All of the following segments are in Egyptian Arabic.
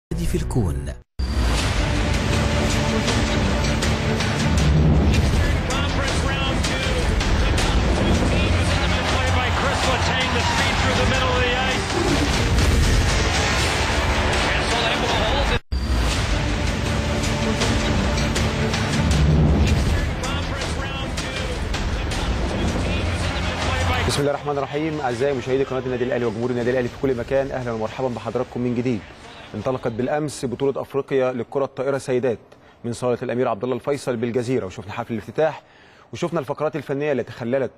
في الكون Conference round two. Two teams in the play by Chris Letang, the speed through the middle of the ice. Kessel able to hold it. Conference round two. Two teams in the play by بسم الله الرحمن الرحيم اعزائي مشاهدي قناه النادي الاهلي وجمهور النادي الاهلي في كل مكان اهلا ومرحبا بحضراتكم من جديد انطلقت بالامس بطوله افريقيا للكره الطائره سيدات من صاله الامير عبد الله الفيصل بالجزيره وشفنا حفل الافتتاح وشفنا الفقرات الفنيه اللي تخللت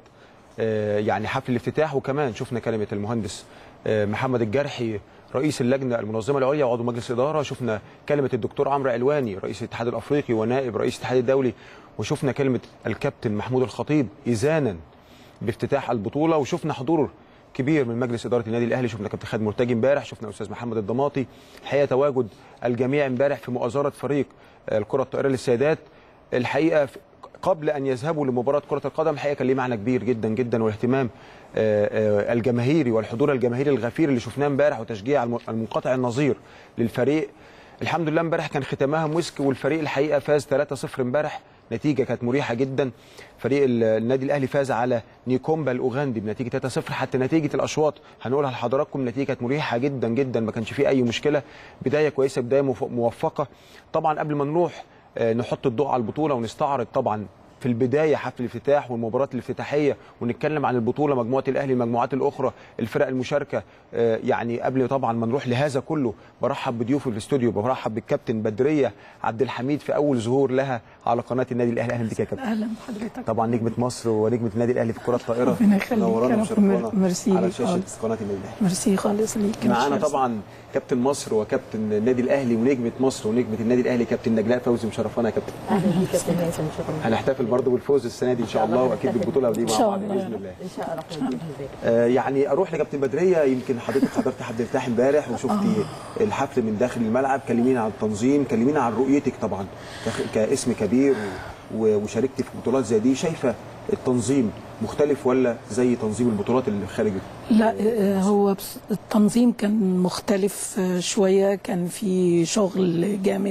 آه، يعني حفل الافتتاح وكمان شفنا كلمه المهندس آه، محمد الجرحي رئيس اللجنه المنظمه العليا وعضو مجلس الاداره شفنا كلمه الدكتور عمرو علواني رئيس الاتحاد الافريقي ونائب رئيس الاتحاد الدولي وشفنا كلمه الكابتن محمود الخطيب اذانا بافتتاح البطوله وشفنا حضور كبير من مجلس اداره النادي الاهلي شفنا كابتن خالد مرتجي امبارح شفنا استاذ محمد الضماطي الحقيقه تواجد الجميع امبارح في مؤازره فريق آه، الكره الطائره للسيدات الحقيقه ف- قبل ان يذهبوا لمباراه كره القدم الحقيقه كان ليه معنى كبير جدا جدا والاهتمام آه، آه، الجماهيري والحضور الجماهيري الغفير اللي شفناه امبارح وتشجيع الم- المنقطع النظير للفريق الحمد لله امبارح كان ختامها مسك والفريق الحقيقه فاز 3-0 امبارح نتيجه كانت مريحه جدا فريق ال- النادي الاهلي فاز على نيكومبا الاوغندي بنتيجه 3-0 حتى نتيجه الاشواط هنقولها لحضراتكم نتيجه كانت مريحه جدا جدا ما كانش فيه اي مشكله بدايه كويسه بدايه موف- موفقه طبعا قبل ما نروح آه، نحط الضوء على البطوله ونستعرض طبعا في البدايه حفل الافتتاح والمباراه الافتتاحيه ونتكلم عن البطوله مجموعه الاهلي المجموعات الاخرى الفرق المشاركه آه، يعني قبل طبعا ما نروح لهذا كله برحب بضيوفي في الاستوديو برحب بالكابتن بدريه عبد الحميد في اول ظهور لها على قناه النادي الاهلي اهلا بك يا كابتن اهلا بحضرتك طبعا نجمه مصر ونجمه النادي الاهلي في الكره الطائره ربنا يخليك نورانا يا رب. وشرفانا ميرسي على ليك شاشه خالص. قناه النادي الاهلي ميرسي خالص ليك معانا ميرسي. طبعا كابتن مصر وكابتن النادي الاهلي ونجمه مصر ونجمه النادي الاهلي كابتن نجلاء فوزي مشرفانا يا كابتن اهلا بيك كابتن هيثم شكرا هنحتفل برضه بالفوز السنه دي ان شاء الله واكيد بالبطوله دي إن مع شاء بعض الله. باذن الله ان شاء الله رحمه باذن الله آه، يعني اروح لكابتن بدريه يمكن حضرتك حضرت حفل الافتتاح امبارح وشفتي الحفل من داخل الملعب كلمينا عن التنظيم كلمينا عن رؤيتك طبعا كخ- كاسم كبير و- و- وشاركتي في بطولات زي دي شايفه التنظيم مختلف ولا زي تنظيم البطولات اللي خارج لا آه، هو بس التنظيم كان مختلف آه، شويه كان في شغل جامد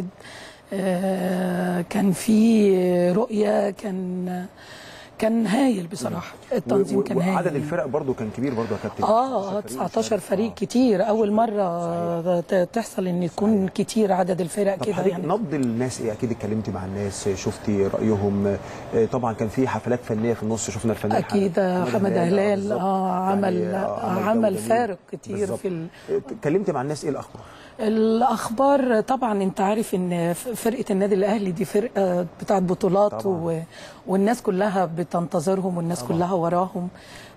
آه، كان في رؤيه كان كان هايل بصراحه التنظيم و- كان و- هايل وعدد الفرق برضه كان كبير برضه يا كابتن اه 19 فريق كتير اول مره ت- تحصل ان يكون كتير عدد الفرق طب كده حضرتك يعني نبض الناس ايه اكيد اتكلمتي مع الناس شفتي رايهم آه، طبعا كان في حفلات فنيه في النص شفنا الفنان اكيد حمد هلال بالظبط. اه عمل يعني، آه، عمل جو جميل. فارق كتير بالظبط. في ال... اتكلمت مع الناس ايه الاخبار الاخبار طبعا انت عارف ان فرقه النادي الاهلي دي فرقه بتاعت بطولات طبعاً. و... والناس كلها بتنتظرهم والناس طبعا. كلها وراهم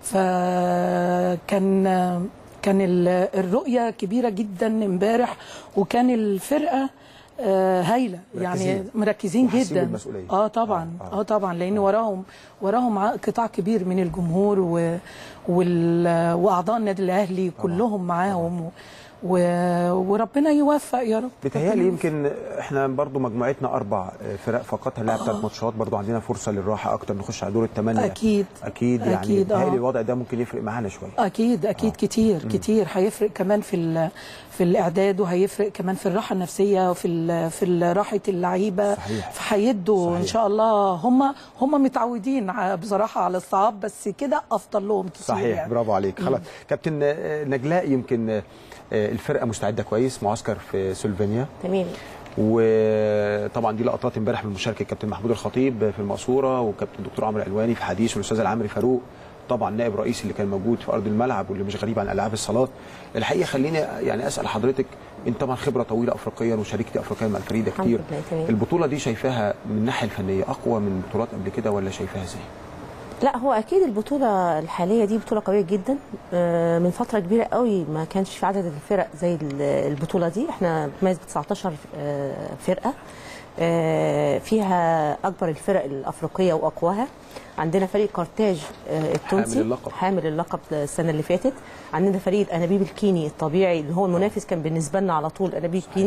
فكان كان ال- الرؤيه كبيره جدا امبارح وكان الفرقه آه، هايله يعني مركزين. مركزين وحاسين جدا بالمسؤولية. اه طبعا آه، اه, آه. طبعا لان وراهم وراهم ع- قطاع كبير من الجمهور و... وال... واعضاء النادي الاهلي كلهم معاهم و... و... وربنا يوفق يا رب بتهيألي يمكن احنا برضو مجموعتنا اربع فرق فقط هنلعب ثلاث ماتشات برضو عندنا فرصه للراحه اكتر نخش على دور الثمانيه أكيد. اكيد يعني أكيد، آه. بتهيألي الوضع ده ممكن يفرق معانا شويه اكيد اكيد كتير كتير هيفرق كمان في ال... في الاعداد وهيفرق كمان في الراحه النفسيه وفي ال... في ال- راحه اللعيبه صحيح. فهيدوا ان صحيح. شاء الله هم هم متعودين ع- بصراحه على الصعاب بس كده افضل لهم كتير صحيح يعني. برافو عليك خلاص كابتن آه، نجلاء يمكن آه، الفرقه مستعده كويس معسكر في سلوفينيا تمام وطبعا دي لقطات امبارح من مشاركه الكابتن محمود الخطيب في المقصوره وكابتن الدكتور عمرو علواني في حديث والاستاذ العمري فاروق طبعا نائب رئيسي اللي كان موجود في ارض الملعب واللي مش غريب عن العاب الصالات الحقيقه خليني يعني اسال حضرتك انت طبعا خبره طويله افريقيا وشاركتي افريقيا مع الفريده الحمد كتير لله، تمام. البطوله دي شايفاها من الناحيه الفنيه اقوى من بطولات قبل كده ولا شايفاها ازاي؟ لا هو اكيد البطوله الحاليه دي بطوله قويه جدا آه، من فتره كبيره قوي ما كانش في عدد الفرق زي ال- البطوله دي احنا بنتميز ب 19 آه، فرقه آه، فيها اكبر الفرق الافريقيه واقواها عندنا فريق كارتاج آه، التونسي حامل اللقب. حامل اللقب السنه اللي فاتت عندنا فريق انابيب الكيني الطبيعي اللي هو المنافس كان بالنسبه لنا على طول انابيب الكيني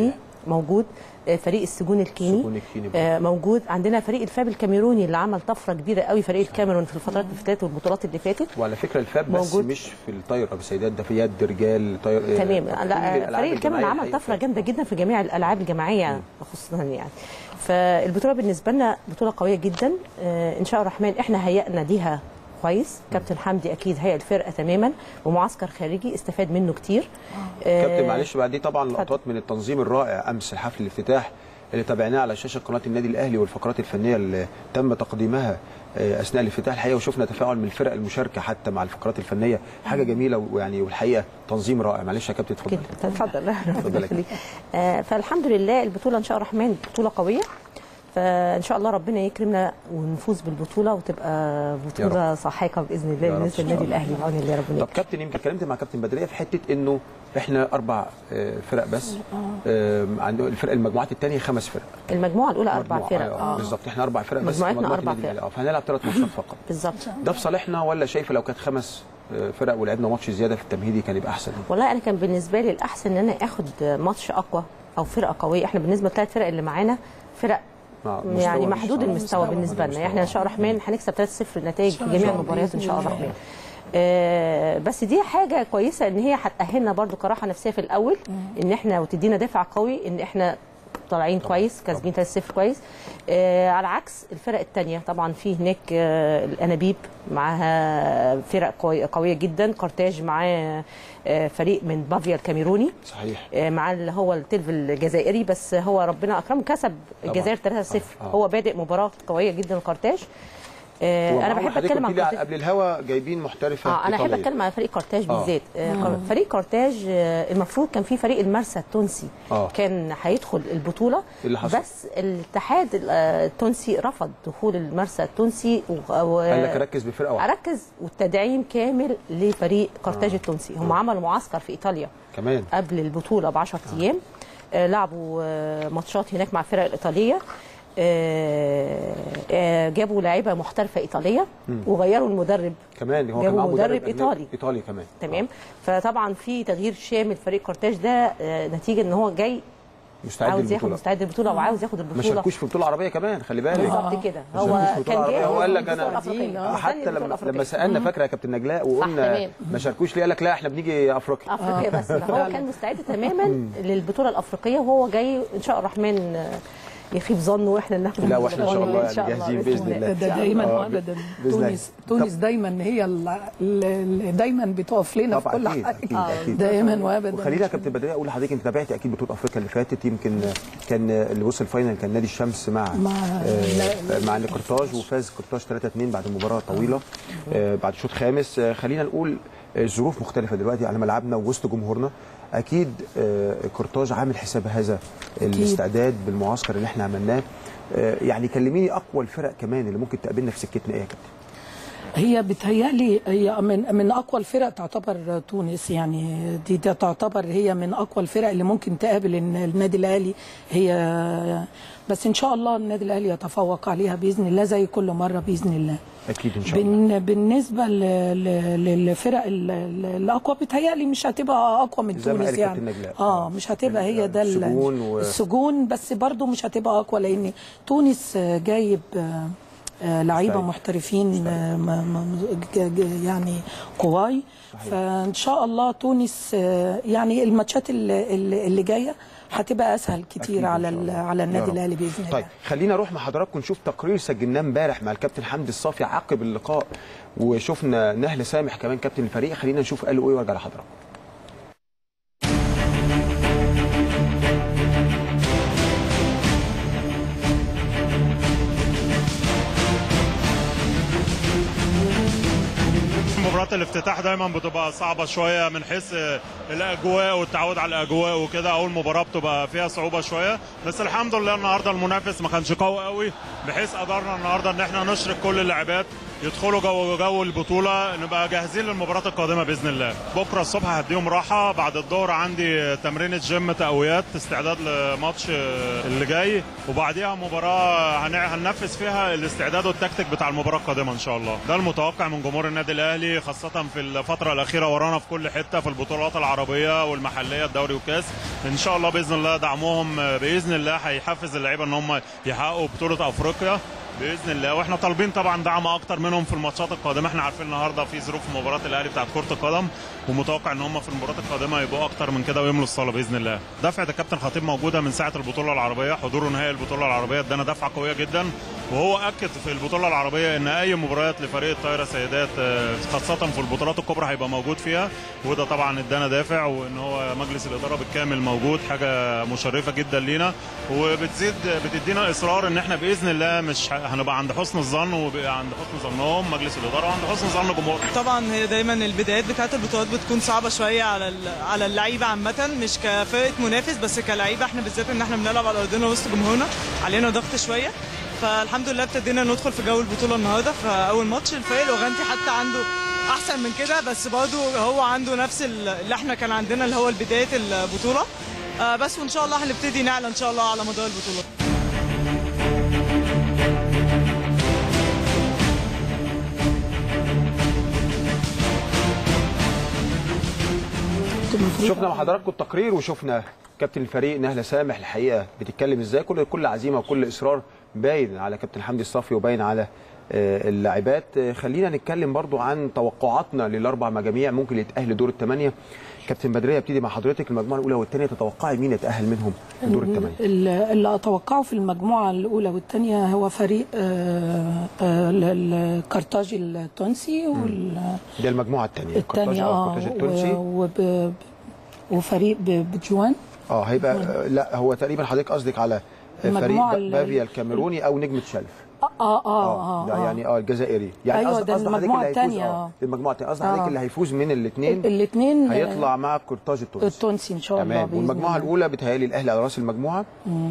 موجود آه، فريق السجون الكيني السجون الكيني برضه. آه، موجود عندنا فريق الفاب الكاميروني اللي عمل طفره كبيره قوي فريق الكاميرون في الفترات اللي فاتت والبطولات اللي فاتت وعلى فكره الفاب بس موجود. مش في الطايره بالسيدات ده في يد رجال طاير آه، تمام كل لا الألعاب فريق الكاميرون الجماعية عمل الحقيقة. طفره جامده جدا في جميع الالعاب الجماعيه خصوصا يعني فالبطوله بالنسبه لنا بطوله قويه جدا آه، ان شاء الله الرحمن احنا هيئنا ليها كويس كابتن حمدي اكيد هيئ الفرقه تماما ومعسكر خارجي استفاد منه كتير آه، كابتن معلش بعد دي طبعا لقطات من التنظيم الرائع امس حفل الافتتاح اللي تابعناه على شاشه قناه النادي الاهلي والفقرات الفنيه اللي تم تقديمها آه، اثناء الافتتاح الحقيقه وشفنا تفاعل من الفرق المشاركه حتى مع الفقرات الفنيه حاجه جميله ويعني والحقيقه تنظيم رائع معلش يا كابتن اتفضل كده اتفضل اتفضل ربنا يا يخليك. آه، فالحمد لله البطوله ان شاء الله الرحمن بطوله قويه فان شاء الله ربنا يكرمنا ونفوز بالبطوله وتبقى بطوله ساحقه باذن الله يا رب بالنسبه إن شاء للنادي الله. الاهلي بعون الله ربنا طب كابتن يمكن اتكلمت مع كابتن بدريه في حته انه احنا اربع آه، فرق بس آه، عند الفرق المجموعات الثانيه خمس فرق المجموعه الاولى اربع مجموعة- فرق آه، اه بالظبط احنا اربع فرق بس مجموعتنا مجموعة أربع النادي فرق. الأهلي. اه فهنلعب ثلاث ماتشات فقط بالظبط ده في صالحنا ولا شايفه لو كانت خمس آه، فرق ولعبنا ماتش زياده في التمهيدي كان يبقى احسن والله انا كان بالنسبه لي الاحسن ان انا اخد ماتش اقوى او فرقه قويه احنا بالنسبه للثلاث فرق اللي معانا فرق مع مستوى يعني مش- محدود آه، المستوى مستوى. بالنسبه لنا احنا ان شاء الله الرحمن هنكسب 3-0 نتائج في شاء جميع الله المباريات ان شاء الله بإذن الرحمن آه، بس دي حاجه كويسه ان هي هتاهلنا برضو كراحه نفسيه في الاول ان احنا وتدينا دافع قوي ان احنا طالعين كويس كاسبين 3-0 كويس آه على عكس الفرق الثانيه طبعا في هناك آه الانابيب معاها فرق قوي قويه جدا قرطاج معاه آه فريق من بافيا الكاميروني صحيح آه، مع اللي هو التلف الجزائري بس هو ربنا اكرمه كسب الجزائر 3-0 آه. هو بادئ مباراه قويه جدا قرطاج آه، انا ومعاهم بحب حضرتك اتكلم عن قلت لي قرطاج قبل الهوا جايبين محترفه اه انا احب إيطالية. اتكلم عن فريق قرطاج آه. بالذات آه. قر- فريق قرطاج آه، المفروض كان في فريق المرسى التونسي آه. كان هيدخل البطوله اللي حصل؟ بس الاتحاد آه، التونسي رفض دخول المرسى التونسي و... و... قال لك ركز بفرقه واحده اركز والتدعيم كامل لفريق قرطاج التونسي هم عملوا معسكر في ايطاليا كمان قبل البطوله ب 10 ايام آه، لعبوا آه، ماتشات هناك مع الفرق الايطاليه آه، آه، جابوا لعيبه محترفه ايطاليه وغيروا المدرب كمان هو كان جابوا معاه مدرب أجنبي. إيطالي. ايطالي كمان تمام فطبعا في تغيير شامل فريق قرطاج ده آه، نتيجه ان هو جاي مستعد عاوز ياخد للبطوله مستعد للبطوله وعاوز ياخد ما البطوله شاركوش في بطوله عربيه كمان خلي بالك بالظبط كده ما هو شاركوش في بطولة كان عربية. جاي هو قال لك من البطولة أنا- الأفريقية. آه، مستني حتى البطولة لما الأفريقية. لما سالنا فاكره يا كابتن نجلاء وقلنا تمام. ما شاركوش ليه قال لك لا احنا بنيجي افريقيا افريقيا بس هو كان مستعد تماما للبطوله الافريقيه وهو جاي ان شاء الله الرحمن آه، يخيب ظنه واحنا ناخد لا، وإحنا إن شاء الله إن شاء يعني جاهزين بإذن الله. ده دايما آه، وابدا بإذن الله. تونس تونس دايما هي اللي دايما بتقف لنا في طبعا كل اكيد حاجه اكيد اكيد دايما وابدا وخلينا يا كابتن بدريه اقول لحضرتك انت تابعتي اكيد بطوله افريقيا اللي فاتت يمكن كان اللي وصل فاينل كان نادي الشمس مع مع- آه مع قرطاج وفاز قرطاج 3 2 بعد مباراه طويله آه بعد شوط خامس آه خلينا نقول آه، الظروف مختلفه دلوقتي على ملعبنا ووسط جمهورنا اكيد آه قرطاج عامل حساب هذا الاستعداد بالمعسكر اللي احنا عملناه آه يعني كلميني اقوى الفرق كمان اللي ممكن تقابلنا في سكتنا ايه يا كابتن هي بتهيألي هي من من اقوى الفرق تعتبر تونس يعني دي, دي تعتبر هي من اقوى الفرق اللي ممكن تقابل الن- النادي الاهلي هي بس ان شاء الله النادي الاهلي يتفوق عليها باذن الله زي كل مره باذن الله اكيد ان شاء الله بن بالنسبه ل- ل- للفرق ال- ال- الاقوى بتهيألي مش هتبقى اقوى من زي ما تونس قال يعني كابتن نجلاء. اه مش هتبقى هي ده ال- السجون و- السجون بس برضو مش هتبقى اقوى لان تونس آه، جايب آه، آه، لعيبه مستعد. محترفين آه، م- م- ج- ج- يعني قواي فان شاء الله تونس آه، يعني الماتشات اللي, اللي اللي جايه هتبقى اسهل أكيد كتير إن على شاء ال- الله. على يا النادي رب. الاهلي باذن الله طيب خلينا نروح مع حضراتكم نشوف تقرير سجلناه امبارح مع الكابتن حمدي الصافي عقب اللقاء وشفنا نهل سامح كمان كابتن الفريق خلينا نشوف قالوا ايه وارجع لحضراتكم مباراة الافتتاح دايما بتبقى صعبة شوية من حيث الأجواء والتعود على الأجواء وكده أول مباراة بتبقى فيها صعوبة شوية بس الحمد لله النهاردة المنافس ما كانش قوي قوي بحيث قدرنا النهاردة إن احنا نشرك كل اللاعبات يدخلوا جو جو البطوله نبقى جاهزين للمباراه القادمه باذن الله بكره الصبح هديهم راحه بعد الظهر عندي تمرينه جيم تقويات استعداد لماتش اللي جاي وبعديها مباراه هن- هننفذ فيها الاستعداد والتكتيك بتاع المباراه القادمه ان شاء الله ده المتوقع من جمهور النادي الاهلي خاصه في الفتره الاخيره ورانا في كل حته في البطولات العربيه والمحليه الدوري والكاس ان شاء الله باذن الله دعمهم باذن الله هيحفز اللعيبه ان هم يحققوا بطوله افريقيا باذن الله واحنا طالبين طبعا دعم اكتر منهم في الماتشات القادمه احنا عارفين النهارده في ظروف مباراه الاهلي بتاعت كره القدم ومتوقع ان هم في المباراه القادمه يبقوا اكتر من كده ويملوا الصاله باذن الله دفعه الكابتن خطيب موجوده من ساعه البطوله العربيه حضوره نهائي البطوله العربيه ادانا دفعه قويه جدا وهو اكد في البطوله العربيه ان اي مباريات لفريق الطايره سيدات آه، خاصه في البطولات الكبرى هيبقى موجود فيها وده طبعا ادانا دافع وان هو مجلس الاداره بالكامل موجود حاجه مشرفه جدا لينا وبتزيد بتدينا اصرار ان احنا باذن الله مش ه- هنبقى عند حسن الظن وبقى عند حسن ظنهم مجلس الاداره وعند حسن ظن الجمهور طبعا هي دايما البدايات بتاعت البطولات بتكون صعبه شويه على ال- على اللعيبه عامه مش كفرقه منافس بس كلعيبه احنا بالذات ان احنا بنلعب على ارضنا وسط جمهورنا علينا ضغط شويه فالحمد لله ابتدينا ندخل في جو البطوله النهارده في اول ماتش الفريق الاوغنتي حتى عنده احسن من كده بس برضه هو عنده نفس ال- اللي احنا كان عندنا اللي هو بدايه البطوله آه، بس وان شاء الله هنبتدي نعلى ان شاء الله على مدار البطوله شفنا مع حضراتكم التقرير وشفنا كابتن الفريق نهله سامح الحقيقه بتتكلم ازاي كل كل عزيمه وكل اصرار باين على كابتن حمدي الصافي وباين على آه، اللاعبات آه، خلينا نتكلم برضو عن توقعاتنا للاربع مجاميع ممكن يتاهل دور الثمانيه كابتن بدريه ابتدي مع حضرتك المجموعه الاولى والثانيه تتوقعي مين يتاهل منهم لدور الثمانيه اللي اللي اتوقعه في المجموعه الاولى والثانيه هو فريق آه، آه، ال- الكرتاجي التونسي والثانيه ده المجموعه الثانيه القرطاج أو اه القرطاج التونسي و- وب- وفريق ب- بجوان اه هيبقى آه، لا هو تقريبا حضرتك قصدك على فريق المجموعة ب- ال- بافيا الكاميروني او نجمه شلف اه اه اه, ده يعني اه الجزائري يعني أيوة، قصد- ده قصد حضرتك المجموعة اللي هيفوز التانية، اه آه. المجموعه الثانيه قصد آه. حضرتك اللي هيفوز من الاثنين الاثنين هيطلع مع القرطاج التونسي التونسي ان شاء الله تمام بإذن والمجموعه الله. الاولى بتهيألي الاهلي على راس المجموعه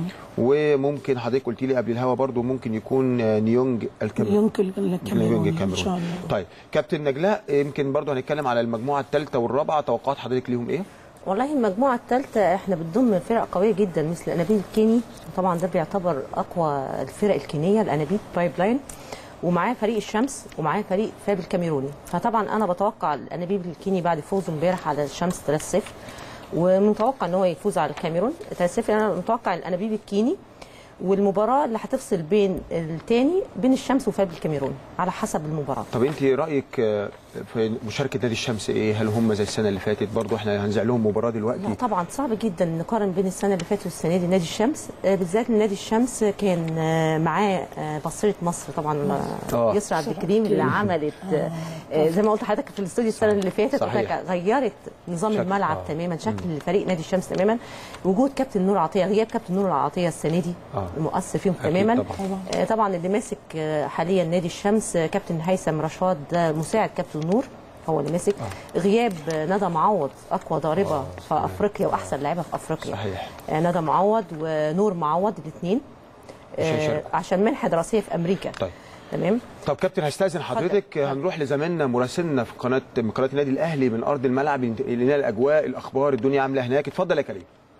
وممكن حضرتك قلت لي قبل الهوا برضو ممكن يكون آه، نيونج الكاميروني يمكن نيونج الكاميرون ان شاء الكاميروني الله طيب كابتن نجلاء يمكن برضو هنتكلم على المجموعه الثالثه والرابعه توقعات حضرتك ليهم ايه؟ والله المجموعة الثالثة احنا بتضم فرق قوية جدا مثل الأنابيب الكيني طبعا ده بيعتبر أقوى الفرق الكينية الأنابيب بايب لاين ومعاه فريق الشمس ومعاه فريق فاب الكاميروني فطبعا أنا بتوقع الأنابيب الكيني بعد فوزه امبارح على الشمس 3-0 ومتوقع ان هو يفوز على الكاميرون 3-0 انا متوقع الانابيب الكيني والمباراه اللي هتفصل بين الثاني بين الشمس وفاب الكاميرون على حسب المباراه طب انت رايك آه، في مشاركه نادي الشمس ايه؟ هل هم زي السنه اللي فاتت برضو احنا هنزع لهم مباراه لا دلوقتي طبعا صعب جدا نقارن بين السنه اللي فاتت والسنه دي نادي الشمس آه، بالذات إن نادي الشمس كان آه، معاه آه، بصيره مصر طبعا آه. آه، يسرا عبد الكريم اللي عملت آه، آه، زي ما قلت لحضرتك في الاستوديو السنه اللي فاتت صحيح. قلت لك غيرت نظام شكل- الملعب آه. تماما شكل فريق نادي الشمس تماما وجود كابتن نور عطيه غياب كابتن نور عطيه السنه دي آه. مؤثر فيهم أكيد تماما طبعاً. آه، طبعا اللي ماسك آه، حاليا نادي الشمس آه، كابتن هيثم رشاد ده مساعد كابتن نور هو اللي ماسك غياب آه، ندى معوض اقوى ضاربه في افريقيا واحسن لاعيبه في افريقيا صحيح. آه، ندى معوض ونور معوض الاثنين عشان يشاركوا. عشان منحه دراسيه في امريكا طيب تمام طب كابتن هستاذن حضرتك اتفضل. هنروح لزميلنا مراسلنا في قناه من قناه النادي الاهلي من ارض الملعب ينتقل لنا الاجواء الاخبار الدنيا عامله هناك اتفضل يا كريم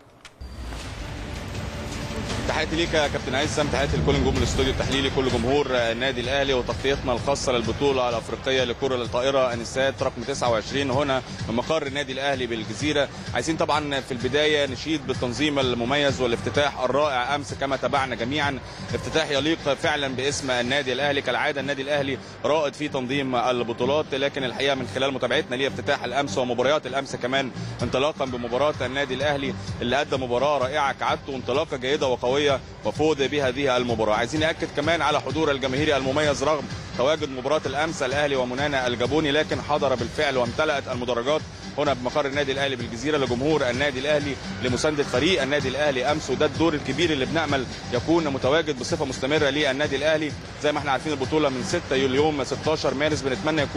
تحياتي ليك يا كابتن هيثم تحياتي لكل نجوم الاستوديو التحليلي كل جمهور النادي الاهلي وتغطيتنا الخاصه للبطوله الافريقيه لكره الطائره انسات رقم 29 هنا من مقر النادي الاهلي بالجزيره عايزين طبعا في البدايه نشيد بالتنظيم المميز والافتتاح الرائع امس كما تابعنا جميعا افتتاح يليق فعلا باسم النادي الاهلي كالعاده النادي الاهلي رائد في تنظيم البطولات لكن الحقيقه من خلال متابعتنا لافتتاح الامس ومباريات الامس كمان انطلاقا بمباراه النادي الاهلي اللي ادى مباراه رائعه كعادته وانطلاقه جيده وقويه وفوز بهذه المباراه عايزين ناكد كمان على حضور الجماهيري المميز رغم تواجد مباراه الامس الاهلي ومنانا الجابوني لكن حضر بالفعل وامتلأت المدرجات هنا بمقر النادي الاهلي بالجزيره لجمهور النادي الاهلي لمسانده فريق النادي الاهلي امس وده الدور الكبير اللي بنامل يكون متواجد بصفه مستمره للنادي الاهلي زي ما احنا عارفين البطوله من 6 يوم 16 مارس بنتمنى يكون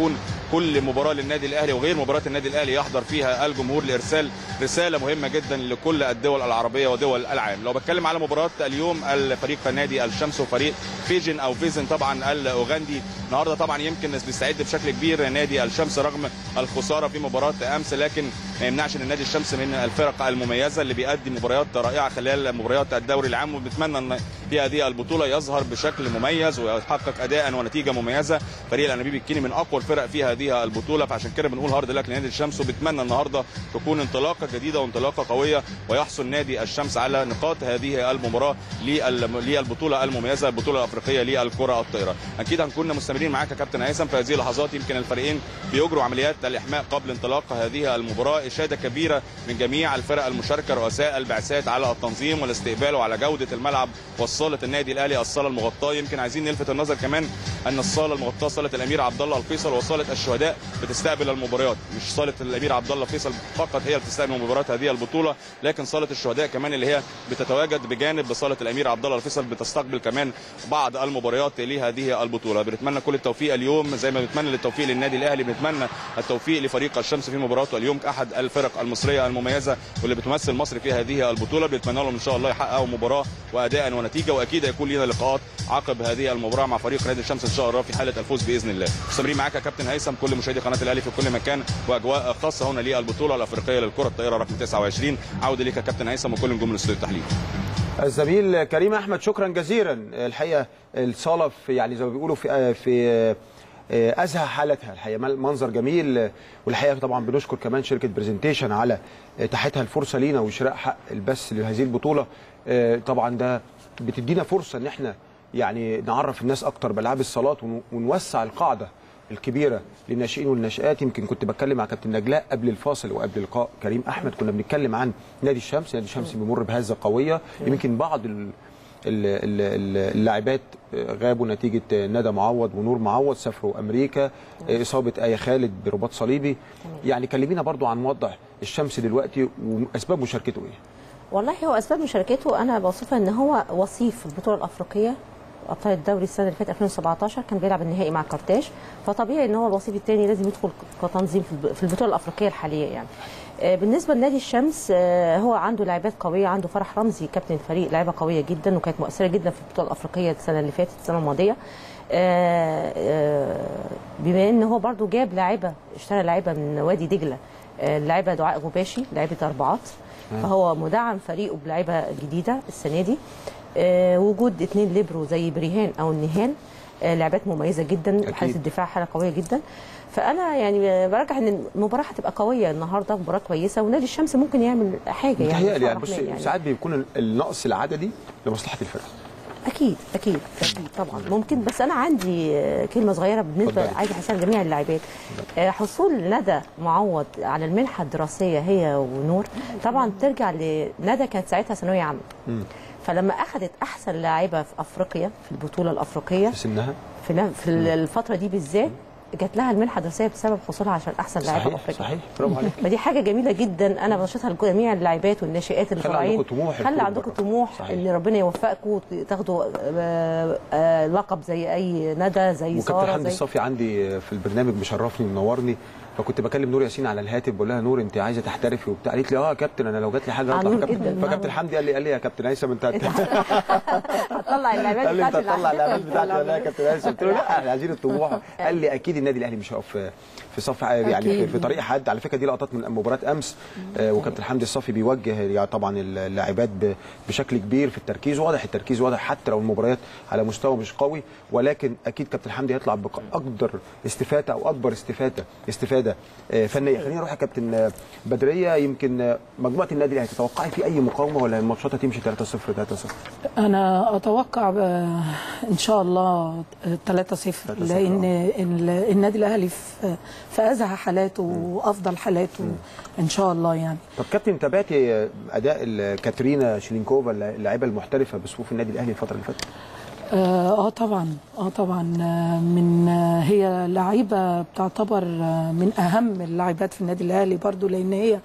كل مباراه للنادي الاهلي وغير مباراه النادي الاهلي يحضر فيها الجمهور لارسال رساله مهمه جدا لكل الدول العربيه ودول العالم لو بتكلم على مباراه اليوم الفريق نادي الشمس وفريق فيجن او فيزن طبعا الاوغندي النهارده طبعا يمكن بيستعد بشكل كبير نادي الشمس رغم الخساره في مباراه امس لكن ما يمنعش ان نادي الشمس من الفرق المميزه اللي بيقدم مباريات رائعه خلال مباريات الدوري العام وبنتمنى ان في هذه البطوله يظهر بشكل مميز ويحقق اداء ونتيجه مميزه فريق الانابيب الكيني من اقوى الفرق في هذه البطوله فعشان كده بنقول هارد لك لنادي الشمس وبنتمنى النهارده تكون انطلاقه جديده وانطلاقه قويه ويحصل نادي الشمس على نقاط هذه المباراه لل- للبطوله المميزه البطوله الافريقيه للكره الطائره اكيد هنكون مستمرين معاك يا كابتن هيثم في هذه اللحظات يمكن الفريقين بيجروا عمليات الاحماء قبل انطلاق هذه المباراه اشاده كبيره من جميع الفرق المشاركه رؤساء البعثات على التنظيم والاستقبال وعلى جوده الملعب وصاله النادي الاهلي الصاله المغطاه يمكن عايزين نلفت النظر كمان ان الصاله المغطاه صاله الامير عبد الله الفيصل وصاله الشهداء بتستقبل المباريات مش صاله الامير عبد الله الفيصل فقط هي اللي بتستقبل مباريات هذه البطوله لكن صاله الشهداء كمان اللي هي بتتواجد بجانب صاله الامير عبد الله الفيصل بتستقبل كمان بعض المباريات لهذه البطوله بنتمنى كل التوفيق اليوم زي ما بنتمنى للتوفيق للنادي الاهلي بنتمنى التوفيق لفريق الشمس في مباراته اليوم كاحد الفرق المصريه المميزه واللي بتمثل مصر في هذه البطوله بنتمنى لهم ان شاء الله يحققوا مباراه واداء ونتيجه واكيد هيكون لنا لقاءات عقب هذه المباراه مع فريق نادي الشمس ان شاء الله في حاله الفوز باذن الله مستمرين معاك يا كابتن هيثم كل مشاهدي قناه الاهلي في كل مكان واجواء خاصه هنا للبطوله الافريقيه للكره الطائره رقم 29 عوده ليك يا كابتن هيثم وكل نجوم الاستوديو التحليل الزميل كريم احمد شكرا جزيلا الحقيقه الصاله في يعني زي ما بيقولوا في في ازهى حالتها الحقيقه منظر جميل والحقيقه طبعا بنشكر كمان شركه برزنتيشن على اتاحتها الفرصه لينا وشراء حق البث لهذه البطوله طبعا ده بتدينا فرصه ان احنا يعني نعرف الناس اكتر بالعاب الصالات ونوسع القاعده الكبيره للناشئين والناشئات يمكن كنت بتكلم مع كابتن نجلاء قبل الفاصل وقبل لقاء كريم احمد كنا بنتكلم عن نادي الشمس نادي الشمس بيمر بهزه قويه يمكن بعض ال اللاعبات غابوا نتيجه ندى معوض ونور معوض سافروا امريكا اصابه ايه خالد برباط صليبي يعني كلمينا برضو عن وضع الشمس دلوقتي واسباب مشاركته ايه والله هو اسباب مشاركته انا بوصفها ان هو وصيف البطوله الافريقيه ابطال الدوري السنه اللي فاتت 2017 كان بيلعب النهائي مع كارتاج فطبيعي ان هو الوصيف الثاني لازم يدخل كتنظيم في البطوله الافريقيه الحاليه يعني بالنسبه لنادي الشمس هو عنده لاعبات قويه عنده فرح رمزي كابتن الفريق لاعبه قويه جدا وكانت مؤثره جدا في البطوله الافريقيه السنه اللي فاتت السنه الماضيه بما ان هو برضو جاب لاعبه اشترى لاعبه من وادي دجله اللاعبه دعاء غباشي لاعبه اربعات فهو مدعم فريقه بلاعبه جديده السنه دي آه وجود اثنين ليبرو زي بريهان او النهان آه لعبات مميزه جدا حاله الدفاع حاله قويه جدا فانا يعني برجح ان المباراه هتبقى قويه النهارده مباراه كويسه ونادي الشمس ممكن يعمل حاجه يعني يعني, يعني بص يعني. ساعات بيكون النقص العددي لمصلحه الفرقه اكيد اكيد اكيد طبعا ممكن بس انا عندي كلمه صغيره بالنسبه عايزه احسن جميع اللاعبات حصول ندى معوض على المنحه الدراسيه هي ونور طبعا ترجع لندى كانت ساعتها ثانويه عامه فلما اخذت احسن لاعبه في افريقيا في البطوله الافريقيه في سنها في, في الفتره دي بالذات جات لها المنحه الدراسيه بسبب حصولها عشان احسن لاعبه افريقيا صحيح برافو عليك فدي حاجه جميله جدا انا بنشطها لجميع اللاعبات والناشئات اللي طالعين خلي عندكم طموح خلي عندكم طموح صحيح. ان ربنا يوفقكم وتاخدوا لقب زي اي ندى زي ساره وكابتن حمدي الصافي عندي في البرنامج مشرفني ومنورني فكنت بكلم نور ياسين على الهاتف بقول لها نور انت عايزه تحترفي وبتاع قالت لي اه يا كابتن انا لو جات لي حاجه هطلع فكابتن فكابتن حمدي قال لي قال لي يا كابتن هيثم انت هتطلع اللعبات قال لي انت هتطلع اللعبات بتاعتي ولا يا كابتن هيثم قلت له لا احنا عايزين الطموح قال لي اكيد النادي الاهلي مش هيقف في صف يعني في, في طريق حد على فكره دي لقطات من مباراه امس آه وكابتن حمدي الصافي بيوجه يعني طبعا اللاعبات بشكل كبير في التركيز واضح التركيز واضح حتى لو المباريات على مستوى مش قوي ولكن اكيد كابتن حمدي هيطلع باقدر استفاده او اكبر استفاده استفاده آه فنيه خلينا نروح يا كابتن بدريه يمكن مجموعه النادي الاهلي تتوقعي في اي مقاومه ولا الماتشات هتمشي 3-0 3-0 انا اتوقع ان شاء الله 3-0 لان النادي الاهلي في في ازهى حالاته وافضل حالاته ان شاء الله يعني طب كابتن تابعتي اداء كاترينا شيلينكوفا اللاعبه المحترفه بصفوف النادي الاهلي الفتره اللي فاتت اه طبعا اه طبعا من هي لعيبه بتعتبر من اهم اللاعبات في النادي الاهلي برضو لان هي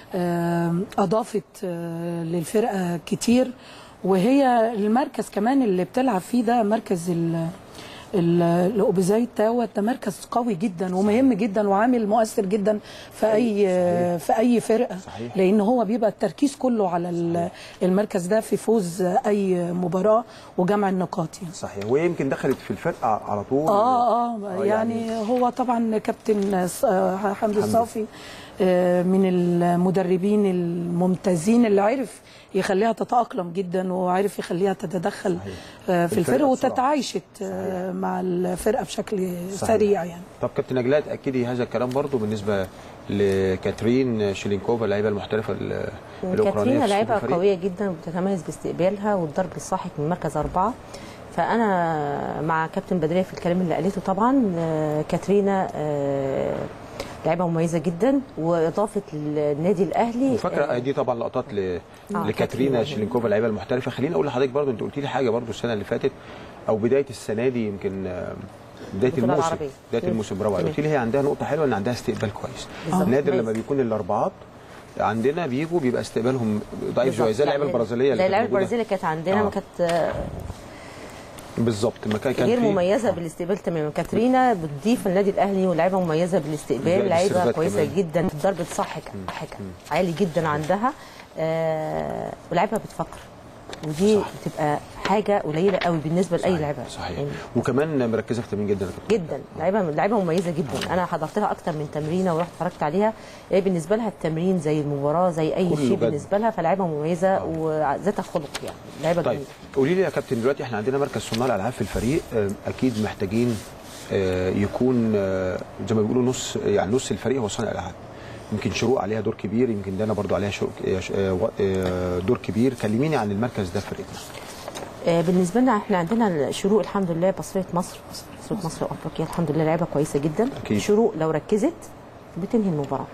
اضافت للفرقه كتير وهي المركز كمان اللي بتلعب فيه ده مركز ال- الاوبزايت دوت ده مركز قوي جدا ومهم جدا وعامل مؤثر جدا في اي في اي فرقه صحيح. لان هو بيبقى التركيز كله على ال- المركز ده في فوز اي مباراه وجمع النقاط يعني. صحيح وهي يمكن دخلت في الفرقه على طول اه اه يعني هو طبعا كابتن ص- آه، حمدي الصافي آه، من المدربين الممتازين اللي عرف يخليها تتأقلم جدا وعرف يخليها تتدخل آه، في الفرقة الفرقة بسرعة. وتتعايشت آه، مع الفرقة بشكل صحيح. سريع يعني طب كابتن نجلاء تاكدي هذا الكلام برضو بالنسبه لكاترين شيلينكوفا اللعيبه المحترفه ال- الاوكرانيه كاترينا في لعيبه الفريق. قويه جدا وبتتميز باستقبالها والضرب الصاحك من مركز اربعه فانا مع كابتن بدريه في الكلام اللي قالته طبعا آه، كاترينا آه، لعيبه مميزه جدا واضافه للنادي الاهلي وفاكره آه، دي طبعا لقطات ل... آه، لكاترينا كاترينا. شيلينكوفا اللعيبه المحترفه خليني اقول لحضرتك برضو انت قلت لي حاجه برضو السنه اللي فاتت او بدايه السنه دي يمكن آه، بدايه البطولة الموسم العربية. بدايه مم. الموسم برافو عليك. تمام. قلت لي هي عندها نقطه حلوه ان عندها استقبال كويس بالظبط. نادر كويس. لما بيكون الاربعات عندنا بيجوا بيبقى استقبالهم ضعيف بالظبط. شويه زي اللعيبه يعني البرازيليه زي اللي اللعيبه كانت موجودة. البرازيليه كانت عندنا آه. ما كانت آه، بالظبط ما كان كان غير في- مميزه بالاستقبال تماما كاترينا بتضيف النادي الاهلي ولاعيبه مميزه بالاستقبال زائد لعيبه السيرفات كويسه كمان. جدا ضربه صحك صحك عالي جدا عندها آه ولاعيبه بتفكر ودي بتبقى حاجه قليله قوي بالنسبه لاي لعيبه صحيح يعني وكمان مركزه في تمرين جدا يا كابتن. جدا لعيبه لعيبه مميزه جدا انا حضرت لها اكتر من تمرينه ورحت اتفرجت عليها هي بالنسبه لها التمرين زي المباراه زي اي كله شيء جد. بالنسبه لها فلعيبه مميزه وذات خلق يعني لعيبه طيب جميله قولي لي يا كابتن دلوقتي احنا عندنا مركز صناع الالعاب في الفريق آه، اكيد محتاجين آه، يكون آه، زي ما بيقولوا نص يعني نص الفريق هو صانع الالعاب يمكن شروق عليها دور كبير يمكن دانا برضو عليها شروق آه، ش- آه، و- آه، دور كبير كلميني عن المركز ده في فريقنا آه، بالنسبه لنا احنا عندنا شروق الحمد لله بصريه مصر بصريه مصر وافريقيا الحمد لله لعيبه كويسه جدا أكيد. شروق لو ركزت بتنهي المباراه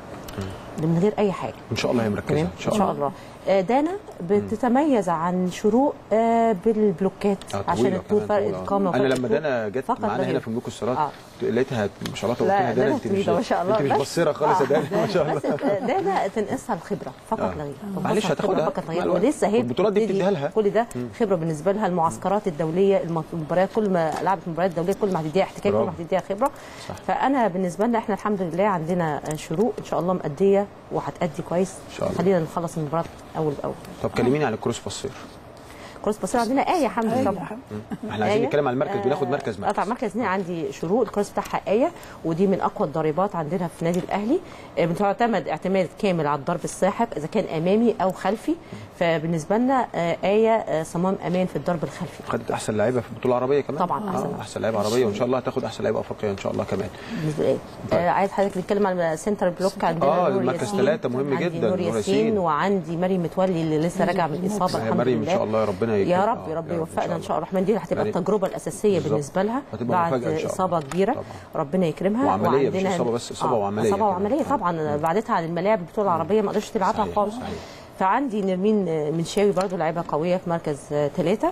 ده من غير اي حاجه ان شاء الله هي مركزه تمام ان شاء الله الله آه، دانا بتتميز عن شروق آه، بالبلوكات آه، عشان طويلة الطول كمان، فرق طويلة. القامه انا وفرق لما الطول دانا جت فقط معانا لا هنا غير. في ملوك الصالات آه. لقيتها ما شاء الله لا، توقيتها دانا دانا انت مش طويلة ما شاء الله. انت مش بس- بصيره خالص يا آه، دانا ما شاء بس الله دانا تنقصها الخبره فقط آه. لا غير معلش تنقصها الخبرة هتاخدها فقط لا مع غير الوقت. ولسه هي والبطولات دي بتبتدي. بتديها لها. كل ده خبره بالنسبه لها المعسكرات الدوليه المباريات كل ما لعبت مباريات دوليه كل ما هتديها احتكاك كل برافو. ما هتديها خبره صح. فانا بالنسبه لنا احنا الحمد لله عندنا شروق ان شاء الله مأديه وهتأدي كويس إن شاء الله. خلينا نخلص المباراه اول باول طب كلميني عن الكروس بصير كروس بصير عندنا ايه حمدي طبعا احنا عايزين آية. نتكلم عن المركز بناخد آه، مركز قطع مركز مركز اثنين عندي شروق الكروس بتاعها آية ودي من أقوى الضربات عندنا في النادي الأهلي آه، بتعتمد اعتماد كامل على الضرب الساحق إذا كان أمامي أو خلفي فبالنسبة لنا آه، آية آه، صمام أمان في الضرب الخلفي خدت احسن لعيبه في البطوله العربيه كمان طبعاً، أحسن. آه، احسن لعيبه عربيه وان شاء الله هتاخد احسن لعيبه افريقيه ان شاء الله كمان بالنسبة لإيه؟ آه، عايز حضرتك نتكلم عن سنتر بلوك عندنا آه، نور المركز ياسين. ثلاثة مهم عندي جدا، نور نور ياسين ياسين. وعندي مريم متولي اللي لسه راجعة من الإصابة هي الحمد مريم لله ان شاء الله يا ربنا يا يكرمها. رب يا رب إن يوفقنا ان شاء الله الرحمن دي هتبقى مريم. التجربه الاساسيه بالظبط. بالنسبه لها هتبقى بعد مفاجأة إن شاء اصابه الله. كبيره طبعا. ربنا يكرمها وعملية، مش وعندنا- إصابة بس، إصابة آه، وعملية اصابه كمان. وعمليه طبعا بعدتها عن الملاعب البطوله العربيه ما قدرتش تلعبها صحيح، خالص صحيح. فعندي نرمين آه، منشاوي برضو لعيبه قويه في مركز ثلاثه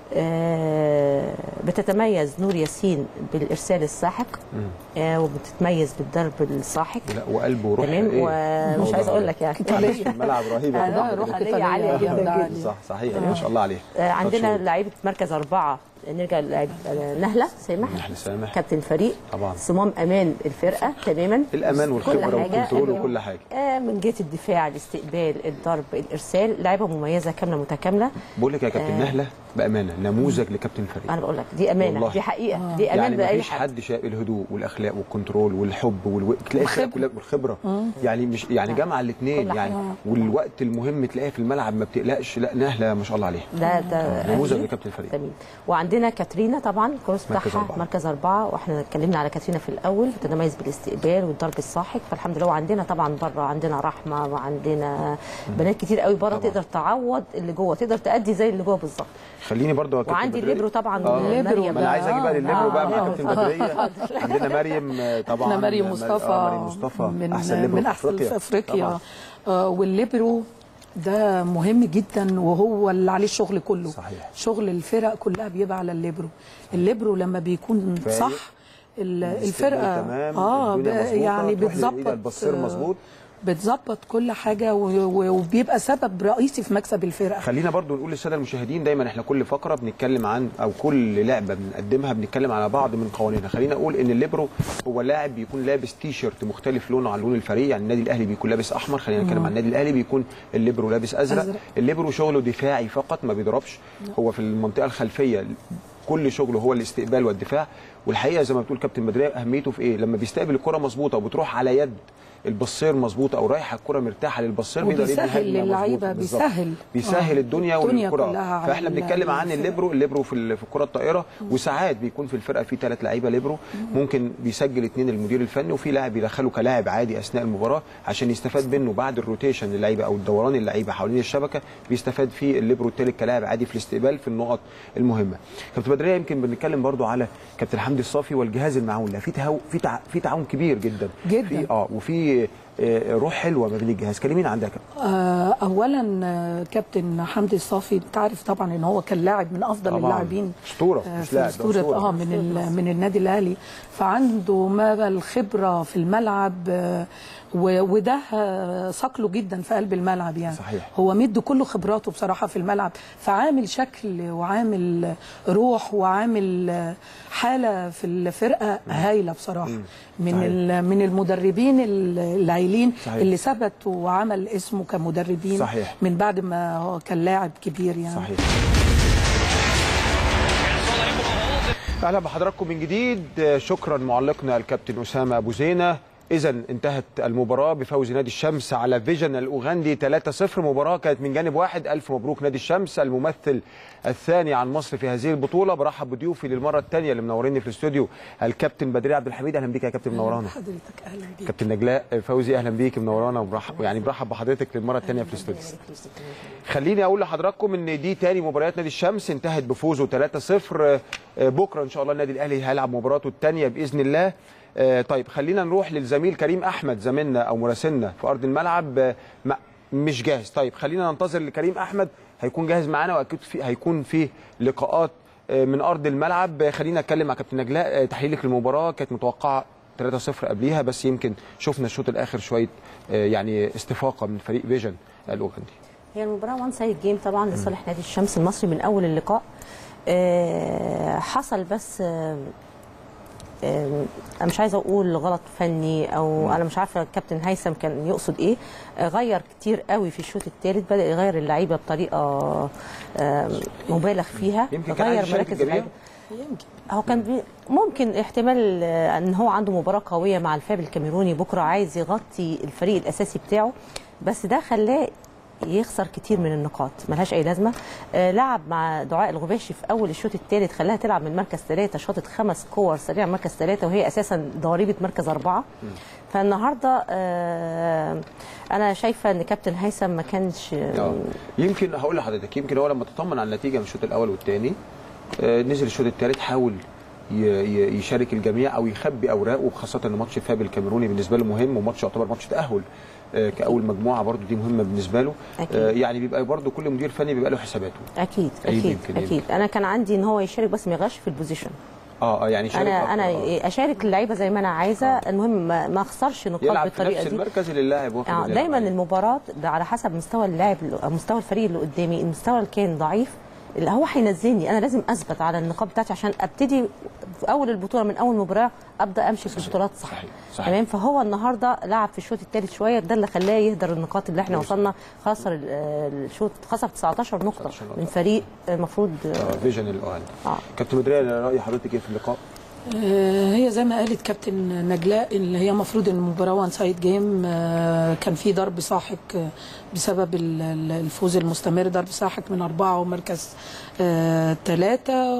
بتتميز نور ياسين بالارسال الساحق آه، وبتتميز بالضرب الساحق لا وقلب وروح تمام إيه؟ ومش موضوع عايز اقول لك يعني معلش في الملعب رهيبه آه، طبعاً. روح قتالية قتالية عالية جدا جدا جدا. عالية. صح صحيح ما شاء الله عليه آه، عندنا خد لعيبه مركز اربعه نرجع للعيب آه، نهله سامح نحن سامح كابتن الفريق طبعا. صمام امان الفرقه تماما الامان كل والخبره حاجة. والكنترول وكل حاجه آه، من جهه الدفاع الاستقبال الضرب الارسال لعيبه مميزه كامله متكامله بقول لك يا كابتن نهله بامانه نموذج لكابتن الفريق انا بقول لك دي امانه والله. دي حقيقه دي امان يعني باي مفيش حد حد شايف الهدوء والاخلاق والكنترول والحب والو... تلاقي الفرقه كلها والخبره يعني مش يعني جامعه الاثنين كل يعني حاجة. والوقت المهم تلاقيها في الملعب ما بتقلقش لا نهله ما شاء الله عليها ده ده نموذج أهلي. لكابتن الفريق تمام وعندنا كاترينا طبعا الكورس مركز بتاعها أربعة. مركز أربعة واحنا اتكلمنا على كاترينا في الأول بتتميز بالاستقبال والضرب الساحق فالحمد لله وعندنا طبعا بره عندنا رحمة وعندنا بنات كتير قوي بره تقدر تعوض اللي جوه تقدر تأدي زي اللي جوه بالظبط خليني برضه يا كابتن وعندي بدرية. الليبرو طبعا آه. الليبرو مريم ما انا عايز اجي بقى للليبرو آه، بقى مع آه، كابتن آه. بدريه عندنا مريم آه، طبعا احنا مريم آه، مصطفى آه، مريم مصطفى من احسن ليبرو من في احسن في طبعاً. افريقيا آه والليبرو ده مهم جدا وهو اللي عليه الشغل كله صحيح. شغل الفرق كلها بيبقى على الليبرو الليبرو لما بيكون فايق. صح ال- الفرقه تمام اه ب- الدنيا مظبوطة، يعني تروح لإيد بتظبط البصير آه، مظبوط بتظبط كل حاجه و- و- وبيبقى سبب رئيسي في مكسب الفرقه خلينا برضو نقول للساده المشاهدين دايما احنا كل فقره بنتكلم عن او كل لعبه بنقدمها بنتكلم على بعض من قوانينها خلينا نقول ان الليبرو هو لاعب بيكون لابس تي شيرت مختلف لونه عن لون الفريق يعني النادي الاهلي بيكون لابس احمر خلينا نتكلم عن النادي الاهلي بيكون الليبرو لابس ازرق, أزرق. الليبرو شغله دفاعي فقط ما بيضربش هو في المنطقه الخلفيه كل شغله هو الاستقبال والدفاع والحقيقه زي ما بتقول كابتن بدريه اهميته في ايه لما بيستقبل الكره مظبوطه وبتروح على يد البصير مظبوطه او رايحه الكره مرتاحه للبصير بيقدر يبني وبيسهل هجمة للعيبة، مظبوطة. بالظبط. بيسهل. بيسهل آه. الدنيا الدنيا والكره كلها على فاحنا ال- بنتكلم عن الفرقة. الليبرو الليبرو في ال- في الكره الطائره وساعات بيكون في الفرقه في ثلاث لعيبه ليبرو ممكن بيسجل اثنين المدير الفني وفي لاعب يدخله كلاعب عادي اثناء المباراه عشان يستفاد منه بعد الروتيشن للعيبه او الدوران اللعيبه حوالين الشبكه بيستفاد فيه الليبرو الثالث كلاعب عادي في الاستقبال في النقط المهمه كابتن بدريه يمكن بنتكلم برضو على كابتن حمدي الصافي والجهاز المعاون لا في تهو في تع... في تعاون كبير جدا جداً. في اه وفي آه، روح حلوه ما بين الجهاز كلمينا عن ده يا كابتن آه، اولا آه، كابتن حمدي الصافي انت عارف طبعا ان هو كان لاعب من افضل طبعاً. اللاعبين أسطورة، آه، مش في لاعب، ده اسطوره أسطورة. اه من ال- من النادي الاهلي فعنده ما الخبره في الملعب آه، و- وده آه، صقله جدا في قلب الملعب يعني صحيح. هو مد كل خبراته بصراحه في الملعب فعامل شكل وعامل روح وعامل آه، حاله في الفرقه هايله بصراحه من صحيح. ال- من المدربين ال- العايلين صحيح. اللي ثبت وعمل اسمه كمدربين صحيح. من بعد ما هو كان لاعب كبير يعني صحيح اهلا بحضراتكم من جديد شكرا معلقنا الكابتن اسامه ابو زينه اذا انتهت المباراه بفوز نادي الشمس على فيجن الاوغندي 3-0 مباراه كانت من جانب واحد الف مبروك نادي الشمس الممثل الثاني عن مصر في هذه البطوله برحب بضيوفي للمره الثانيه اللي منوريني في الاستوديو الكابتن بدري عبد الحميد اهلا بيك يا كابتن منورانا حضرتك اهلا بيك كابتن نجلاء فوزي اهلا بيك منورانا وبرحب يعني برحب بحضرتك للمره الثانيه في الاستوديو خليني اقول لحضراتكم ان دي تاني مباريات نادي الشمس انتهت بفوزه 3-0 آه، بكره ان شاء الله النادي الاهلي هيلعب مباراته الثانيه باذن الله آه، طيب خلينا نروح للزميل كريم احمد زميلنا او مراسلنا في ارض الملعب آه، ما- مش جاهز طيب خلينا ننتظر لكريم احمد هيكون جاهز معانا واكيد في هيكون في لقاءات آه، من ارض الملعب آه، خلينا اتكلم مع كابتن نجلاء آه، تحليلك للمباراه كانت متوقعه 3-0 قبليها بس يمكن شفنا الشوط الاخر شويه آه، يعني استفاقه من فريق فيجن الاوغندي هي المباراه وان سايد جيم طبعا لصالح نادي الشمس المصري من اول اللقاء آه، حصل بس آه، آه، انا مش عايزه اقول غلط فني او انا مش عارفه الكابتن هيثم كان يقصد ايه آه، غير كتير قوي في الشوط الثالث بدا يغير اللعيبه بطريقه آه، مبالغ فيها يمكن كان عايز يشارك الجميع؟ اللعيبه هو كان بي ممكن احتمال آه، ان هو عنده مباراه قويه مع الفاب الكاميروني بكره عايز يغطي الفريق الاساسي بتاعه بس ده خلاه يخسر كتير من النقاط ملهاش اي لازمه آه لعب مع دعاء الغباشي في اول الشوط الثالث خلاها تلعب من مركز ثلاثه شاطت خمس كور سريع مركز ثلاثه وهي اساسا ضريبه مركز اربعه فالنهارده آه انا شايفه ان كابتن هيثم ما كانش اه يمكن هقول لحضرتك يمكن هو لما تطمن على النتيجه من الشوط الاول والثاني نزل الشوط الثالث حاول ي- ي- يشارك الجميع او يخبي اوراقه خاصه ان ماتش فاب الكاميروني بالنسبه له مهم وماتش يعتبر ماتش تاهل آه، كاول مجموعه برضو دي مهمه بالنسبه له أكيد. آه، يعني بيبقى برضو كل مدير فني بيبقى له حساباته اكيد أكيد اكيد يمكن- اكيد انا كان عندي ان هو يشارك بس ما يغش في البوزيشن اه اه يعني شارك انا أكتر، انا آه. اشارك اللعيبه زي ما انا عايزه المهم ما ما اخسرش نقاط يلعب في بالطريقه نفس دي المركز اللي اللاعب واخد آه، اللي دايما يلعب عليه. المباراه ده على حسب مستوى اللاعب اللي- مستوى الفريق اللي قدامي المستوى اللي كان ضعيف اللي هو هينزلني انا لازم اثبت على النقاط بتاعتي عشان ابتدي في اول البطوله من اول مباراه ابدا امشي في البطولات صح صحيح، صحيح. تمام فهو النهارده لعب في الشوط الثالث شويه ده اللي خلاه يهدر النقاط اللي احنا وصلنا خسر ال- الشوط خسر 19 نقطه 19 نقطة. من فريق المفروض آه، فيجن الاوهلي اه كابتن مدريه راي حضرتك ايه في اللقاء؟ آه، هي زي ما قالت كابتن نجلاء اللي هي المفروض ان المباراه وان سايد جيم آه، كان في ضرب ساحق آه، بسبب ال- ال- الفوز المستمر ضرب ساحق من اربعه ومركز ثلاثه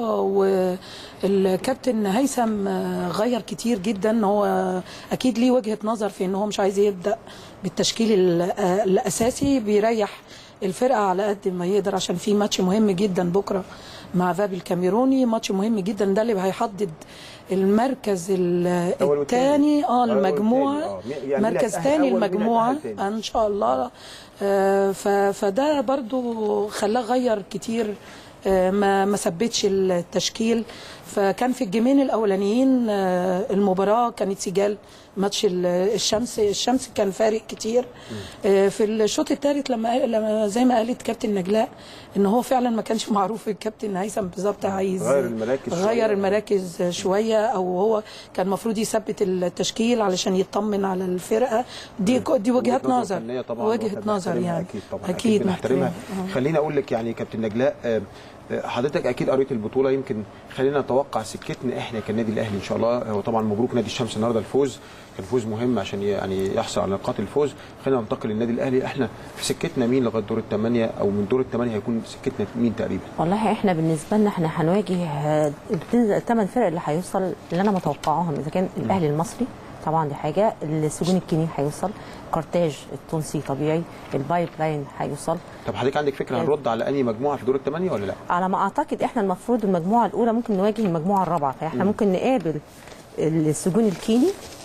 والكابتن هيثم آه، غير كتير جدا هو اكيد ليه وجهه نظر في ان هو مش عايز يبدا بالتشكيل ال- آه، الاساسي بيريح الفرقه على قد ما يقدر عشان في ماتش مهم جدا بكره مع فاب الكاميروني ماتش مهم جدا ده اللي هيحدد المركز ال- الأول والتاني. الثاني اه الأول المجموعه والتاني، آه. مين- يعني مين مركز هيتأهل ثاني أول ومين المجموعه هيتأهل تاني؟ ان شاء الله آه، ف- فده برضو خلاه غير كتير آه، ما ما ثبتش التشكيل فكان في الجيمين الاولانيين آه، المباراه كانت سجال ماتش ال- الشمس الشمس كان فارق كتير آه، في الشوط الثالث لما لما زي ما قالت كابتن نجلاء ان هو فعلا ما كانش معروف الكابتن هيثم بالظبط عايز غير المراكز شوية. غير المراكز شويه او هو كان المفروض يثبت التشكيل علشان يطمن على الفرقه دي دي وجهات نظر فنية طبعا وجهه وإحنا نظر بنحترمها يعني اكيد طبعا اكيد بنحترمها محترمة. آه. خليني اقول لك يعني كابتن نجلاء آه، آه، حضرتك اكيد قريت البطوله يمكن خلينا نتوقع سكتنا احنا كالنادي الاهلي ان شاء الله هو طبعا مبروك نادي الشمس النهارده الفوز كان فوز مهم عشان ي- يعني يحصل على نقاط الفوز خلينا ننتقل للنادي الاهلي احنا في سكتنا مين لغايه دور الثمانيه او من دور الثمانيه هيكون سكتنا مين تقريبا والله احنا بالنسبه لنا احنا هنواجه آه، الثمان فرق اللي هيوصل اللي انا متوقعاهم اذا كان الاهلي المصري طبعا دي حاجه السجون الكيني هيوصل كارتاج التونسي طبيعي البايب لاين هيوصل طب حضرتك عندك فكره هنرد على انهي مجموعه في دور الثمانيه ولا لا على ما اعتقد احنا المفروض المجموعه الاولى ممكن نواجه المجموعه الرابعه فاحنا ممكن نقابل السجون الكيني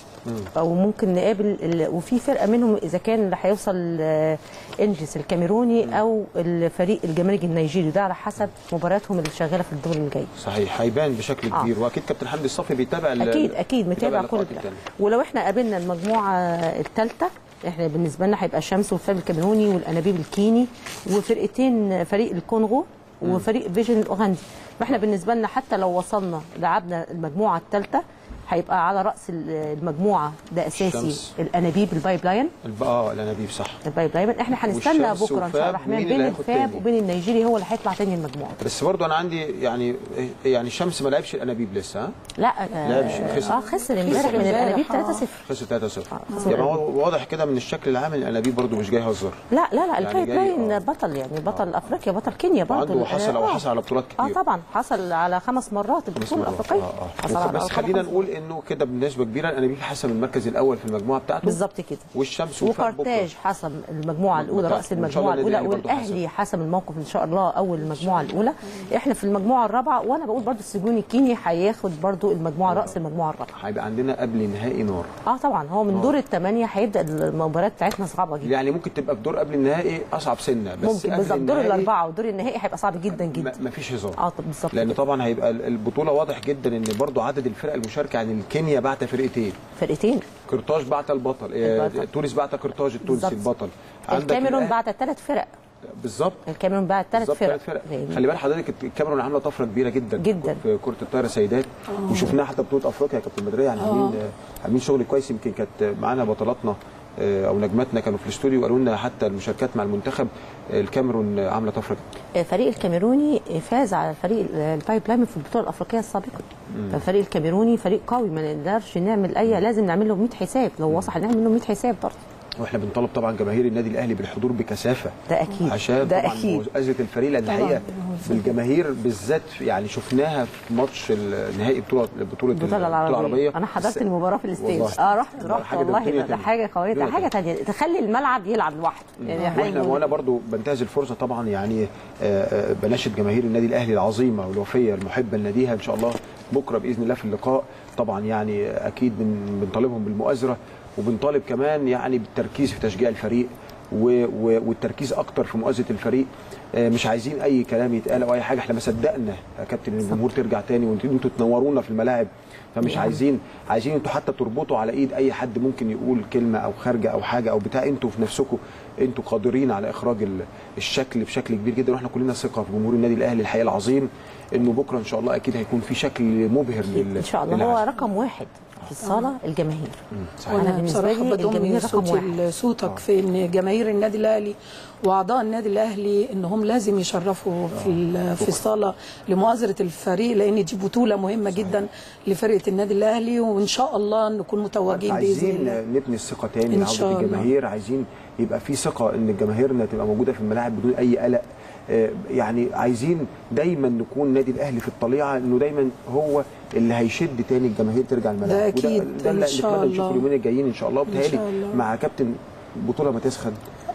او ممكن نقابل ال... وفي فرقه منهم اذا كان اللي هيوصل آه، انجلس الكاميروني او الفريق الجماركي النيجيري ده على حسب مبارياتهم اللي شغاله في الدور اللي جاي صحيح هيبان بشكل آه. كبير واكيد كابتن حمدي الصفي بيتابع ال- اكيد اكيد متابع كل اللقاءات ده التانية. ولو احنا قابلنا المجموعه الثالثه احنا بالنسبه لنا هيبقى الشمس والفاب الكاميروني والانابيب الكيني وفرقتين فريق الكونغو وفريق فيجن الاوغندي فاحنا بالنسبه لنا حتى لو وصلنا لعبنا المجموعه الثالثه هيبقى على راس المجموعه ده اساسي الشمس. الانابيب البايب لاين الب- اه الانابيب صح البايب لاين احنا هنستنى والشمس بكره ان شاء الله وفاب، الرحمن مين بين اللي هياخد الفاب تاني؟ وبين النيجيري هو اللي هيطلع تاني المجموعه بس برضه انا عندي يعني يعني الشمس ما لعبش الانابيب لسه ها لا لا، مش خسر. اه خسر امبارح من امبارح، الانابيب آه. 3-0 خسر 3 0 خسر. يعني هو واضح كده من الشكل العام ان الانابيب برضه مش جاي يهزر لا لا لا يعني البايب جاي- لاين آه. بطل يعني بطل افريقيا بطل كينيا برضه وعنده حصل او آه. حصل على بطولات اه كتير طبعا حصل على خمس مرات خمس البطوله مرات. الافريقيه آه، آه. حصل على بس أرقام خلينا خمس نقول انه كده بنسبه كبيره الانابيب حسم المركز الاول في المجموعه بتاعته بالظبط كده والشمس وفاب بكرة. وكارتاج حسم المجموعه الاولى بتاعته. راس وإن شاء الله المجموعه النادي الاولى الأهلي برضه والاهلي حسم الموقف ان شاء الله اول المجموعه الاولى احنا في المجموعه الرابعه وانا بقول برضه السجون الكيني هياخد برضه المجموعه راس المجموعه الرابعه هيبقى عندنا قبل نهائي نار اه طبعا هو من دور الثمانيه هيبدا المباريات بتاعتنا صعبه جدا يعني ممكن تبقى في دور قبل النهائي اصعب سنه بس ممكن قبل بالظبط دور النهائي الاربعه ودور النهائي هيبقى صعب جدا جدا ما فيش هزار اه طب بالظبط لان كده. طبعا هيبقى البطوله واضح جدا ان برضو عدد الفرق المشاركه يعني الكينيا بعت فرقتين فرقتين قرطاج بعت البطل آه، البطل. تونس بعت قرطاج التونسي بالظبط. البطل عندك الكاميرون الأهلي- بعد ثلاث فرق بالظبط الكاميرون بعد ثلاث بالظبط فرق ثلاث فرق لأن- خلي بال حضرتك الكاميرون عامله طفره كبيره جدا جدا. في كره الطايره سيدات وشفناها حتى بطوله افريقيا يا كابتن بدريه يعني عاملين عاملين شغل كويس يمكن كانت معانا بطلاتنا آه، او نجماتنا كانوا في الاستوديو وقالوا لنا حتى المشاركات مع المنتخب آه، الكاميرون آه، عامله طفره الفريق الكاميروني فاز على الفريق البايب لاين في البطوله الافريقيه السابقه فالفريق الكاميروني فريق قوي ما نقدرش نعمل اي لازم نعمل له 100 حساب لو وصل هنعمل له 100 حساب برضه واحنا بنطالب طبعا جماهير النادي الاهلي بالحضور بكثافه ده اكيد عشان ده طبعا اكيد مؤازره الفريق لان الحقيقه بالجماهير بالذات يعني شفناها في ماتش النهائي بطوله بطوله البطوله العربيه انا حضرت المباراه في الاستاد والله. اه رحت لا، رحت حاجة والله دنيا ده, ده تانية. حاجه قويه ده دنيا حاجه تانية تخلي الملعب يلعب لوحده يعني حاجة واحنا مهمة. وانا برضو بنتهز الفرصه طبعا يعني آه، آه، بناشد جماهير النادي الاهلي العظيمه والوفيه المحبه لناديها ان شاء الله بكره باذن الله في اللقاء طبعا يعني اكيد بن- بنطالبهم بالمؤازره وبنطالب كمان يعني بالتركيز في تشجيع الفريق و- و- والتركيز اكتر في مؤازره الفريق آه، مش عايزين اي كلام يتقال او اي حاجه احنا ما صدقنا يا كابتن ان الجمهور ترجع تاني وانتوا انتوا تنورونا في الملاعب فمش عايزين عايزين انتوا حتى تربطوا على ايد اي حد ممكن يقول كلمه او خارجه او حاجه او بتاع انتوا في نفسكم انتوا قادرين على اخراج ال- الشكل بشكل كبير جدا واحنا كلنا ثقه في جمهور النادي الاهلي الحقيقه العظيم انه بكره ان شاء الله اكيد هيكون في شكل مبهر لل ان شاء الله هو للعالم. رقم واحد في الصاله الجماهير صحيح. أنا انا بالنسبة بصراحه لي بضم الجماهير رقم صوتي واحد. لصوتك في ان جماهير النادي الاهلي واعضاء النادي الاهلي انهم لازم يشرفوا في ال- في الصاله لمؤازره الفريق لان دي بطوله مهمه جدا لفرقه النادي الاهلي وان شاء الله نكون متوجين باذن عايزين الله نبني الثقه تاني إن لعوده شاء الله. الجماهير عايزين يبقى في ثقه ان جماهيرنا تبقى موجوده في الملاعب بدون اي قلق آه، يعني عايزين دايما نكون النادي الاهلي في الطليعه انه دايما هو اللي هيشد تاني الجماهير ترجع الملاعب ده وده- أكيد، ده اللي إن شاء نتمنى نشوفه الله. اليومين الجايين ان شاء الله إن شاء وبالتالي الله. مع كابتن بطوله ما تسخن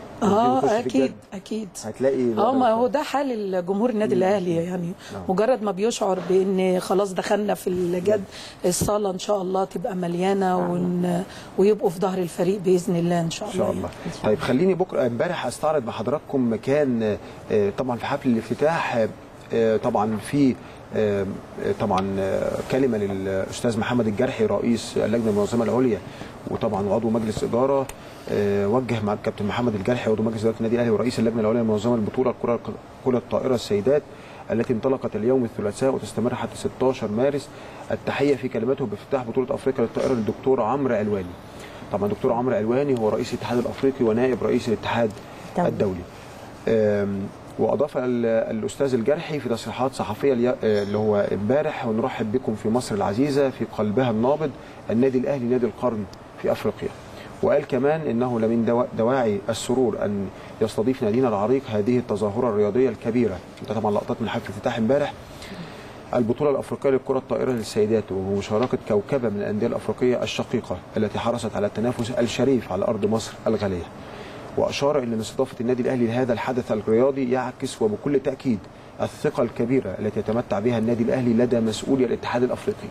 نخش في اه اكيد الجد. اكيد هتلاقي اه ما هو ده حال الجمهور النادي الاهلي يعني مجرد ما بيشعر بان خلاص دخلنا في الجد الصاله ان شاء الله تبقى مليانه ون... ويبقوا في ظهر الفريق باذن الله ان شاء ان الله شاء الله طيب خليني بكره امبارح استعرض مع حضراتكم مكان آه، طبعا في حفل الافتتاح آه، آه، طبعا في آه، آه، طبعا آه، كلمه للاستاذ محمد الجرحي رئيس اللجنه المنظمه العليا وطبعا عضو مجلس اداره آه، وجه مع الكابتن محمد الجرحي عضو مجلس اداره النادي الاهلي ورئيس اللجنه العليا المنظمه للبطوله الكره كره الطائره السيدات التي انطلقت اليوم الثلاثاء وتستمر حتى 16 مارس التحيه في كلمته بافتتاح بطوله افريقيا للطائره للدكتور عمرو علواني طبعا دكتور عمرو علواني هو رئيس الاتحاد الافريقي ونائب رئيس الاتحاد دولي. الدولي آم، واضاف ال- الاستاذ الجرحي في تصريحات صحفيه الي- آه، اللي هو امبارح ونرحب بكم في مصر العزيزه في قلبها النابض النادي الاهلي نادي القرن في افريقيا وقال كمان انه لمن دوا- دواعي السرور ان يستضيف نادينا العريق هذه التظاهره الرياضيه الكبيره ده طبعا لقطات من حفل افتتاح امبارح البطولة الأفريقية للكرة الطائرة للسيدات وبمشاركة كوكبة من الأندية الأفريقية الشقيقة التي حرصت على التنافس الشريف على أرض مصر الغالية وأشار إلى أن استضافة النادي الأهلي لهذا الحدث الرياضي يعكس وبكل تأكيد الثقة الكبيرة التي يتمتع بها النادي الأهلي لدى مسؤولي الاتحاد الأفريقي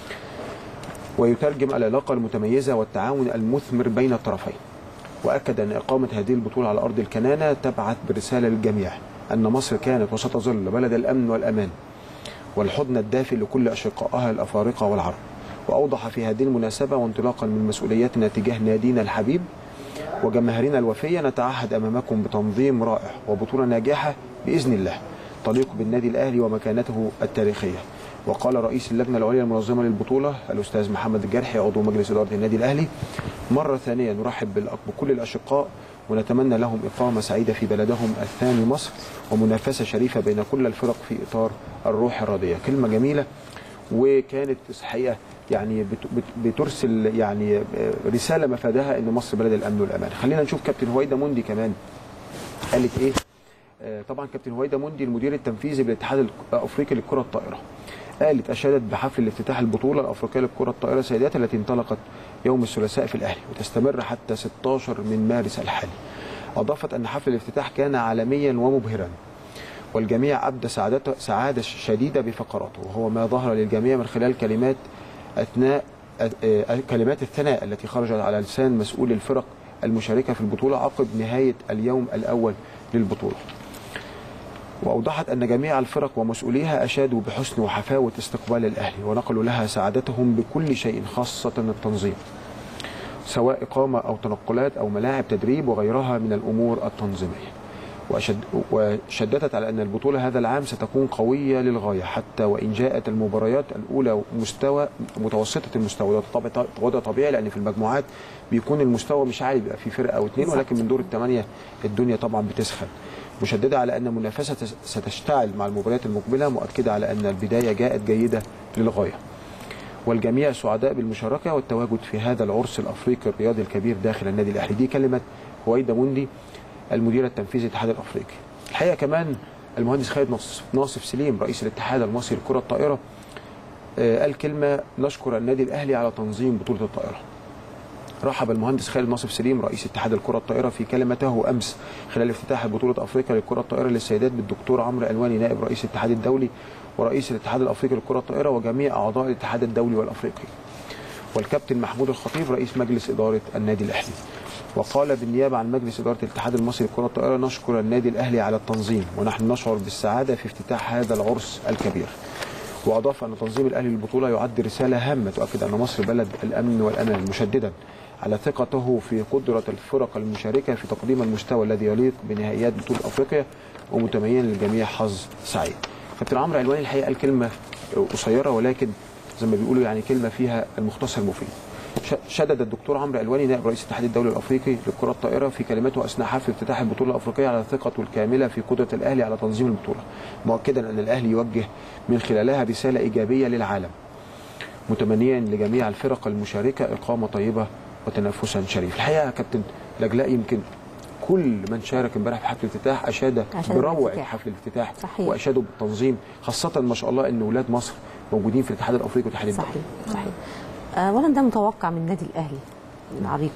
ويترجم العلاقة المتميزة والتعاون المثمر بين الطرفين وأكد أن إقامة هذه البطولة على أرض الكنانة تبعث برسالة للجميع أن مصر كانت وستظل بلد الأمن والأمان والحضن الدافئ لكل أشقائها الأفارقة والعرب وأوضح في هذه المناسبة وانطلاقا من مسؤولياتنا تجاه نادينا الحبيب وجماهيرنا الوفية نتعهد أمامكم بتنظيم رائع وبطولة ناجحة بإذن الله تليق بالنادي الأهلي ومكانته التاريخية وقال رئيس اللجنة العليا المنظمة للبطولة الأستاذ محمد الجرحي عضو مجلس إدارة النادي الأهلي مرة ثانية نرحب بالأ- بكل الأشقاء ونتمنى لهم إقامة سعيدة في بلدهم الثاني مصر ومنافسة شريفة بين كل الفرق في إطار الروح الرياضية كلمة جميلة وكانت الحقيقة يعني بت- بت- بترسل يعني آه، رسالة مفادها أن مصر بلد الأمن والأمان خلينا نشوف كابتن هويدا موندي كمان قالت إيه آه، طبعا كابتن هويدا موندي المدير التنفيذي بالاتحاد الافريقي للكره الطائره قالت اشادت بحفل الافتتاح البطوله الافريقيه للكره الطائره سيدات التي انطلقت يوم الثلاثاء في الاهلي وتستمر حتى 16 من مارس الحالي اضافت ان حفل الافتتاح كان عالميا ومبهرا والجميع ابدى سعادته سعاده شديده بفقراته وهو ما ظهر للجميع من خلال كلمات اثناء آه، كلمات الثناء التي خرجت على لسان مسؤول الفرق المشاركه في البطوله عقب نهايه اليوم الاول للبطوله وأوضحت أن جميع الفرق ومسؤوليها أشادوا بحسن وحفاوة استقبال الأهلي ونقلوا لها سعادتهم بكل شيء خاصة التنظيم سواء إقامة أو تنقلات أو ملاعب تدريب وغيرها من الأمور التنظيمية وشد وشددت على أن البطولة هذا العام ستكون قوية للغاية حتى وإن جاءت المباريات الأولى مستوى متوسطة المستوى ده طبع- وده طبيعي لأن في المجموعات بيكون المستوى مش عالي بيبقى في فرقة أو اتنين ولكن من دور الثمانية الدنيا طبعا بتسخن مشددة على أن المنافسة تس- ستشتعل مع المباريات المقبلة مؤكدة على أن البداية جاءت جيدة للغاية والجميع سعداء بالمشاركة والتواجد في هذا العرس الأفريقي الرياضي الكبير داخل النادي الأهلي دي كلمة هويدا موندي المدير التنفيذي للاتحاد الأفريقي الحقيقة كمان المهندس خالد ناصف- ناصف سليم رئيس الاتحاد المصري لكرة الطائرة آه، قال كلمة نشكر النادي الأهلي على تنظيم بطولة الطائرة رحب المهندس خالد ناصف سليم رئيس اتحاد الكرة الطائرة في كلمته أمس خلال افتتاح بطولة أفريقيا للكرة الطائرة للسيدات بالدكتور عمرو ألواني نائب رئيس الاتحاد الدولي ورئيس الاتحاد الأفريقي للكرة الطائرة وجميع أعضاء الاتحاد الدولي والأفريقي والكابتن محمود الخطيب رئيس مجلس إدارة النادي الأهلي وقال بالنيابة عن مجلس إدارة الاتحاد المصري للكرة الطائرة نشكر النادي الأهلي على التنظيم ونحن نشعر بالسعادة في افتتاح هذا العرس الكبير وأضاف أن تنظيم الأهلي للبطولة يعد رسالة هامة تؤكد أن مصر بلد الأمن والأمان مشددا على ثقته في قدرة الفرق المشاركة في تقديم المستوى الذي يليق بنهائيات بطولة أفريقيا ومتمنيا للجميع حظ سعيد. كابتن عمرو علواني الحقيقة قال كلمة قصيرة ولكن زي ما بيقولوا يعني كلمة فيها المختصر مفيد. ش- شدد الدكتور عمرو علواني نائب رئيس الاتحاد الدولي الافريقي للكره الطائره في كلمته اثناء حفل افتتاح البطوله الافريقيه على ثقته الكامله في قدره الاهلي على تنظيم البطوله مؤكدا ان الاهلي يوجه من خلالها رساله ايجابيه للعالم متمنيا لجميع الفرق المشاركه اقامه طيبه وتنافسا شريف الحقيقه يا كابتن لجلاء يمكن كل من شارك امبارح في حفل الافتتاح اشاد أشاد بروعه بالافتتاح. حفل الافتتاح صحيح. واشادوا بالتنظيم خاصه ما شاء الله ان اولاد مصر موجودين في الاتحاد الافريقي والاتحاد الدولي صحيح صحيح اولا ده متوقع من النادي الاهلي العريق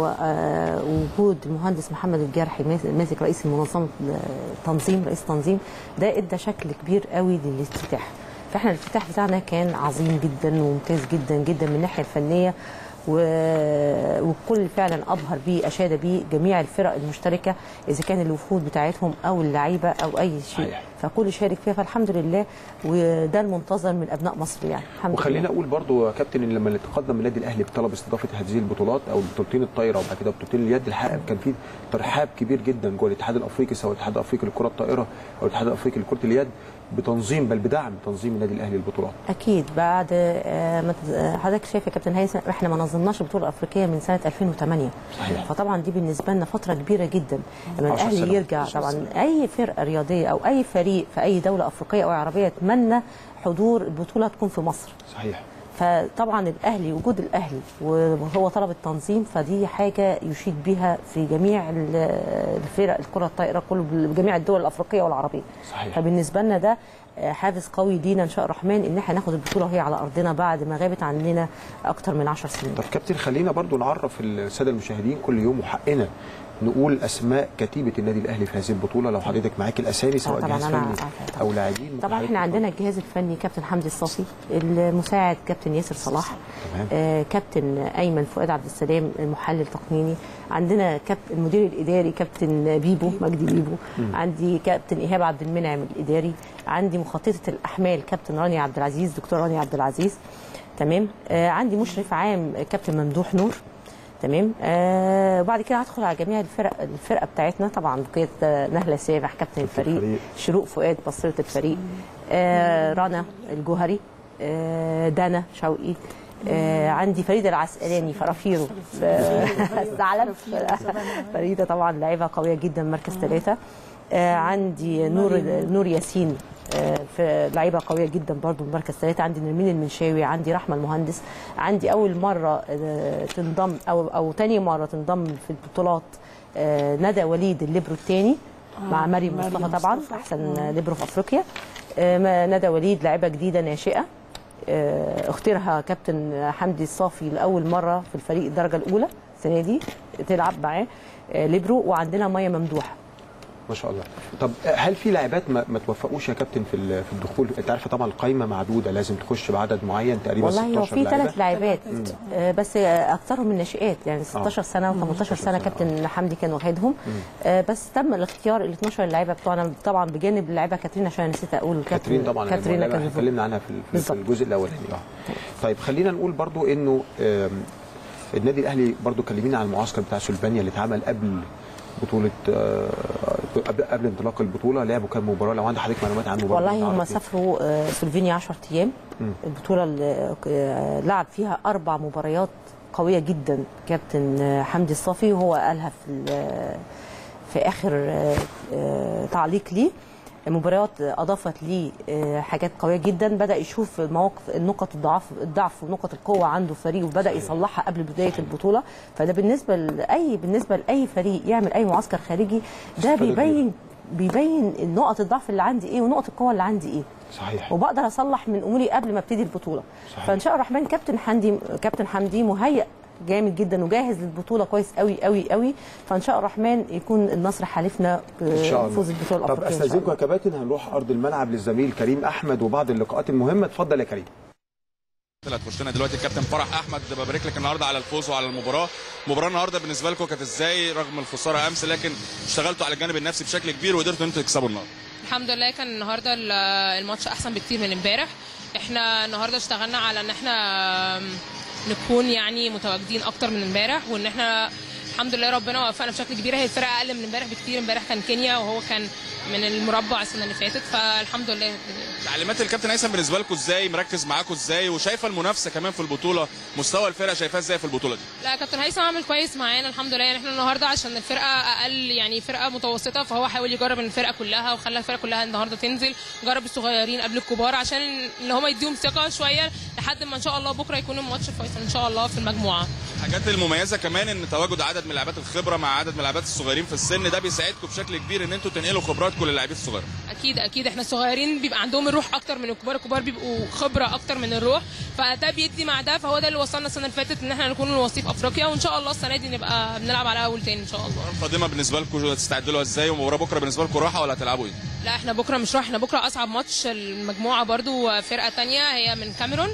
ووجود المهندس محمد الجرحي ماس- ماسك رئيس المنظمه التنظيم رئيس التنظيم ده ادى شكل كبير قوي للافتتاح فاحنا الافتتاح بتاعنا كان عظيم جدا وممتاز جدا جدا من الناحيه الفنيه و- والكل فعلا ابهر بيه اشاد بيه جميع الفرق المشتركه اذا كان الوفود بتاعتهم او اللعيبه او اي شيء صحيح. فكل شارك فيها فالحمد لله وده المنتظر من ابناء مصر يعني الحمد وخلينا لله اقول برضو يا كابتن ان لما تقدم النادي الاهلي بطلب استضافه هذه البطولات او بطولتين الطايره وبعد كده بطولتين اليد الحقيقه كان في ترحاب كبير جدا جوه الاتحاد الافريقي سواء الاتحاد الافريقي للكره الطائره او الاتحاد الافريقي لكره اليد بتنظيم بل بدعم تنظيم النادي الاهلي للبطولات اكيد بعد آه، ما ت- آه، حضرتك شايف يا كابتن هيثم احنا ما نظمناش البطوله الافريقيه من سنه 2008 صحيح. فطبعا دي بالنسبه لنا فتره كبيره جدا لما 10 الاهلي سنوات. يرجع طبعا اي فرقه رياضيه او اي فريق في اي دوله افريقيه او عربيه يتمنى حضور البطوله تكون في مصر صحيح فطبعا الاهلي وجود الاهلي وهو طلب التنظيم فدي حاجه يشيد بها في جميع ال- الفرق الكره الطائره كله بجميع الدول الافريقيه والعربيه صحيح. فبالنسبه لنا ده آه، حافز قوي لينا ان شاء الرحمن ان احنا ناخد البطوله وهي على ارضنا بعد ما غابت عننا اكتر من 10 سنين طب كابتن خلينا برضو نعرف الساده المشاهدين كل يوم وحقنا نقول اسماء كتيبه النادي الاهلي في هذه البطوله لو حضرتك معاك الاسامي سواء طبعاً جهاز أنا فني عارفة طبعاً. او لاعبين طبعا احنا عندنا الجهاز الفني كابتن حمدي الصافي المساعد كابتن ياسر صلاح تمام. آه كابتن ايمن فؤاد عبد السلام المحلل تقنيني عندنا كابتن المدير الاداري كابتن بيبو مجدي بيبو عندي كابتن ايهاب عبد المنعم الاداري عندي مخططه الاحمال كابتن رانيا عبد العزيز دكتور رانيا عبد العزيز تمام آه عندي مشرف عام كابتن ممدوح نور تمام آه وبعد كده هدخل على جميع الفرق الفرقه بتاعتنا طبعا بقيه آه، نهله سابح كابتن الفريق الفريق. شروق فؤاد بصيره الفريق آه رنا الجوهري آه دانا شوقي آه عندي فريده العسقلاني فرافيرو في الثعلب فريده طبعا لعيبه قويه جدا مركز ثلاثه آه عندي نور نور ياسين آه، في لعيبه قويه جدا برضو مركز ثلاثه عندي نرمين المنشاوي عندي رحمه المهندس عندي اول مره آه، تنضم او او تاني مره تنضم في البطولات آه، ندى وليد الليبرو الثاني مع مريم مريم مصطفى طبعا مصطفى. احسن ليبرو في افريقيا آه، ما- ندى وليد لاعبه جديده ناشئه آه، اختيرها كابتن حمدي الصافي لاول مره في الفريق الدرجه الاولى السنه دي تلعب معاه آه، ليبرو وعندنا ميه ممدوح ما شاء الله طب هل في لاعبات ما, ما توفقوش يا كابتن في ال- في الدخول انت عارفه طبعا القايمه معدوده لازم تخش بعدد معين تقريبا والله هو 16 في لاعبة. ثلاث لاعبات آه، بس آه، اكثرهم من ناشئات يعني 16 سنه و18 سنة، سنه كابتن حمدي كان واخدهم آه، بس تم الاختيار ال 12 لاعيبه بتوعنا طبعا بجانب اللاعيبه كاترين عشان نسيت اقول كاترين طبعا كاترين المعلمة كان اتكلمنا عنها في ال- في بالظبط. الجزء الاولاني اه طيب خلينا نقول برضو انه آم، النادي الاهلي برضو كلمينا عن المعسكر بتاع سلبانيا اللي اتعمل قبل بطولة آه، قبل قبل انطلاق البطولة لعبوا كام مباراة لو عندك حضرتك معلومات عنه برضو والله هم نعرف إيه. سافروا آه، سلوفينيا 10 ايام البطوله اللي آه، لعب فيها اربع مباريات قويه جدا كابتن آه، حمدي الصافي وهو قالها في ال- في اخر آه، آه، تعليق ليه مباريات اضافت ليه آه، حاجات قويه جدا بدا يشوف مواقف النقط الضعف الضعف ونقط القوه عنده فريق وبدا يصلحها قبل بدايه البطوله فده بالنسبه لاي بالنسبه لاي فريق يعمل اي معسكر خارجي ده استفادة بيبين بيبين نقط الضعف اللي عندي ايه ونقط القوه اللي عندي ايه صحيح وبقدر اصلح من اموري قبل ما ابتدي البطوله صحيح. فان شاء الله الرحمن كابتن حمدي كابتن حمدي مهيأ جامد جدا وجاهز للبطوله كويس قوي قوي قوي فان شاء الله الرحمن يكون النصر حالفنا ان شاء الله بفوز البطوله طب الافريقيه إن شاء استاذنكم الله. يا كباتن هنروح ارض الملعب للزميل كريم احمد وبعض اللقاءات المهمة اتفضل يا كريم اللي هتخش لنا دلوقتي الكابتن فرح احمد ببارك لك النهارده على الفوز وعلى المباراه المباراه النهارده بالنسبه لكم كانت ازاي رغم الخساره امس لكن اشتغلتوا على الجانب النفسي بشكل كبير وقدرتوا انتوا تكسبوا النهارده الحمد لله كان النهارده ال- الماتش احسن بكتير من امبارح احنا النهارده اشتغلنا على ان احنا نكون يعني متواجدين اكتر من امبارح وان احنا الحمد لله ربنا وفقنا بشكل كبير هي الفرقه اقل من امبارح بكتير امبارح كان كينيا وهو كان من المربع السنه اللي فاتت فالحمد لله تعليمات الكابتن هيثم بالنسبه لكم ازاي مركز معاكم ازاي وشايفه المنافسه كمان في البطوله مستوى الفرقه شايفاه ازاي في البطوله دي لا كابتن هيثم عامل كويس معانا الحمد لله يعني احنا النهارده عشان الفرقه اقل يعني فرقه متوسطه فهو حاول يجرب الفرقه كلها وخلى الفرقه كلها النهارده تنزل جرب الصغيرين قبل الكبار عشان ان هم يديهم ثقه شويه لحد ما ان شاء الله بكره يكون الماتش فيصل ان شاء الله في المجموعه الحاجات المميزه كمان ان تواجد عدد من لاعبات الخبره مع عدد من اللاعبات الصغيرين في السن ده بيساعدكم بشكل كبير ان انتوا تنقلوا خبراتكم للاعبين الصغيرين اكيد اكيد احنا الصغيرين بيبقى عندهم الروح اكتر من الكبار الكبار بيبقوا خبره اكتر من الروح فده بيدي مع ده فهو ده اللي وصلنا السنه اللي فاتت ان احنا نكون الوصيف افريقيا وان شاء الله السنه دي نبقى بنلعب على اول تاني ان شاء الله المباراه القادمه بالنسبه لكم تستعدوا لها ازاي ومباراه بكره بالنسبه لكم راحه ولا هتلعبوا ايه لا احنا بكره مش راح احنا بكره اصعب ماتش المجموعه برضو فرقه تانية هي من كاميرون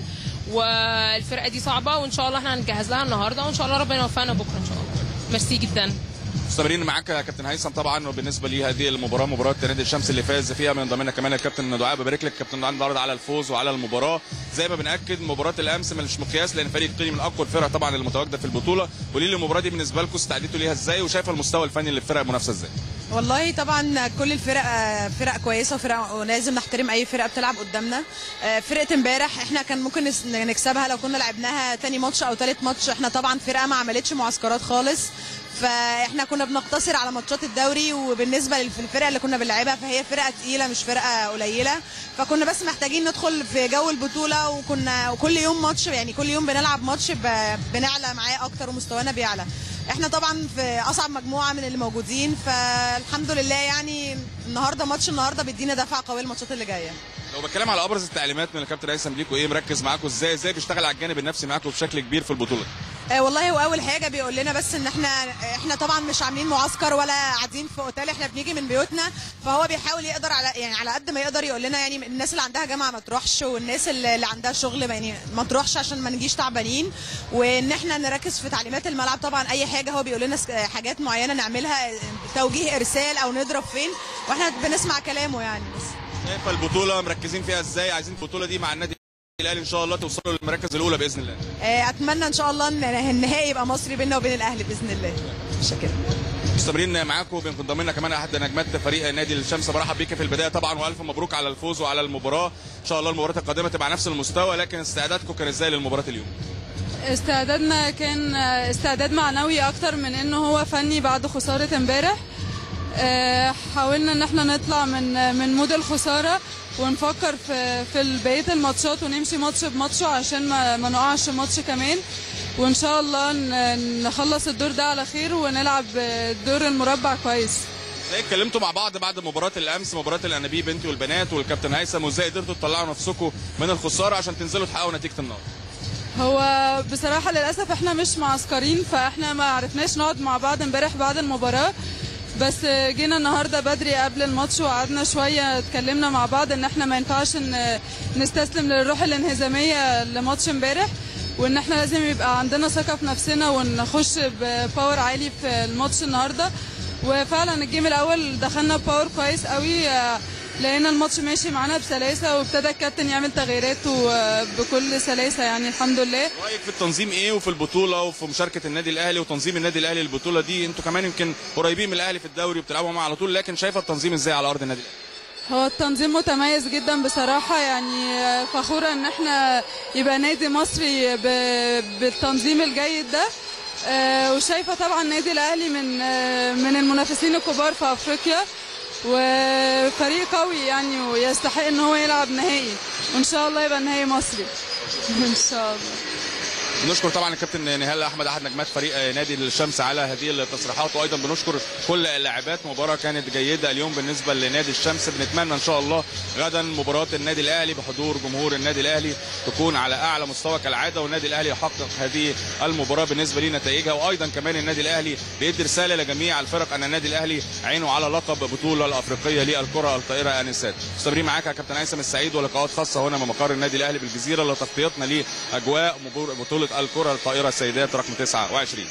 والفرقه دي صعبه وان شاء الله احنا هنجهز لها النهارده وان شاء الله ربنا يوفقنا بكره ان شاء الله ميرسي جدا مستمرين معاك يا كابتن هيثم طبعا وبالنسبه لي هذه المباراه مباراه نادي الشمس اللي فاز فيها من ضمنها كمان الكابتن دعاء ببارك لك كابتن دعاء النهارده على الفوز وعلى المباراه زي ما بناكد مباراه الامس مش مقياس لان فريق قيني من اقوى الفرق طبعا المتواجده في البطوله قولي لي المباراه دي بالنسبه لكم استعدتوا ليها ازاي وشايفه المستوى الفني للفرق المنافسه ازاي والله طبعا كل الفرق آه، فرق كويسه وفرق ولازم نحترم اي فرقه بتلعب قدامنا آه، فرقه امبارح احنا كان ممكن نس- نكسبها لو كنا لعبناها تاني ماتش او تالت ماتش احنا طبعا فرقه ما عملتش معسكرات خالص فاحنا كنا بنقتصر على ماتشات الدوري وبالنسبه للفرقه اللي كنا بنلعبها فهي فرقه تقيله مش فرقه قليله فكنا بس محتاجين ندخل في جو البطوله وكنا وكل يوم ماتش يعني كل يوم بنلعب ماتش ب- بنعلى معاه اكتر ومستوانا بيعلى احنا طبعا في اصعب مجموعه من اللي موجودين فالحمد لله يعني النهارده ماتش النهارده بيدينا دفعه قويه الماتشات اللي جايه لو بتكلم على ابرز التعليمات من الكابتن هيثم ليكوا ايه مركز معاكم ازاي ازاي بيشتغل على الجانب النفسي معاكم بشكل كبير في البطوله آه والله هو اول حاجه بيقول لنا بس ان احنا احنا طبعا مش عاملين معسكر ولا قاعدين في اوتيل احنا بنيجي من بيوتنا فهو بيحاول يقدر على يعني على قد ما يقدر يقول لنا يعني الناس اللي عندها جامعه ما تروحش والناس اللي اللي عندها شغل ما- يعني ما تروحش عشان ما نجيش تعبانين وان احنا نركز في تعليمات الملعب طبعا اي حاجه هو بيقول لنا س- حاجات معينه نعملها توجيه ارسال او نضرب فين واحنا بنسمع كلامه يعني بس شايفه البطوله مركزين فيها ازاي عايزين البطوله دي مع النادي الاهلي ان شاء الله توصلوا للمراكز الاولى باذن الله آه، اتمنى ان شاء الله ان النهائي يبقى مصري بيننا وبين الاهلي باذن الله شكرا مستمرين معاكم بينكم ضمننا كمان احد نجمات فريق نادي الشمس برحب بيك في البدايه طبعا والف مبروك على الفوز وعلى المباراه ان شاء الله المباراه القادمه تبقى نفس المستوى لكن استعدادكم كان ازاي للمباراه اليوم استعدادنا كان استعداد معنوي اكتر من انه هو فني بعد خساره امبارح آه، حاولنا ان احنا نطلع من من مود الخساره ونفكر في في بقيه الماتشات ونمشي ماتش بماتشه عشان ما, ما نقعش ماتش كمان وان شاء الله ن- نخلص الدور ده على خير ونلعب دور المربع كويس ازاي اتكلمتوا مع بعض بعد مباراه الامس مباراه الانابيب انت والبنات والكابتن هيثم وازاي قدرتوا تطلعوا نفسكم من الخساره عشان تنزلوا تحققوا نتيجه النهارده هو بصراحة للأسف احنا مش معسكرين فاحنا ما عرفناش نقعد مع بعض امبارح بعد المباراة بس جينا النهارده بدري قبل الماتش وقعدنا شويه اتكلمنا مع بعض ان احنا ما ينفعش ان نستسلم للروح الانهزاميه لماتش امبارح وان احنا لازم يبقى عندنا ثقه في نفسنا ونخش بباور عالي في الماتش النهارده وفعلا الجيم الاول دخلنا بباور كويس قوي آه، لقينا الماتش ماشي معانا بسلاسه وابتدى الكابتن يعمل تغييراته آه، بكل سلاسه يعني الحمد لله رايك في التنظيم ايه وفي البطوله وفي مشاركه النادي الاهلي وتنظيم النادي الاهلي للبطوله دي انتوا كمان يمكن قريبين من الاهلي في الدوري وبتلعبوا معاه على طول لكن شايفه التنظيم ازاي على ارض النادي الاهلي هو التنظيم متميز جدا بصراحة يعني آه، فخورة ان احنا يبقى نادي مصري ب- بالتنظيم الجيد ده آه، وشايفة طبعا النادي الاهلي من آه، من المنافسين الكبار في افريقيا وفريق قوي يعني ويستحق ان هو يلعب نهائي وان شاء الله يبقى نهائي مصري ان شاء الله بنشكر طبعا الكابتن نهال احمد احد نجمات فريق نادي الشمس على هذه التصريحات وايضا بنشكر كل اللاعبات مباراه كانت جيده اليوم بالنسبه لنادي الشمس بنتمنى ان شاء الله غدا مباراه النادي الاهلي بحضور جمهور النادي الاهلي تكون على اعلى مستوى كالعاده والنادي الاهلي يحقق هذه المباراه بالنسبه لنتائجها وايضا كمان النادي الاهلي بيدي رساله لجميع الفرق ان النادي الاهلي عينه على لقب بطوله الافريقيه للكره الطائره انسات مستمرين معاك يا كابتن هيثم السعيد ولقاءات خاصه هنا من مقر النادي الاهلي بالجزيره لتغطيتنا لاجواء مبور- بطوله الكره الطائره السيدات رقم 29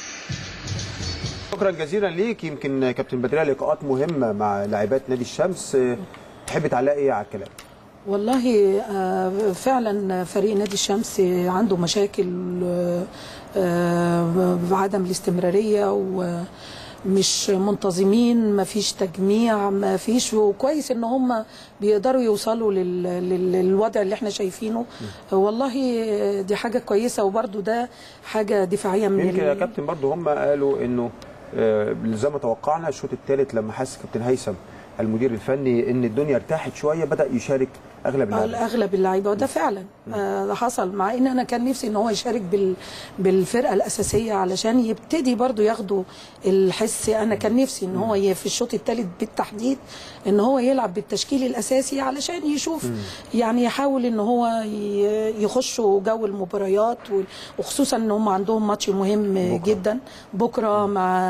شكرا جزيلا ليك يمكن كابتن بدريه لقاءات مهمه مع لاعبات نادي الشمس آه، تحب تعلق ايه على الكلام والله آه، فعلا فريق نادي الشمس عنده مشاكل آه، آه، بعدم الاستمرارية ومش منتظمين مفيش تجميع مفيش وكويس ان هم بيقدروا يوصلوا لل- لل- للوضع اللي احنا شايفينه والله دي حاجة كويسة وبرضو ده حاجة دفاعية من يمكن يا ال- كابتن برضو هم قالوا انه آه، زي ما توقعنا الشوط الثالث لما حس كابتن هيثم المدير الفني ان الدنيا ارتاحت شويه بدا يشارك اغلب اللاعبين اغلب اللعيبه وده فعلا آه، ده حصل مع ان انا كان نفسي ان هو يشارك بال بالفرقه الاساسيه علشان يبتدي برضو ياخدوا الحس انا كان نفسي ان هو ي- في الشوط الثالث بالتحديد ان هو يلعب بالتشكيل الاساسي علشان يشوف يعني يحاول ان هو ي- يخشوا جو المباريات و- وخصوصا ان هم عندهم ماتش مهم بكرة. جدا بكره مع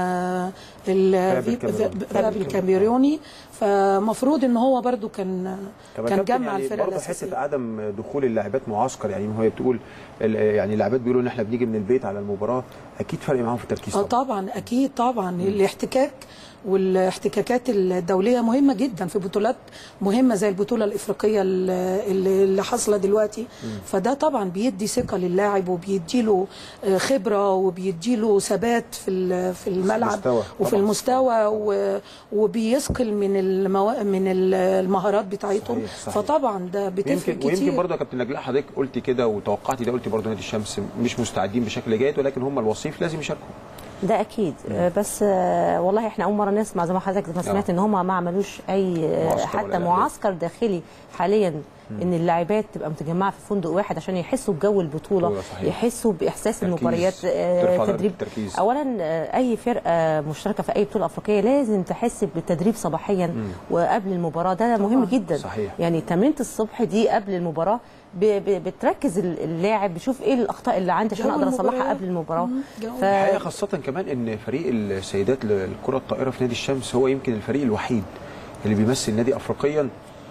ال- فاب الكاميروني. فاب الكاميروني فمفروض ان هو برضو كان طب يا كان كابتن جمع يعني الفرقه برضه الاساسيه حته عدم دخول اللاعبات معسكر يعني هو بتقول ال- يعني اللاعبات بيقولوا ان احنا بنيجي من البيت على المباراه اكيد فرق معاهم في التركيز اه طبعا طبعا اكيد طبعا الاحتكاك والاحتكاكات الدوليه مهمه جدا في بطولات مهمه زي البطوله الافريقيه اللي اللي حاصله دلوقتي فده طبعا بيدي ثقه للاعب وبيديله آه، خبره وبيديله ثبات في ال- في الملعب المستوى وفي طبعاً. المستوى و- وبيثقل من المو... من المهارات بتاعتهم صحيح، صحيح. فطبعا ده بتفرق ويمكن ويمكن كتير برضه يا كابتن نجلاء حضرتك قلتي كده وتوقعتي ده قلتي برضه نادي الشمس مش مستعدين بشكل جيد ولكن هم الوصيف لازم يشاركوا ده اكيد آه، بس آه، والله احنا اول مره نسمع زي ما حضرتك ما سمعت ان هم ما عملوش اي آه، معسكر ولا حتى لا. معسكر داخلي حاليا ان اللاعبات تبقى متجمعه في فندق واحد عشان يحسوا بجو البطوله بطولة، صحيح. يحسوا باحساس تركيز، المباريات آه، ترفع درجة تدريب التركيز. اولا آه، اي فرقه مشتركه في اي بطوله افريقيه لازم تحس بالتدريب صباحيا وقبل المباراه ده مهم جدا صحيح. يعني تمرينه الصبح دي قبل المباراه ب- ب- بتركز اللاعب بيشوف ايه الاخطاء اللي عندي عشان جو اقدر اصلحها المباراة. قبل المباراه مم، جو. ف... الحقيقه خاصه كمان ان فريق السيدات للكره الطائره في نادي الشمس هو يمكن الفريق الوحيد اللي بيمثل نادي افريقيا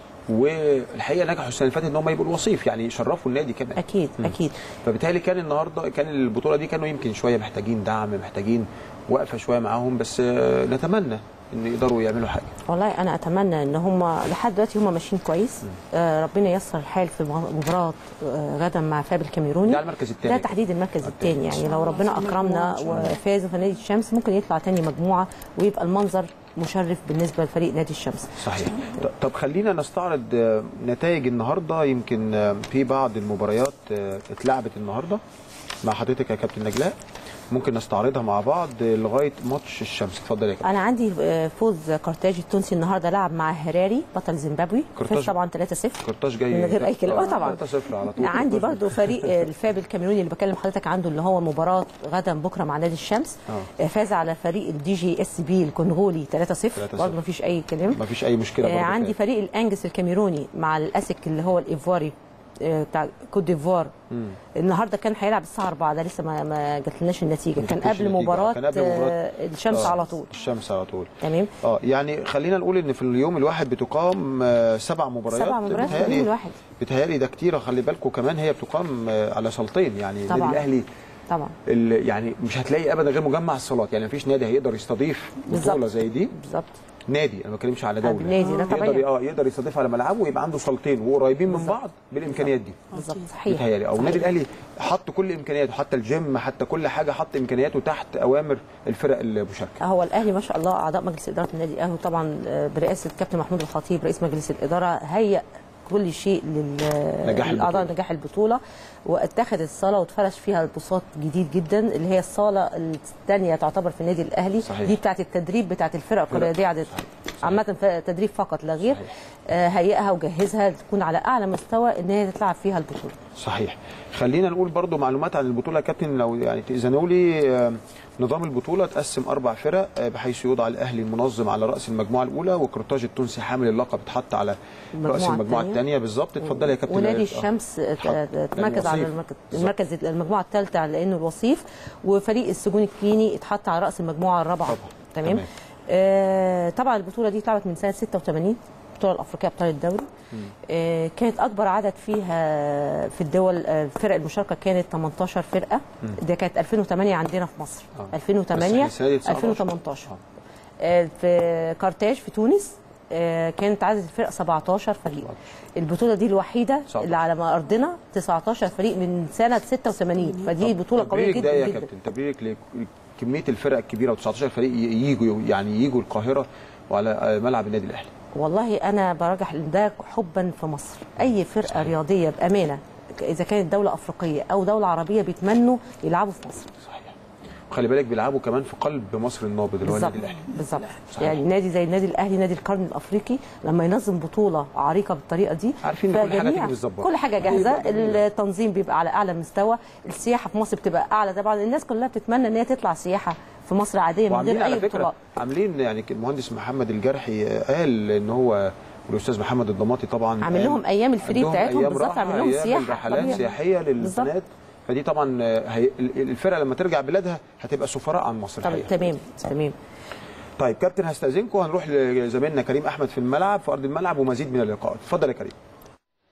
والحقيقه نجحوا السنه اللي فاتت ان هم يبقوا الوصيف يعني شرفوا النادي كمان اكيد اكيد فبالتالي كان النهارده كان البطوله دي كانوا يمكن شويه محتاجين دعم محتاجين وقفه شويه معاهم بس آه، نتمنى ان يقدروا يعملوا حاجه والله انا اتمنى ان هم لحد دلوقتي هم ماشيين كويس آه ربنا ييسر الحال في مباراه آه غدا مع فاب الكاميروني ده على المركز الثاني ده تحديد المركز الثاني يعني لو ربنا اكرمنا وفازوا في نادي الشمس ممكن يطلع تاني مجموعه ويبقى المنظر مشرف بالنسبه لفريق نادي الشمس صحيح ط- طب خلينا نستعرض آه، نتائج النهارده يمكن آه، في بعض المباريات آه، اتلعبت النهارده مع حضرتك يا كابتن نجلاء ممكن نستعرضها مع بعض آه، لغايه ماتش الشمس اتفضل يا كابتن انا عندي آه، فوز كارتاج التونسي النهارده لعب مع هراري بطل زيمبابوي كارتاج- فاز طبعا 3-0 كرتاج جاي من غير اي كلام اه طبعا 3-0 على طول عندي كرتاج. برضو فريق الفاب الكاميروني اللي بكلم حضرتك عنده اللي هو مباراه غدا بكره مع نادي الشمس آه. فاز على فريق الدي جي اس بي الكونغولي 3-0 3-0. برضه مفيش اي كلام مفيش اي مشكله آه، برضه عندي فيها. فريق الانجس الكاميروني مع الاسك اللي هو الايفواري آه، بتاع كوت ديفوار النهارده كان هيلعب الساعه 4 ده لسه ما ما جاتلناش النتيجه ما كان جاتلوش قبل النتيجة. مباراه كان قبل مباراة- آه، الشمس آه، على طول الشمس على طول تمام اه يعني خلينا نقول ان في اليوم الواحد بتقام آه، سبع مباريات سبع مباريات في اليوم الواحد. بتهيألي ده كتير خلي بالكم كمان هي بتقام آه، على صالتين يعني النادي طبعاً. الاهلي طبعا ال- يعني مش هتلاقي ابدا غير مجمع الصالات يعني مفيش نادي هيقدر يستضيف بطوله بالظبط. زي دي بالظبط نادي انا ما بتكلمش على دوله نادي، ده طبيعي. يقدر اه يقدر يستضيف على ملعبه ويبقى عنده صالتين وقريبين من بعض بالامكانيات دي بالظبط صحيح بيتهيألي او صحيح. النادي الاهلي حط كل امكانياته حتى الجيم حتى كل حاجه حط امكانياته تحت اوامر الفرق المشاركه هو الاهلي ما شاء الله اعضاء مجلس اداره النادي الاهلي طبعا آه، برئاسه كابتن محمود الخطيب رئيس مجلس الاداره هيأ كل شيء لل نجاح للاعضاء البطولة. نجاح البطوله واتخذ الصاله واتفرش فيها البساط جديد جدا اللي هي الصاله الثانيه تعتبر في النادي الاهلي صحيح. دي بتاعه التدريب بتاعه الفرق الرياضيه عادة عامه ف- تدريب فقط لا غير صحيح. آه، هيئها وجهزها تكون على اعلى مستوى ان هي تلعب فيها البطوله صحيح خلينا نقول برضو معلومات عن البطوله يا كابتن لو يعني تاذنوا لي آه، نظام البطوله تقسم اربع فرق آه، بحيث يوضع الاهلي المنظم على راس المجموعه الاولى وقرطاج التونسي حامل اللقب اتحط على المجموعة راس المجموعه الثانية. الثانيه بالظبط اتفضل يا كابتن ونادي آه. الشمس ت- حط. تمركز على الوصيف. المركز, بالظبط. المركز المجموعه الثالثه لانه الوصيف وفريق السجون الكليني اتحط على راس المجموعه الرابعه طبعا. تمام تمام. آه طبعا البطوله دي اتلعبت من سنه 86 البطوله الافريقيه ابطال الدوري آه كانت اكبر عدد فيها في الدول آه، الفرق المشاركه كانت 18 فرقه ده كانت 2008 عندنا في مصر آه. بس 2008 السنة دي 19. 2018 آه. آه، في كارتاج في تونس آه، كانت عدد الفرق 17 فريق البطوله دي الوحيده 19. اللي على ما ارضنا 19 فريق من سنه 86 فدي بطوله قويه تبريرك ده جدا يا جدا كابتن تبريرك لكميه الفرق الكبيره و19 فريق يجوا يعني يجوا القاهره وعلى آه، ملعب النادي الاهلي والله انا برجح ده حبا في مصر اي فرقه رياضيه بامانه اذا كانت دوله افريقيه او دوله عربيه بيتمنوا يلعبوا في مصر صحيح وخلي بالك بيلعبوا كمان في قلب مصر النابض اللي هو بالظبط النادي الاهلي بالظبط صحيح. يعني نادي زي النادي الاهلي نادي القرن الافريقي لما ينظم بطوله عريقه بالطريقه دي عارفين إن كل حاجة فجميع- تيجي بالظبط. كل حاجه جاهزه أيوة، جميلة. التنظيم بيبقى على اعلى مستوى السياحه في مصر بتبقى اعلى طبعا الناس كلها بتتمنى ان هي تطلع سياحه في مصر عاديه من وعاملين غير اي على فكره بطولات عاملين يعني المهندس محمد الجرحي قال ان هو والاستاذ محمد الضماطي طبعا عامل قال لهم أيام الفري عندهم بتاعتهم أيام بالظبط، راحة، عامل لهم أيام سياحة رحلات طبيعي. سياحيه بالظبط. للبنات فدي طبعا هي الفرقه لما ترجع بلادها هتبقى سفراء عن مصر طب الحقيقة. تمام تمام طيب كابتن هستاذنكم هنروح لزميلنا كريم احمد في الملعب في ارض الملعب ومزيد من اللقاءات اتفضل يا كريم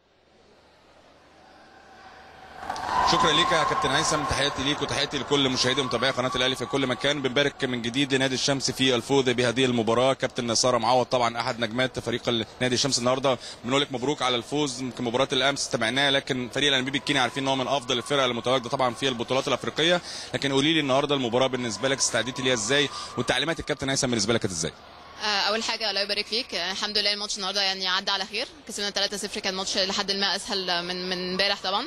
شكرا ليك يا كابتن هيثم تحياتي ليك وتحياتي لكل مشاهدي ومتابعي قناه الاهلي في كل مكان بنبارك من جديد لنادي الشمس في الفوز بهذه المباراه كابتن ساره معوض طبعا احد نجمات فريق نادي الشمس النهارده بنقول لك مبروك على الفوز يمكن مباراه الامس تابعناها لكن فريق الانبيب الكيني عارفين ان هو من افضل الفرق المتواجده طبعا في البطولات الافريقيه لكن قولي لي النهارده المباراه بالنسبه لك استعديتي ليها ازاي وتعليمات الكابتن هيثم بالنسبه لك كانت ازاي آه، اول حاجه الله يبارك فيك آه، الحمد لله الماتش النهارده يعني عدى على خير كسبنا 3-0 كان ماتش لحد ما اسهل من من امبارح طبعا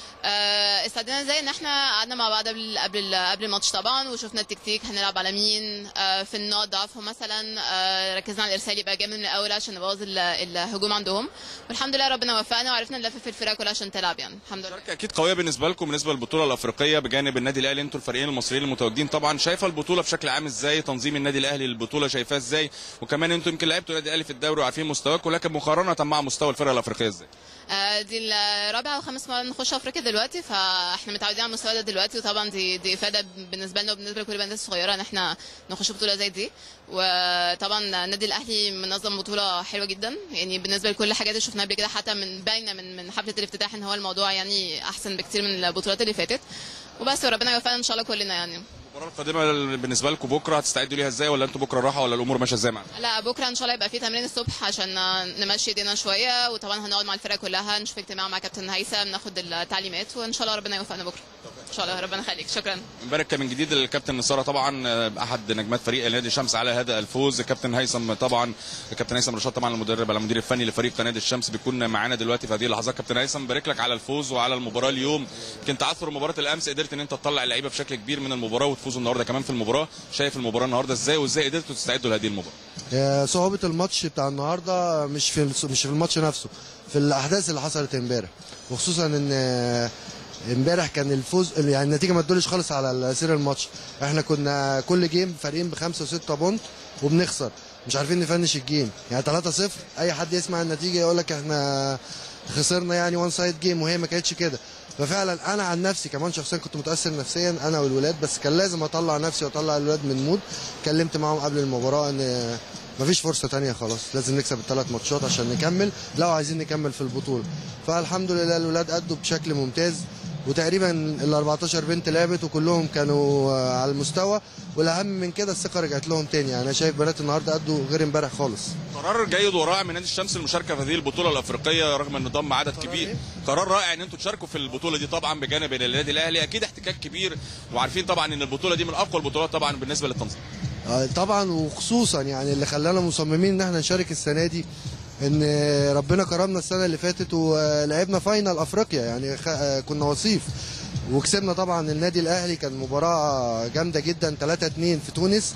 آه، استعدينا ازاي ان احنا قعدنا مع بعض قبل قبل قبل الماتش طبعا وشفنا التكتيك هنلعب على مين آه، في النقط ضعفهم مثلا آه، ركزنا على الارسال يبقى جامد من الاول عشان نبوظ ال- الهجوم عندهم والحمد لله ربنا وفقنا وعرفنا نلف في الفرقه كلها عشان تلعب يعني الحمد لله اكيد قويه بالنسبه لكم بالنسبه للبطوله الافريقيه بجانب النادي الاهلي انتوا الفريقين المصريين المتواجدين طبعا شايفه البطوله بشكل عام ازاي تنظيم النادي الاهلي للبطوله شايفاه ازاي وكمان انتوا يمكن لعبتوا النادي الاهلي في الدوري وعارفين مستواكم لكن مقارنه مع مستوى الفرق الافريقيه ازاي آه، دي الرابعه او خامس مره نخش افريقيا دلوقتي فاحنا متعودين على المستوى ده دلوقتي وطبعا دي دي افاده بالنسبه لنا وبالنسبه لكل البنات الصغيره ان احنا نخش بطوله زي دي وطبعا النادي الاهلي منظم بطوله حلوه جدا يعني بالنسبه لكل الحاجات اللي شفناها قبل كده حتى من باينه من من حفله الافتتاح ان هو الموضوع يعني احسن بكتير من البطولات اللي فاتت وبس وربنا يوفقنا ان شاء الله كلنا يعني المباراه القادمه بالنسبه لكم بكره هتستعدوا ليها ازاي ولا انتوا بكره راحه ولا الامور ماشيه ازاي معاكم لا بكره ان شاء الله يبقى في تمرين الصبح عشان نمشي ايدينا شويه وطبعا هنقعد مع الفرقه كلها نشوف اجتماع مع كابتن هيثم ناخد التعليمات وان شاء الله ربنا يوفقنا بكره ان شاء الله ربنا يخليك شكرا مبارك من جديد للكابتن نصارى طبعا آه، احد نجمات فريق نادي الشمس على هذا الفوز كابتن هيثم طبعا الكابتن هيثم رشاد طبعا المدرب المدير الفني لفريق نادي الشمس بيكون معانا دلوقتي في هذه اللحظات كابتن هيثم بارك لك على الفوز وعلى المباراه اليوم يمكن تعثر مباراه الامس قدرت ان انت تطلع اللعيبه بشكل كبير من المباراه وتفوزوا النهارده كمان في المباراه شايف المباراه النهارده ازاي وازاي قدرتوا تستعدوا لهذه المباراه آه، صعوبة الماتش بتاع النهارده مش في مش في الماتش نفسه في الأحداث اللي حصلت امبارح وخصوصا إن آه، امبارح كان الفوز يعني النتيجة ما تدلش خالص على سير الماتش احنا كنا كل جيم فارقين بخمسة وستة بونت وبنخسر مش عارفين نفنش الجيم يعني 3-0 أي حد يسمع النتيجة يقول لك احنا خسرنا يعني وان سايد جيم وهي ما كانتش كده ففعلا انا عن نفسي كمان شخصيا كنت متاثر نفسيا انا والولاد بس كان لازم اطلع نفسي واطلع الولاد من مود كلمت معاهم قبل المباراه ان مفيش فرصه تانية خلاص لازم نكسب الثلاث ماتشات عشان نكمل لو عايزين نكمل في البطوله فالحمد لله الولاد ادوا بشكل ممتاز وتقريبا ال 14 بنت لعبت وكلهم كانوا آه، على المستوى والاهم من كده الثقه رجعت لهم تاني يعني انا شايف بنات النهارده ادوا غير امبارح خالص قرار جيد ورائع من نادي الشمس المشاركه في هذه البطوله الافريقيه رغم ان ضم عدد كبير قرار رائع ان انتم تشاركوا في البطوله دي طبعا بجانب النادي الاهلي اكيد احتكاك كبير وعارفين طبعا ان البطوله دي من اقوى البطولات طبعا بالنسبه للتنظيم آه، طبعا وخصوصا يعني اللي خلانا مصممين ان احنا نشارك السنه دي ان ربنا كرمنا السنه اللي فاتت ولعبنا فاينل افريقيا يعني خ- آه، كنا وصيف وكسبنا طبعا النادي الاهلي كان مباراه جامده جدا 3 2 في تونس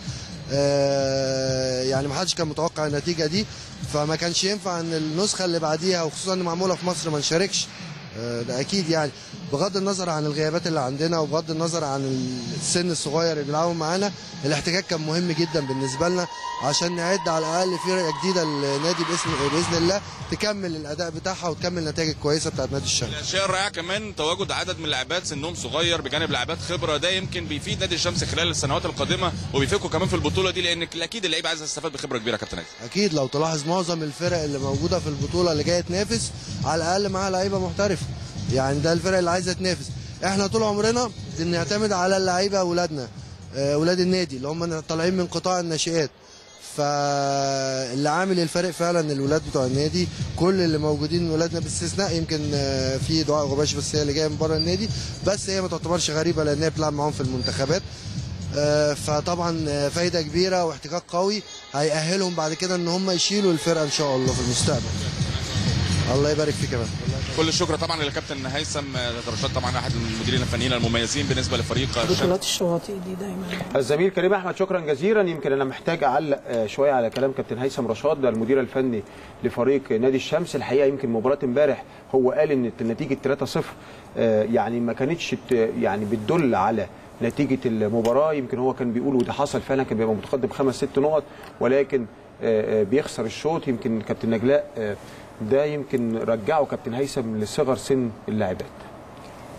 آه، يعني ما حدش كان متوقع النتيجه دي فما كانش ينفع ان النسخه اللي بعديها وخصوصا ان معموله في مصر ما نشاركش آه، ده اكيد يعني بغض النظر عن الغيابات اللي عندنا وبغض النظر عن السن الصغير اللي بيلعبوا معانا الاحتكاك كان مهم جدا بالنسبه لنا عشان نعد على الاقل فرقه جديده للنادي باذن باذن الله تكمل الاداء بتاعها وتكمل النتائج الكويسه بتاعت نادي الشمس الاشياء الرائعه كمان تواجد عدد من اللاعبات سنهم صغير بجانب لاعبات خبره ده يمكن بيفيد نادي الشمس خلال السنوات القادمه وبيفيدكم كمان في البطوله دي لان اكيد اللعيبه عايزه تستفاد بخبره كبيره يا كابتن هيثم اكيد لو تلاحظ معظم الفرق اللي موجوده في البطوله اللي جايه تنافس على الاقل معاها لعيبه محترفه يعني ده الفرق اللي عايزه تنافس احنا طول عمرنا بنعتمد على اللعيبه اولادنا آه، اولاد النادي اللي هم طالعين من قطاع الناشئات فاللي عامل الفرق فعلا الولاد بتوع النادي كل اللي موجودين ولادنا باستثناء يمكن آه، في دعاء غباش بس هي اللي جايه من بره النادي بس هي ما تعتبرش غريبه لان هي بتلعب معاهم في المنتخبات آه، فطبعا آه، فايده كبيره واحتكاك قوي هيأهلهم بعد كده ان هم يشيلوا الفرقه ان شاء الله في المستقبل الله يبارك فيك يا مان كل الشكر طبعا للكابتن هيثم آه، رشاد طبعا احد المديرين الفنيين المميزين بالنسبه لفريق الشمس بطولات الشواطئ دي دايما الزميل كريم احمد شكرا جزيلا يمكن انا محتاج اعلق آه، شويه على كلام كابتن هيثم رشاد ده المدير الفني لفريق نادي الشمس الحقيقه يمكن مباراه امبارح هو قال ان النتيجه 3-0 آه، يعني ما كانتش ت- يعني بتدل على نتيجه المباراه يمكن هو كان بيقول وده حصل فعلا كان بيبقى متقدم خمس ست نقط ولكن آه، آه، بيخسر الشوط يمكن كابتن نجلاء آه، ده يمكن رجعه كابتن هيثم لصغر سن اللاعبات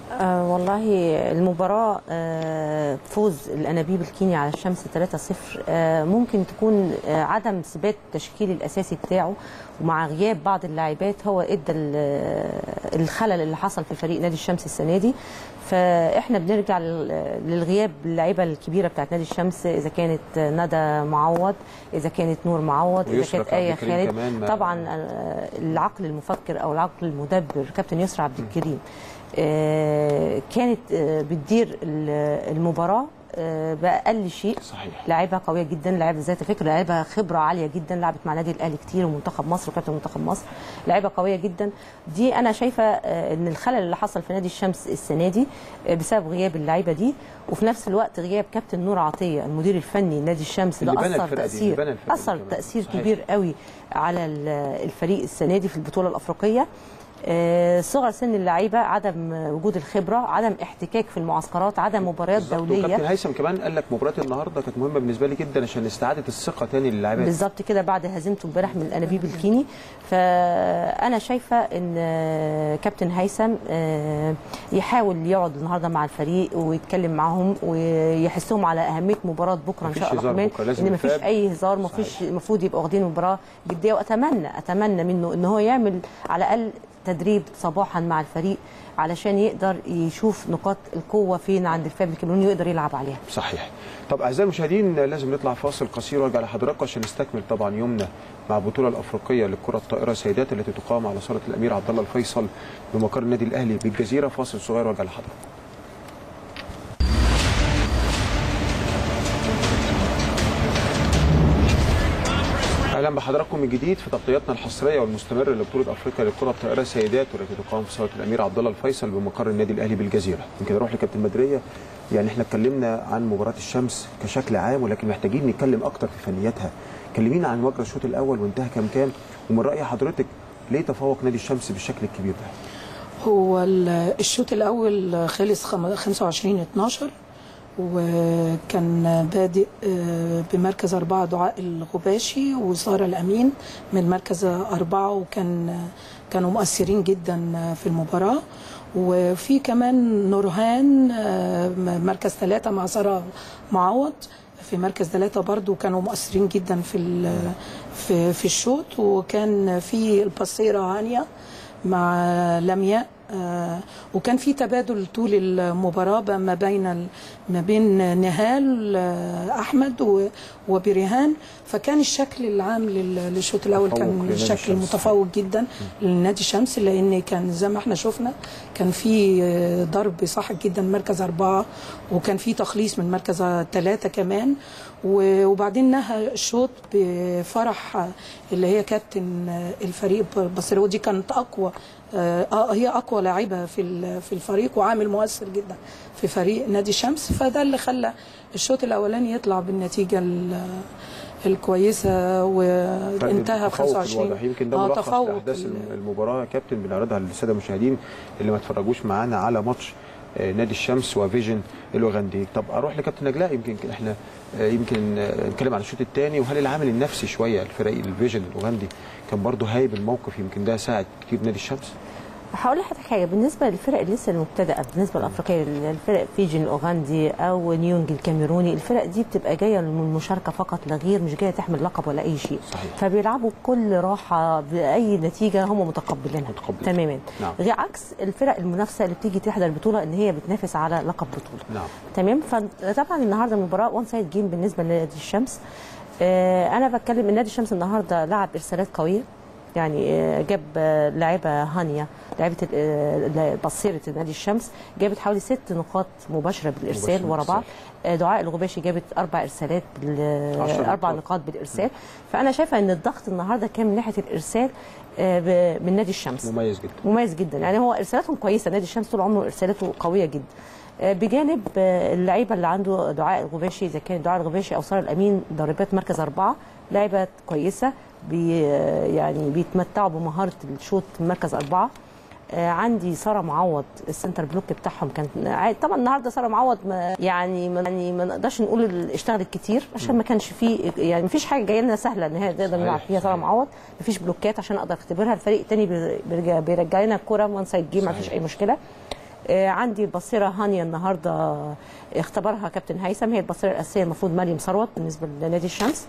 آه والله المباراة آه فوز الأنابيب الكيني على الشمس 3-0 آه ممكن تكون آه عدم ثبات التشكيل الأساسي بتاعه ومع غياب بعض اللاعبات هو ادى ال- الخلل اللي حصل في فريق نادي الشمس السنة دي فاحنا بنرجع لل- للغياب اللعيبه الكبيره بتاعت نادي الشمس اذا كانت ندى معوض اذا كانت نور معوض اذا ويسرى كانت ايه عبد الكريم خالد كمان ما- طبعا آه، العقل المفكر او العقل المدبر كابتن يسرى عبد الكريم آه، كانت آه، بتدير ال- المباراه آه، باقل شيء صحيح لاعيبه قويه جدا لاعيبه ذات فكر لاعيبه خبره عاليه جدا لعبت مع نادي الاهلي كتير ومنتخب مصر وكابتن منتخب مصر لاعيبه قويه جدا دي انا شايفه آه، ان الخلل اللي حصل في نادي الشمس السنه دي آه، بسبب غياب اللعيبه دي وفي نفس الوقت غياب كابتن نور عطيه المدير الفني لنادي الشمس اللي ده بنى اثر الفرقة دي، اللي تاثير بنى الفرقة دي اثر كمان. تاثير صحيح. كبير قوي على ال- الفريق السنه دي في البطوله الافريقيه آه، صغر سن اللعيبه عدم وجود الخبره عدم احتكاك في المعسكرات عدم مباريات بالظبط. دوليه وكابتن هيثم كمان قال لك مباراه النهارده كانت مهمه بالنسبه لي جدا عشان استعاده الثقه تاني للاعبين بالظبط كده بعد هزيمته امبارح من الانابيب الكيني فانا شايفه ان آه، كابتن هيثم آه، يحاول يقعد النهارده مع الفريق ويتكلم معاهم ويحسهم على اهميه مباراه بكره ان مفيش شاء الله هزار الرحمن بكرة، لازم ان مفيش الفاب. اي هزار مفيش المفروض يبقى واخدين المباراه جديه واتمنى اتمنى منه ان هو يعمل على الاقل تدريب صباحا مع الفريق علشان يقدر يشوف نقاط القوه فين عند الفاب الكاميروني ويقدر يلعب عليها صحيح طب اعزائي المشاهدين لازم نطلع فاصل قصير وارجع لحضراتكم عشان نستكمل طبعا يومنا مع البطوله الافريقيه للكره الطائره سيدات التي تقام على صاله الامير عبد الله الفيصل بمقر النادي الاهلي بالجزيره فاصل صغير وارجع لحضراتكم اهلا بحضراتكم من جديد في تغطياتنا الحصريه والمستمره لبطوله افريقيا للكره الطائره سيدات والتي تقام في صاله الامير عبد الله الفيصل بمقر النادي الاهلي بالجزيره يمكن اروح لكابتن بدريه يعني احنا اتكلمنا عن مباراه الشمس كشكل عام ولكن محتاجين نتكلم اكتر في فنياتها كلمينا عن مجرى الشوط الاول وانتهى كام كام ومن راي حضرتك ليه تفوق نادي الشمس بالشكل الكبير ده هو ال- الشوط الاول خلص خم- 25 12 وكان بادئ آه، بمركز أربعة دعاء الغباشي وسارة الأمين من مركز أربعة وكان كانوا مؤثرين جدا في المباراة وفي كمان نورهان آه، م- مركز ثلاثة مع سارة معوض في مركز ثلاثة برضو كانوا مؤثرين جدا في ال- في في الشوط وكان في البصيرة هانية مع لمياء آه، وكان في تبادل طول المباراة ب- ما بين ال- ما بين نهال آه، أحمد و- وبريهان فكان الشكل العام لل- للشوط الأول تفوق كان لنادي شكل الشمس. متفوق جدا لنادي الشمس لأن كان زي ما احنا شفنا كان في آه، ضرب صح جدا مركز أربعة وكان في تخليص من مركز ثلاثة كمان و- وبعدين نهى الشوط بفرح آه، اللي هي كابتن آه، الفريق بصير ودي كانت أقوى آه آه، هي اقوى لاعبه في ال- في الفريق وعامل مؤثر جدا في فريق نادي الشمس فده اللي خلى الشوط الاولاني يطلع بالنتيجه ال- الكويسه وانتهى ب تفوق 25 الواضح يمكن ده آه، ملخص تفوق لاحداث ال- المباراه يا كابتن بنعرضها للساده المشاهدين اللي ما اتفرجوش معانا على ماتش آه، نادي الشمس وفيجن الاوغندي طب اروح لكابتن نجلاء يمكن احنا آه، يمكن آه، نتكلم عن الشوط الثاني وهل العامل النفسي شويه الفريق الفيجن الاوغندي كان برضه هايب الموقف يمكن ده ساعد كتير نادي الشمس هقول لحضرتك حاجه بالنسبه للفرق اللي لسه المبتدئه بالنسبه للافريقيه الفرق فيجن الاوغندي او نيونج الكاميروني الفرق دي بتبقى جايه للمشاركه فقط لا غير مش جايه تحمل لقب ولا اي شيء صحيح. فبيلعبوا بكل راحه باي نتيجه هم متقبلينها متقبلين. تماما نعم. غير عكس الفرق المنافسه اللي بتيجي تحضر البطوله ان هي بتنافس على لقب بطوله نعم تمام فطبعا النهارده المباراه وان سايد جيم بالنسبه لنادي الشمس آه انا بتكلم ان نادي الشمس النهارده لعب ارسالات قويه يعني آه، جاب آه، لاعبه هانيا لاعبه ال- آه، بصيره نادي الشمس جابت حوالي ست نقاط مباشره بالارسال مباشرة ورا بعض آه، دعاء الغباشي جابت اربع ارسالات بال- عشر اربع نقاط. نقاط بالارسال فانا شايفه ان الضغط النهارده كان من ناحيه الارسال آه، ب- من نادي الشمس مميز جدا مميز جدا يعني هو ارسالاتهم كويسه نادي الشمس طول عمره ارسالاته قويه جدا آه، بجانب آه، اللعيبه اللي عنده دعاء الغباشي اذا كان دعاء الغباشي او ساره الامين ضاربات مركز اربعه لعيبه كويسه بي آه، يعني بيتمتعوا بمهاره الشوط من مركز اربعه آه، عندي ساره معوض السنتر بلوك بتاعهم كان عادي. طبعا النهارده ساره معوض ما يعني ما يعني ما نقدرش نقول ال- اشتغلت كتير عشان ما كانش في يعني ما فيش حاجه جايه لنا سهله ان هي نقدر صحيح، نلعب فيها ساره صحيح. معوض ما فيش بلوكات عشان اقدر اختبرها الفريق الثاني بيرجع, بيرجع لنا الكوره وان سايد جيم ما فيش اي مشكله آه، عندي البصيره هانيا النهارده اختبرها كابتن هيثم هي البصيره الاساسيه المفروض مريم ثروت بالنسبه لنادي الشمس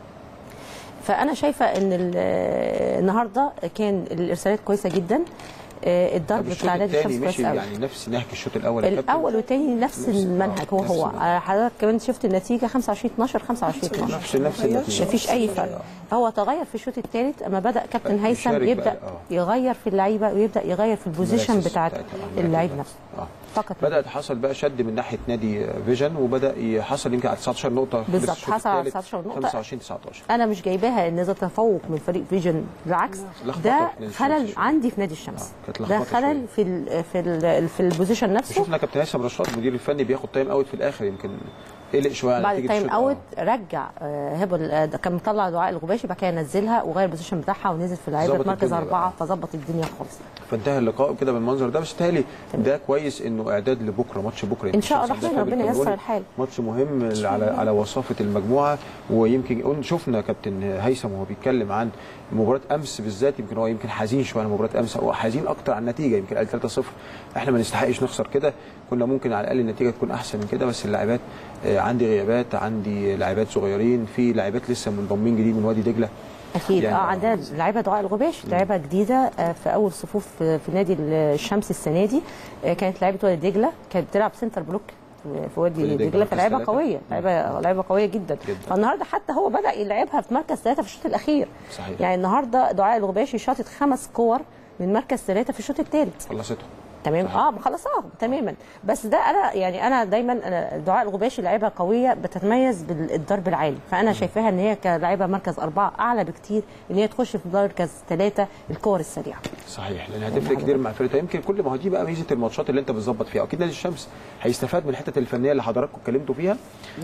فانا شايفه ان ال- النهارده كان الارسالات كويسه جدا آه، الضرب طب الشوط بتاع نادي الثاني الشمس كويس مشي قوي يعني نفس نهج الشوط الاول يا كابتن؟ الاول والثاني نفس المنهج هو نفس هو المنهج. آه، حضرتك كمان شفت النتيجه 25 12 25 12 نفس نفس النتيجه مفيش اي فرق هو تغير في الشوط الثالث اما بدا كابتن هيثم يشارك يبدا بقى، آه. يغير في اللعيبه ويبدا يغير في البوزيشن المراكز بتاعت بتاعتها، آه، اللعيب المراكز. نفسه آه. فقط بدات حصل بقى شد من ناحيه نادي فيجن وبدا يحصل يمكن على 19 نقطه في بالظبط، الشوط حصل على الثالث، 19 نقطة. 25 19 انا مش جايباها ان ده تفوق من فريق فيجن بالعكس لخبطة ده في نادي خلل الشمس. عندي في نادي الشمس كانت ده لخبطة خلل شوية. في ال في ال في البوزيشن نفسه شفنا كابتن هيثم رشاد المدير الفني بياخد تايم اوت في الاخر يمكن قلق شويه على بعد نتيجة التايم الشوط. اوت رجع آه، هبل آه، ده كان مطلع دعاء الغباشي بعد كده نزلها وغير البوزيشن بتاعها ونزل في لعيبه ظبط مركز الدنيا اربعه فظبط الدنيا خالص فانتهى اللقاء كده بالمنظر ده بس تهيألي ده كويس انه اعداد لبكره ماتش بكره إن شاء الله الشمس الرحمن عندها ربنا بالكاميرون. ييسر الحال. ماتش مهم على على وصافه المجموعه ويمكن قلنا شفنا كابتن هيثم وهو بيتكلم عن مباراه امس بالذات يمكن هو يمكن حزين شويه على مباراه امس هو حزين اكتر على النتيجه يمكن قال 3-0 احنا ما نستحقش نخسر كده كنا ممكن على الاقل النتيجه تكون احسن من كده بس اللاعبات آه، عندي غيابات عندي لاعبات صغيرين في لاعبات لسه منضمين جديد من وادي دجله اكيد يعني- اه عندها لعيبه دعاء الغباش لعيبه جديده آه، في اول صفوف في في نادي الشمس السنه دي آه، كانت لعيبه وادي دجله كانت بتلعب سنتر بلوك في وادي وادي دجلة دجله مركز فلعيبه ثلاثة. قويه لعيبه لعيبه قويه جدا جدا. فالنهارده حتى هو بدا يلعبها في مركز ثلاثه في الشوط الاخير صحيح. يعني النهارده دعاء الغباشي شاطت خمس كور من مركز ثلاثه في الشوط الثالث خلصته تمام اه خلصها تماما بس ده انا يعني انا دايما انا دعاء الغباشي لعيبه قويه بتتميز بالضرب العالي فانا شايفاها ان هي كلاعيبه مركز اربعه اعلى بكتير ان هي تخش في مركز ثلاثه الكور السريعه صحيح لان هتفرق كتير مع فرقتها يمكن كل ما هو دي بقى ميزه الماتشات اللي انت بتظبط فيها اكيد نادي الشمس هيستفاد من الحته الفنيه اللي حضراتكم اتكلمتوا فيها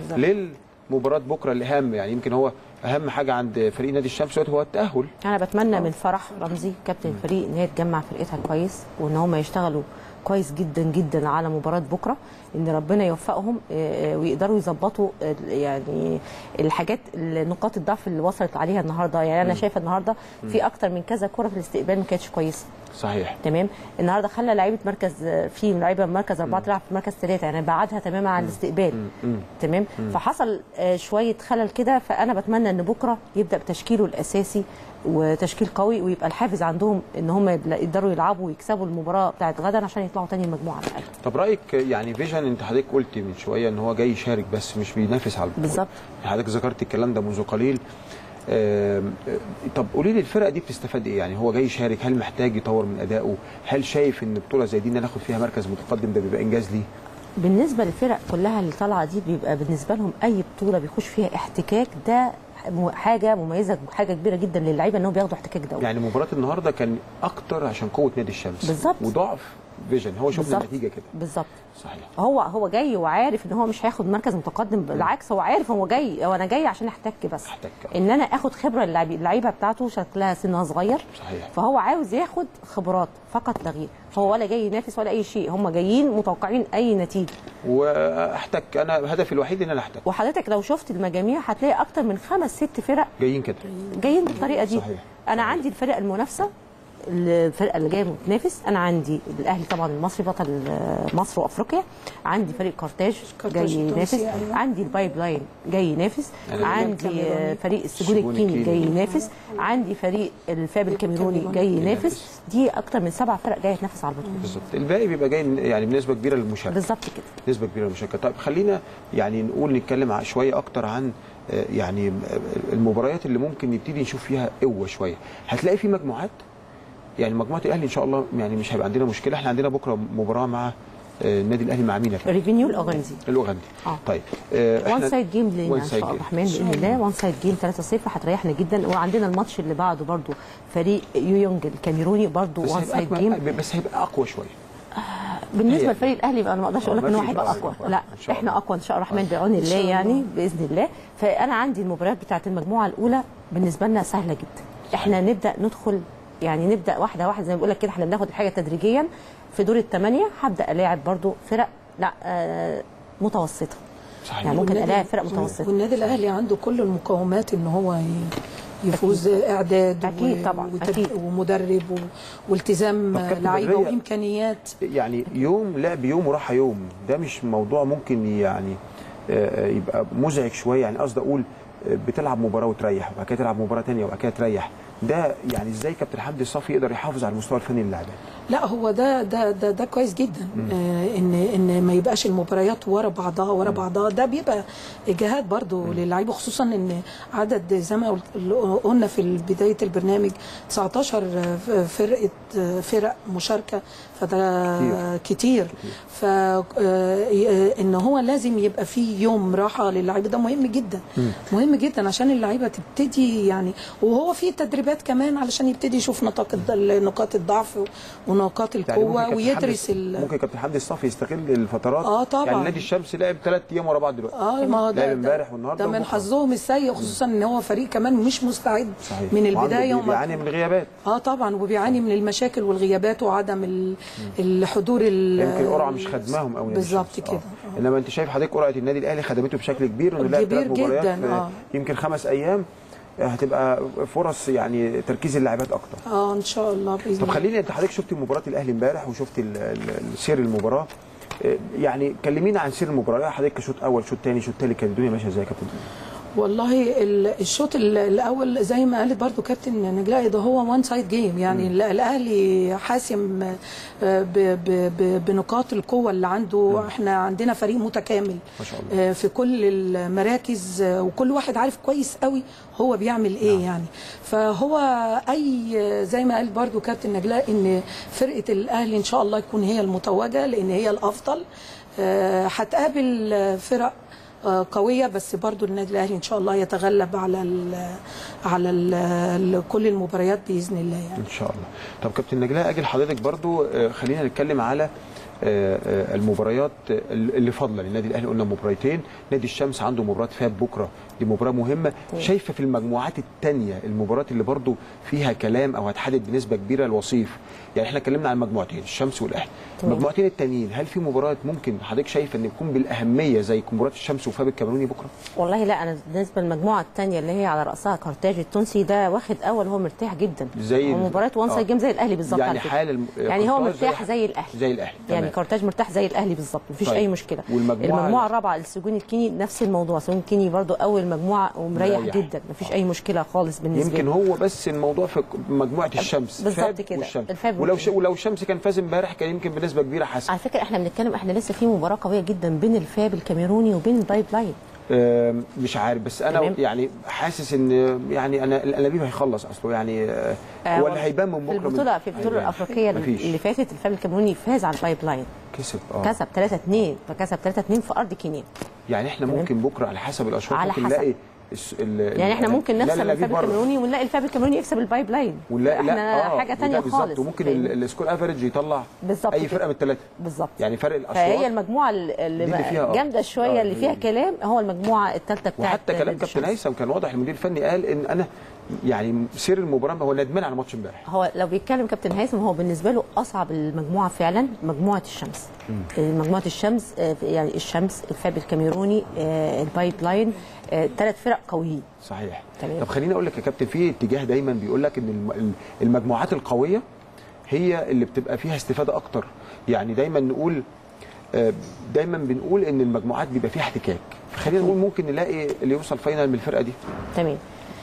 للمباراه بكره الاهم يعني يمكن هو اهم حاجه عند فريق نادي الشمس دلوقتي هو التاهل انا بتمنى من فرح رمزي كابتن الفريق ان هي تجمع فرقتها كويس وان هم يشتغلوا كويس جدا جدا على مباراه بكره ان ربنا يوفقهم آه، آه، ويقدروا يظبطوا آه، يعني الحاجات نقاط الضعف اللي وصلت عليها النهارده يعني انا شايفه النهارده في اكتر من كذا كره في الاستقبال ما كانتش كويسه صحيح تمام النهارده خلى لعيبه مركز في لعيبه مركز اربعه تلعب في مركز ثلاثه يعني بعدها تماما عن الاستقبال تمام فحصل آه، شويه خلل كده فانا بتمنى ان بكره يبدا بتشكيله الاساسي وتشكيل قوي ويبقى الحافز عندهم ان هم يقدروا يلعبوا ويكسبوا المباراه بتاعت غدا عشان يطلعوا تاني المجموعه على الاقل طب رايك يعني فيجن انت حضرتك قلت من شويه ان هو جاي يشارك بس مش بينافس على البطوله بالظبط. حضرتك ذكرت الكلام ده منذ قليل آم، آه، طب قولي لي الفرقه دي بتستفاد ايه يعني هو جاي يشارك هل محتاج يطور من ادائه هل شايف ان بطوله زي دي ان ناخد فيها مركز متقدم ده بيبقى انجاز ليه بالنسبه للفرق كلها اللي طالعه دي بيبقى بالنسبه لهم اي بطوله بيخش فيها احتكاك ده م- حاجه مميزه حاجه كبيره جدا للعيبه انهم بياخدوا احتكاك دولي يعني مباراه النهارده كان اكتر عشان قوه نادي الشمس بالظبط. وضعف فيجن هو شفنا بالظبط. النتيجه كده بالظبط صحيح هو هو جاي وعارف ان هو مش هياخد مركز متقدم بالعكس هو عارف هو جاي هو انا جاي عشان احتك بس أحتك. ان انا اخد خبره اللعيبه اللعيبه بتاعته شكلها سنها صغير صحيح. فهو عاوز ياخد خبرات فقط تغيير فهو ولا جاي ينافس ولا اي شيء هم جايين متوقعين اي نتيجه واحتك انا هدفي الوحيد ان انا احتك وحضرتك لو شفت المجاميع هتلاقي اكتر من خمس ست فرق جايين كده جايين بالطريقه دي صحيح. انا عندي الفرق المنافسه الفرقه اللي جايه متنافس انا عندي الاهلي طبعا المصري بطل آه، مصر وافريقيا عندي فريق كارتاج كارتاج جاي التونسي، ينافس أيوة. عندي البايب لاين جاي ينافس أنا عندي آه، فريق السجون السجون الكيني الكيني. جاي ينافس عندي فريق الفاب الكاميروني جاي ينافس دي اكتر من سبع فرق جايه تنافس على البطوله بالظبط الباقي بيبقى جاي يعني بنسبه كبيره للمشاركه بالظبط كده نسبه كبيره للمشاركه طيب خلينا يعني نقول نتكلم ع- شويه اكتر عن آه، يعني آه، المباريات اللي ممكن نبتدي نشوف فيها قوه شويه هتلاقي في مجموعات يعني مجموعه الاهلي ان شاء الله يعني مش هيبقى عندنا مشكله احنا عندنا بكره مباراه مع آه، النادي الاهلي مع مين يا فندم؟ ريفينيو الاوغندي الاوغندي آه. طيب آه، وان سايد جيم لينا وان ان سايد شاء الله جيم. الرحمن باذن الله وان سايد جيم 3-0 هتريحنا جدا وعندنا الماتش اللي بعده برضو فريق يويونج الكاميروني برضو بس وان هيبقى سايد أكمل- جيم بس هيبقى اقوى شويه بالنسبه هي- لفريق الاهلي بقى انا ما اقدرش اقول لك ما ان هو فيش هيبقى بقى اقوى أقوى. لا إن شاء احنا الله. اقوى ان شاء الله الرحمن بعون الله شاء الله. يعني باذن الله فانا عندي المباريات بتاعت المجموعه الاولى بالنسبه لنا سهله جدا احنا نبدا ندخل يعني نبدا واحده واحده زي ما بقول لك كده احنا بناخد الحاجه تدريجيا في دور الثمانيه هبدا الاعب برضو فرق لا آه متوسطه صحيح يعني ممكن والنادي- الاعب فرق متوسطه والنادي الاهلي عنده كل المقومات ان هو ي- يفوز اعداد أكيد و- طبعاً، وتد- أكيد. ومدرب و- والتزام طب كابتن لعيبه بدرية، وامكانيات يعني يوم لعب يوم وراحه يوم ده مش موضوع ممكن يعني آه، آه، يبقى مزعج شويه يعني قصدي اقول آه، بتلعب مباراه وتريح وبعد كده تلعب مباراه ثانيه وبعد كده تريح ده يعني ازاي كابتن حمدي الصافي يقدر يحافظ على المستوى الفني للاعبين لا هو ده ده ده, ده كويس جدا آه ان ان ما يبقاش المباريات ورا بعضها ورا بعضها ده بيبقى اجهاد برضو للعيبه خصوصا ان عدد زي ما قلت- قلنا في بدايه البرنامج 19 فرقه فرق مشاركه فده كتير ف آه، ان هو لازم يبقى في يوم راحه للعيبه ده مهم جدا مهم جدا عشان اللعيبه تبتدي يعني وهو في تدريبات كمان علشان يبتدي يشوف نقاط الض- نقاط الضعف ونقاط يعني القوه ممكن كابتن ويدرس حمدي- ال... ممكن كابتن حمدي الصافي يستغل الفترات آه طبعاً. يعني نادي الشمس لعب ثلاث ايام ورا بعض دلوقتي اه ما هو لعب ده امبارح ده, والنهارده ده من وبكرة. حظهم السيء خصوصا ان هو فريق كمان مش مستعد صحيح من وعنده البدايه بي- وما بيعاني من غيابات اه طبعا وبيعاني من المشاكل والغيابات وعدم ال- الحضور ال- يمكن القرعه مش خدماهم قوي بالظبط كده انما انت شايف حضرتك قرعه النادي الاهلي خدمته بشكل كبير انه لعب كبير ثلاث مباريات جداً، في آه. يمكن خمس ايام هتبقى فرص يعني تركيز اللاعبات اكتر اه ان شاء الله باذن طب الله خليني انت حضرتك شفت مباراه الاهلي امبارح وشفت ال- ال- سير المباراه إيه، يعني كلمينا عن سير المباراه إيه حضرتك شوط اول شوط ثاني شوط ثالث كانت الدنيا ماشيه ازاي يا كابتن والله ال- الشوط ال- الاول زي ما قالت برضو كابتن نجلاء ده هو وان سايد جيم يعني ال- الاهلي حاسم آه، ب- ب- ب- بنقاط القوه اللي عنده احنا عندنا فريق متكامل ما شاء الله آه، في كل المراكز آه، وكل واحد عارف كويس قوي هو بيعمل ايه يعني فهو اي آه، زي ما قال برضو كابتن نجلاء ان فرقه الاهلي ان شاء الله تكون هي المتوجه لان هي الافضل آه، هتقابل آه، فرق آه، قويه بس برضو النادي الاهلي ان شاء الله يتغلب على ال على ال كل المباريات باذن الله يعني ان شاء الله طب كابتن نجلاء اجي لحضرتك برضو آه، خلينا نتكلم على آه، آه، المباريات اللي فاضله للنادي الاهلي قلنا مباراتين نادي الشمس عنده مباراه فاب بكره دي مباراه مهمه شايفه في المجموعات الثانيه المباريات اللي برضو فيها كلام او هتحدد بنسبه كبيره الوصيف يعني احنا اتكلمنا عن مجموعتين الشمس والاهلي تمام. المجموعتين التانيين هل في مباريات ممكن حضرتك شايفه ان يكون بالاهميه زي مباراه الشمس وفاب الكاميروني بكره والله لا انا بالنسبه للمجموعه الثانيه اللي هي على راسها كارتاج التونسي ده واخد اول هو مرتاح جدا زي هو مباراه وان سايد آه. جيم زي الاهلي بالظبط يعني على فكرة. حال الم- يعني هو كارتاج زي- مرتاح زي الاهلي زي الاهلي يعني تمام. كارتاج مرتاح زي الاهلي بالظبط مفيش طيب. اي مشكله والمجموعة المجموعه ال- الرابعه السجون الكيني نفس الموضوع سجون الكيني برضو اول مجموعه ومريح مريح. جدا مفيش اي مشكله خالص بالنسبه يمكن له هو بس الموضوع في مجموعه الشمس بالظبط فاب كده. والشمس الفاب ولو ش... والشمس. ولو الشمس كان فاز امبارح كان يمكن بنسبه كبيره حسن على فكره احنا بنتكلم احنا لسه في مباراه قويه جدا بين الفاب الكاميروني وبين البايب لاين آم، مش عارف بس انا تمام. يعني حاسس ان يعني انا الانابيب هيخلص اصله يعني آه، آه، هو اللي هيبان من في بكره من- البطوله في البطوله هيبان. الافريقيه مفيش. اللي فاتت الفاب الكاميروني فاز على البايب لاين كسب اه كسب 3 2 فكسب 3 2 في ارض كينيا يعني احنا تمام. ممكن بكره على حسب الاشواط على ممكن حسب. نلاقي الس- ال- يعني احنا ال- ممكن لا، نخسر الأنابيب الفاب بره. الكاميروني ونلاقي الفاب الكاميروني يكسب البايب لاين ولا احنا لا اه حاجه وده ثانيه بالظبط خالص وممكن فاهمني؟ ال- السكور افريج يطلع بالظبط اي كده. فرقه من الثلاثه بالظبط يعني فرق الاشواط فهي المجموعه اللي دي اللي فيها آه. جامده شويه آه، اللي دي- فيها كلام هو المجموعه الثالثه بتاعت وحتى كلام نادي كابتن الشمس. هيثم كان واضح المدير الفني قال ان انا يعني سير المباراه هو ندمان على ماتش امبارح هو لو بيتكلم كابتن هيثم هو بالنسبه له اصعب المجموعه فعلا مجموعه الشمس مجموعه الشمس آه، يعني الشمس الفاب الكاميروني آه، البايب لاين ثلاث فرق قويين صحيح تمام. طب خليني اقول لك يا كابتن في اتجاه دايما بيقول لك ان الم- المجموعات القويه هي اللي بتبقى فيها استفاده اكتر يعني دايما نقول آه، دايما بنقول ان المجموعات بيبقى فيها احتكاك خلينا نقول ممكن نلاقي اللي يوصل فاينل من الفرقه دي تمام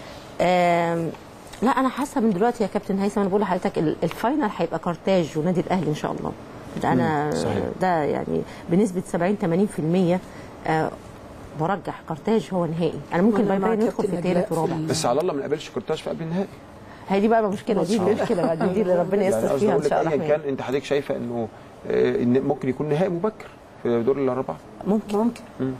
آم، لا انا حاسه من دلوقتي يا كابتن هيثم انا بقول لحضرتك ال- الفاينل هيبقى كارتاج ونادي الاهلي ان شاء الله ده انا مم، صحيح. ده يعني بنسبه 70 80% آه، برجح كارتاج هو نهائي انا ممكن وأنا باي مع باي ندخل كابتن في نجلاء ثالث في ورابع ال- بس على الله ما نقابلش كورتاج في قبل النهائي هي دي بقى المشكله دي المشكله بقى دي, دي اللي ربنا يعني يستر قصدي فيها اقول ان لك شاء ايا الله كان انت حضرتك شايفه انه آه، ان ممكن يكون نهائي مبكر في دور الاربعه ممكن ممكن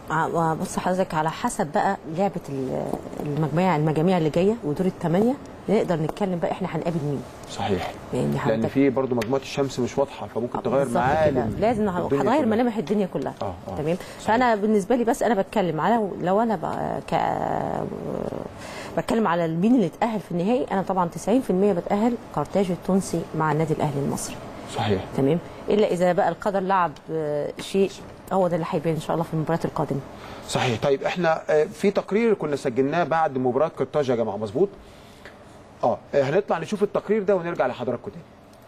بص حضرتك على حسب بقى لعبه ال- المجموعه المجاميع اللي جايه ودور الثمانيه نقدر نتكلم بقى احنا هنقابل مين صحيح يعني لان حضرتك في برضو مجموعه الشمس مش واضحه فممكن تغير بالظبط معالم كده. لازم الدنيا هتغير كلها. ملامح الدنيا كلها آه، آه. تمام صحيح. فانا بالنسبه لي بس انا بتكلم على لو انا بقى ك بتكلم على مين اللي اتاهل في النهائي انا طبعا 90% بتاهل كارتاج التونسي مع النادي الاهلي المصري صحيح تمام الا اذا بقى القدر لعب آه، شيء هو ده اللي هيبان ان شاء الله في المباريات القادمه صحيح طيب احنا آه، في تقرير كنا سجلناه بعد مباراه قرطاج يا جماعه مظبوط اه هنطلع نشوف التقرير ده ونرجع لحضراتكم تاني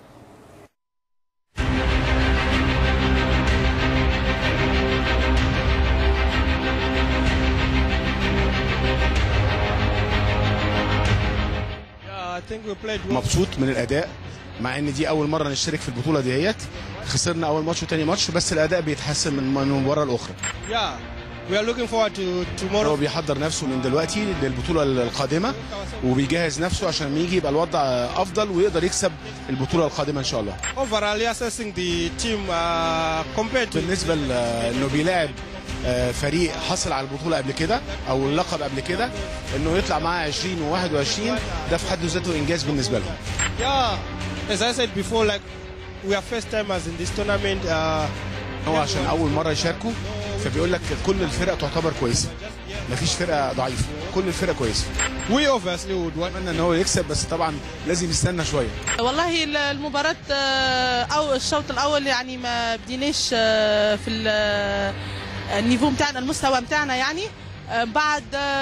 مبسوط من الاداء مع ان دي اول مره نشترك في البطوله ديت خسرنا اول ماتش وتاني ماتش بس الاداء بيتحسن من من المباراه الاخرى Yeah, we are looking forward to tomorrow. هو بيحضر نفسه من دلوقتي للبطوله القادمه وبيجهز نفسه عشان لما يجي يبقى الوضع افضل ويقدر يكسب البطوله القادمه ان شاء الله Overall, assessing the team uh, compared to بالنسبه ل- انه بيلاعب آه، فريق حصل على البطوله قبل كده او اللقب قبل كده انه يطلع معاه 20 و21 ده في حد ذاته انجاز بالنسبه لهم yeah, as I said before, like we are first timers in this tournament. Uh, هو عشان اول مره يشاركوا فبيقول لك كل الفرق تعتبر كويسه مفيش فرقه ضعيفه كل الفرق كويسه we obviously would want اتمنى ان هو يكسب بس طبعا لازم يستنى شويه والله المباراة آه، أو الشوط الأول يعني ما بديناش آه، في ال- آه، النيفو بتاعنا المستوى بتاعنا يعني آه، بعد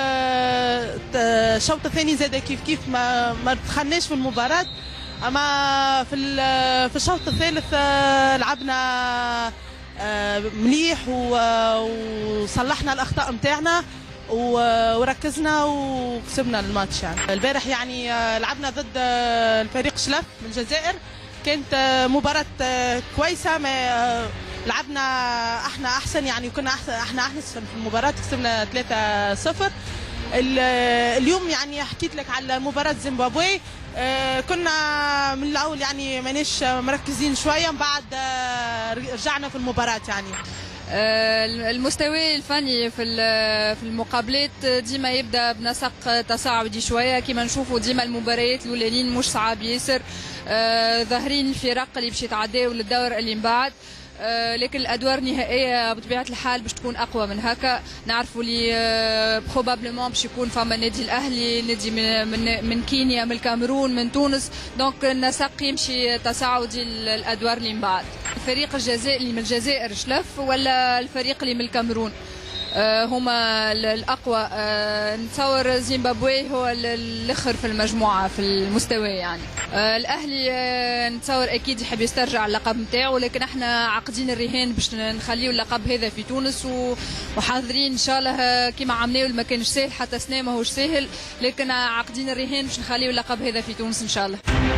آه، ت- الشوط الثاني زاد كيف كيف ما ما دخلناش في المباراة أما في ال- في الشوط الثالث آه، لعبنا آه، مليح و- وصلحنا الأخطاء بتاعنا و- وركزنا وكسبنا الماتش يعني البارح يعني آه، لعبنا ضد آه، الفريق شلف من الجزائر كانت آه، مباراة آه، كويسة ما آه، لعبنا احنا احسن يعني كنا احسن احنا احسن في المباراة كسبنا 3-0 ال- اليوم يعني حكيت لك على مباراة زيمبابوي آه، كنا من الاول يعني مانيش مركزين شوية من بعد آه، رجعنا في المباراة يعني آه، المستوى الفني في ال- في المقابلات ديما يبدا بنسق تصاعدي شويه كما نشوفوا ديما المباريات الاولانيين مش صعاب ياسر آه، ظاهرين الفرق اللي باش يتعداو للدور اللي من بعد آه، لكن الادوار النهائيه بطبيعه الحال باش تكون اقوى من هكا نعرفوا لي بروبابلمون باش يكون فما النادي الاهلي نادي من, من من كينيا من الكاميرون من تونس دونك النسق يمشي تصاعدي الادوار اللي من بعد الفريق الجزائري اللي من الجزائر شلف ولا الفريق اللي من الكاميرون آه، هما ال- الاقوى آه، نتصور زيمبابوي هو ال- الاخر في المجموعه في المستوى يعني آه، الاهلي آه، نتصور اكيد يحب يسترجع اللقب نتاعو لكن احنا عاقدين الرهان باش نخليو اللقب هذا في تونس و- وحاضرين ان شاء الله آه، كيما عملناه ما كانش سهل حتى سنه ماهوش سهل لكن عاقدين الرهان باش نخليو اللقب هذا في تونس ان شاء الله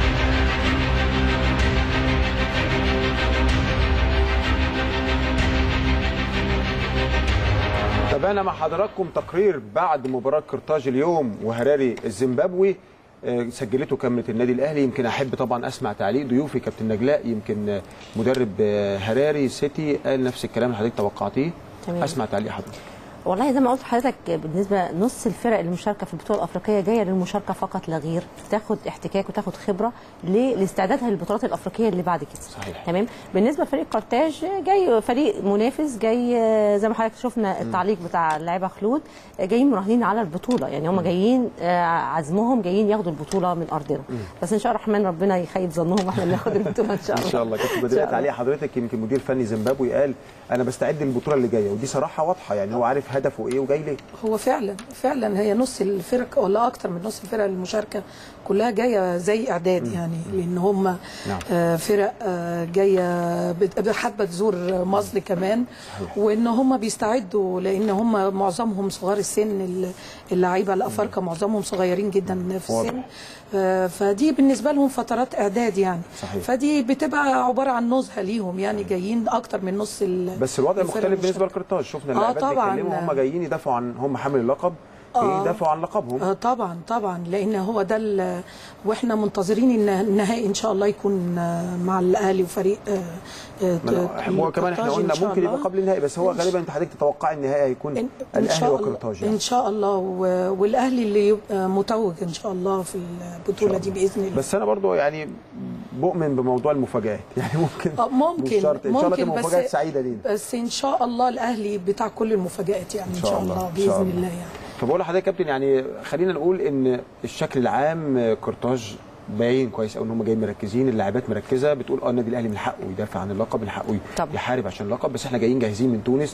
تابعنا مع حضراتكم تقرير بعد مباراة قرطاج اليوم وهراري الزيمبابوي آه، سجلته كاميرا النادي الاهلي يمكن احب طبعا اسمع تعليق ضيوفي كابتن نجلاء يمكن آه، مدرب آه، هراري سيتي قال نفس الكلام اللي حضرتك توقعتيه تمام. اسمع تعليق حضرتك والله زي ما قلت لحضرتك بالنسبه نص الفرق المشاركه في البطوله الافريقيه جايه للمشاركه فقط لا غير تاخد احتكاك وتاخد خبره ل- لاستعدادها للبطولات الافريقيه اللي بعد كده صحيح تمام بالنسبه لفريق قرطاج جاي فريق منافس جاي آه، زي ما حضرتك شفنا التعليق بتاع اللاعيبه خلود آه، جايين مراهنين على البطوله يعني هم جايين آه، عزمهم جايين ياخدوا البطوله من ارضنا بس ان شاء الله الرحمن ربنا يخيب ظنهم واحنا ناخد البطوله ان شاء الله ان شاء الله كابتن إن شاء بدأت الله. عليه حضرتك يمكن مدير فني زيمبابوي قال انا بستعد للبطوله اللي جايه ودي صراحه واضحه يعني هو عارف هدفه ايه وجاي ليه هو فعلا فعلا هي نص الفرق ولا اكتر من نص الفرق المشاركه كلها جايه زي اعداد يعني لان هم نعم. آه، فرق آه، جايه بت- حابه تزور مصر كمان وان هم بيستعدوا لان هم معظمهم صغار السن ال- اللعيبه الافارقه معظمهم صغيرين جدا في واضح. السن آه، فدي بالنسبه لهم فترات اعداد يعني صحيح. فدي بتبقى عباره عن نزهه ليهم يعني جايين اكتر من نص ال- بس الوضع الفرق مختلف بالنسبه المشاركة. لقرطاج شفنا آه اللاعبات طبعاً. بيتكلموا هم جايين يدافعوا عن هم حامل اللقب جايين آه. يدافعوا عن لقبهم آه طبعا طبعا لان هو ده ال- واحنا منتظرين ان النهائي ان شاء الله يكون آه، مع الاهلي وفريق آه، آه، ما أنا- هو كمان احنا قرطاج إن قلنا شاء ممكن يبقى الله. قبل النهائي بس هو إن غالبا انت حضرتك تتوقع النهائي هيكون ان الاهلي شاء الله وقرطاج يعني. ان شاء الله و- والاهلي اللي يبقى متوج ان شاء الله في البطوله دي باذن الله بس انا برضو يعني بؤمن بموضوع المفاجآت يعني ممكن آه، ممكن مش شرط ان شاء الله ممكن تبقى بس مفاجآت سعيده لينا بس ان شاء الله الاهلي بتاع كل المفاجات يعني ان شاء الله إن شاء باذن الله. الله يعني فبقول لحضرتك يا كابتن يعني خلينا نقول ان الشكل العام قرطاج باين كويس قوي ان هم جايين مركزين اللاعبات مركزه بتقول اه النادي الاهلي من حقه يدافع عن اللقب من حقه طبعا. يحارب عشان اللقب بس احنا جايين جاهزين من تونس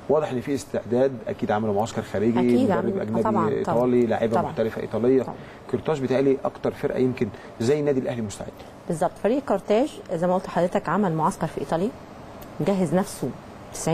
واضح ان في استعداد اكيد عملوا معسكر خارجي أكيد مدرب عملوا. اجنبي طبعاً، ايطالي طبعاً. لاعيبه طبعاً. محترفه ايطاليه كرتاج بيتهيألي اكتر فرقه يمكن زي النادي الاهلي مستعد بالظبط فريق كارتاج زي ما قلت لحضرتك عمل معسكر في ايطاليا مجهز نفسه 90%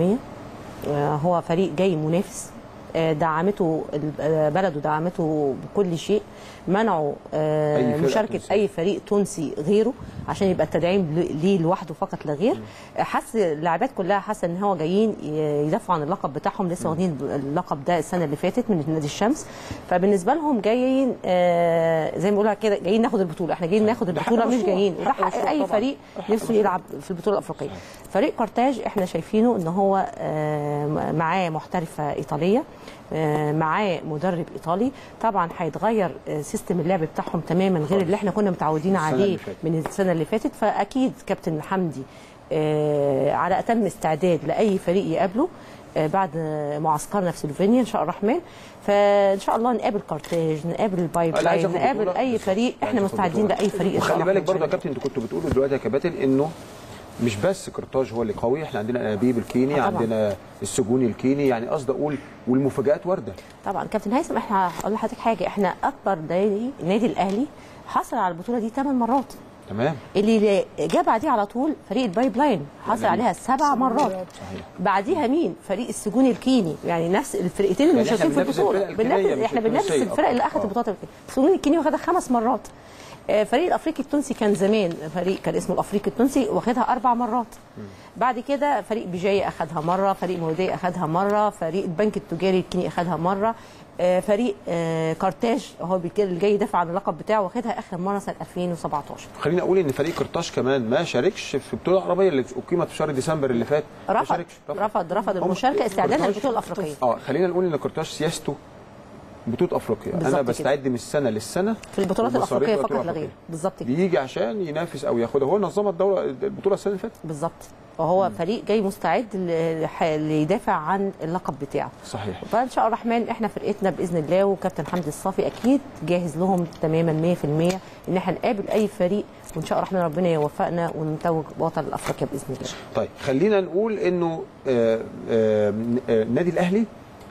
آه، هو فريق جاي منافس آه، دعمته ال- آه، بلده دعمته بكل شيء منعوا آه، أي فرقة مشاركه تونسية. اي فريق تونسي غيره عشان يبقى التدعيم ل- ليه لوحده فقط لا غير آه، حس اللاعبات كلها حاسه ان هو جايين ي- يدافعوا عن اللقب بتاعهم لسه واخدين اللقب ده السنه اللي فاتت من نادي الشمس فبالنسبه لهم جايين آه، زي ما بقولها كده جايين ناخد البطوله احنا جايين ناخد ده حق البطوله مش مشروع. جايين وده حق حق مشروع اي طبعاً. فريق نفسه يلعب في البطوله الافريقيه فريق كارتاج احنا شايفينه ان هو آه، معاه محترفه ايطاليه آه، معاه مدرب ايطالي طبعا هيتغير آه، سيستم اللعب بتاعهم تماما غير اللي احنا كنا متعودين السنة عليه اللي فاتت. من السنه اللي فاتت فاكيد كابتن حمدي آه، على اتم استعداد لاي فريق يقابله آه، بعد معسكرنا في سلوفينيا ان شاء الله الرحمن فان شاء الله نقابل كارتاج نقابل البايب أنا عايز لاين آخد نقابل بطولة. اي فريق احنا عايز آخد مستعدين بطولة. لاي فريق إن شاء وخلي الله بالك الرحمن. برضه يا كابتن انتوا كنتوا بتقولوا دلوقتي يا كباتن انه مش بس كرتاج هو اللي قوي احنا عندنا انابيب الكيني آه طبعاً. عندنا السجوني الكيني يعني قصدي اقول والمفاجات وارده طبعا كابتن هيثم احنا هقول لحضرتك حاجه احنا اكبر نادي النادي الاهلي حصل على البطوله دي ثمان مرات تمام اللي جه بعديه على طول فريق البايب لاين حصل تمام. عليها سبع مرات صحيح بعديها مين فريق السجون الكيني يعني نفس الفرقتين اللي يعني إحنا مشاركين في بننافس البطوله الفرق الكينية بننافس مش احنا بننافس التونسية الفرق اللي أكتر. اخذت البطوله السجون الكيني واخدها خمس مرات آه، فريق الافريقي التونسي كان زمان فريق كان اسمه الافريقي التونسي واخدها اربع مرات بعد كده فريق بيجاي اخدها مره فريق موديه اخدها مره فريق البنك التجاري الكيني اخدها مره آه، فريق آه، كارتاج هو بيك- اللي جاي يدافع عن اللقب بتاعه واخدها اخر مره سنه 2017 خليني اقول ان فريق كرتاج كمان ما شاركش في البطوله العربيه اللي اقيمت في شهر ديسمبر اللي فات ما رفض شاركش رفض رفض المشاركه استعدادا كرتاج- للبطوله الافريقيه اه خلينا نقول ان كرتاج سياسته بطوله افريقيا بالظبط انا كده. بستعد من السنه للسنه في البطولات ومصاريف الافريقيه البطولة فقط لا غير الأفريقية. بالظبط كده بيجي عشان ينافس او ياخدها هو نظم الدوله البطوله السنه اللي فاتت بالظبط وهو فريق جاي مستعد ل- لح- ليدافع عن اللقب بتاعه صحيح فان شاء الله الرحمن احنا فرقتنا باذن الله وكابتن حمدي الصافي اكيد جاهز لهم تماما 100% ان احنا نقابل اي فريق وان شاء الله الرحمن ربنا يوفقنا ونتوج بطل افريقيا باذن الله طيب خلينا نقول انه آه، آه، آه، النادي الاهلي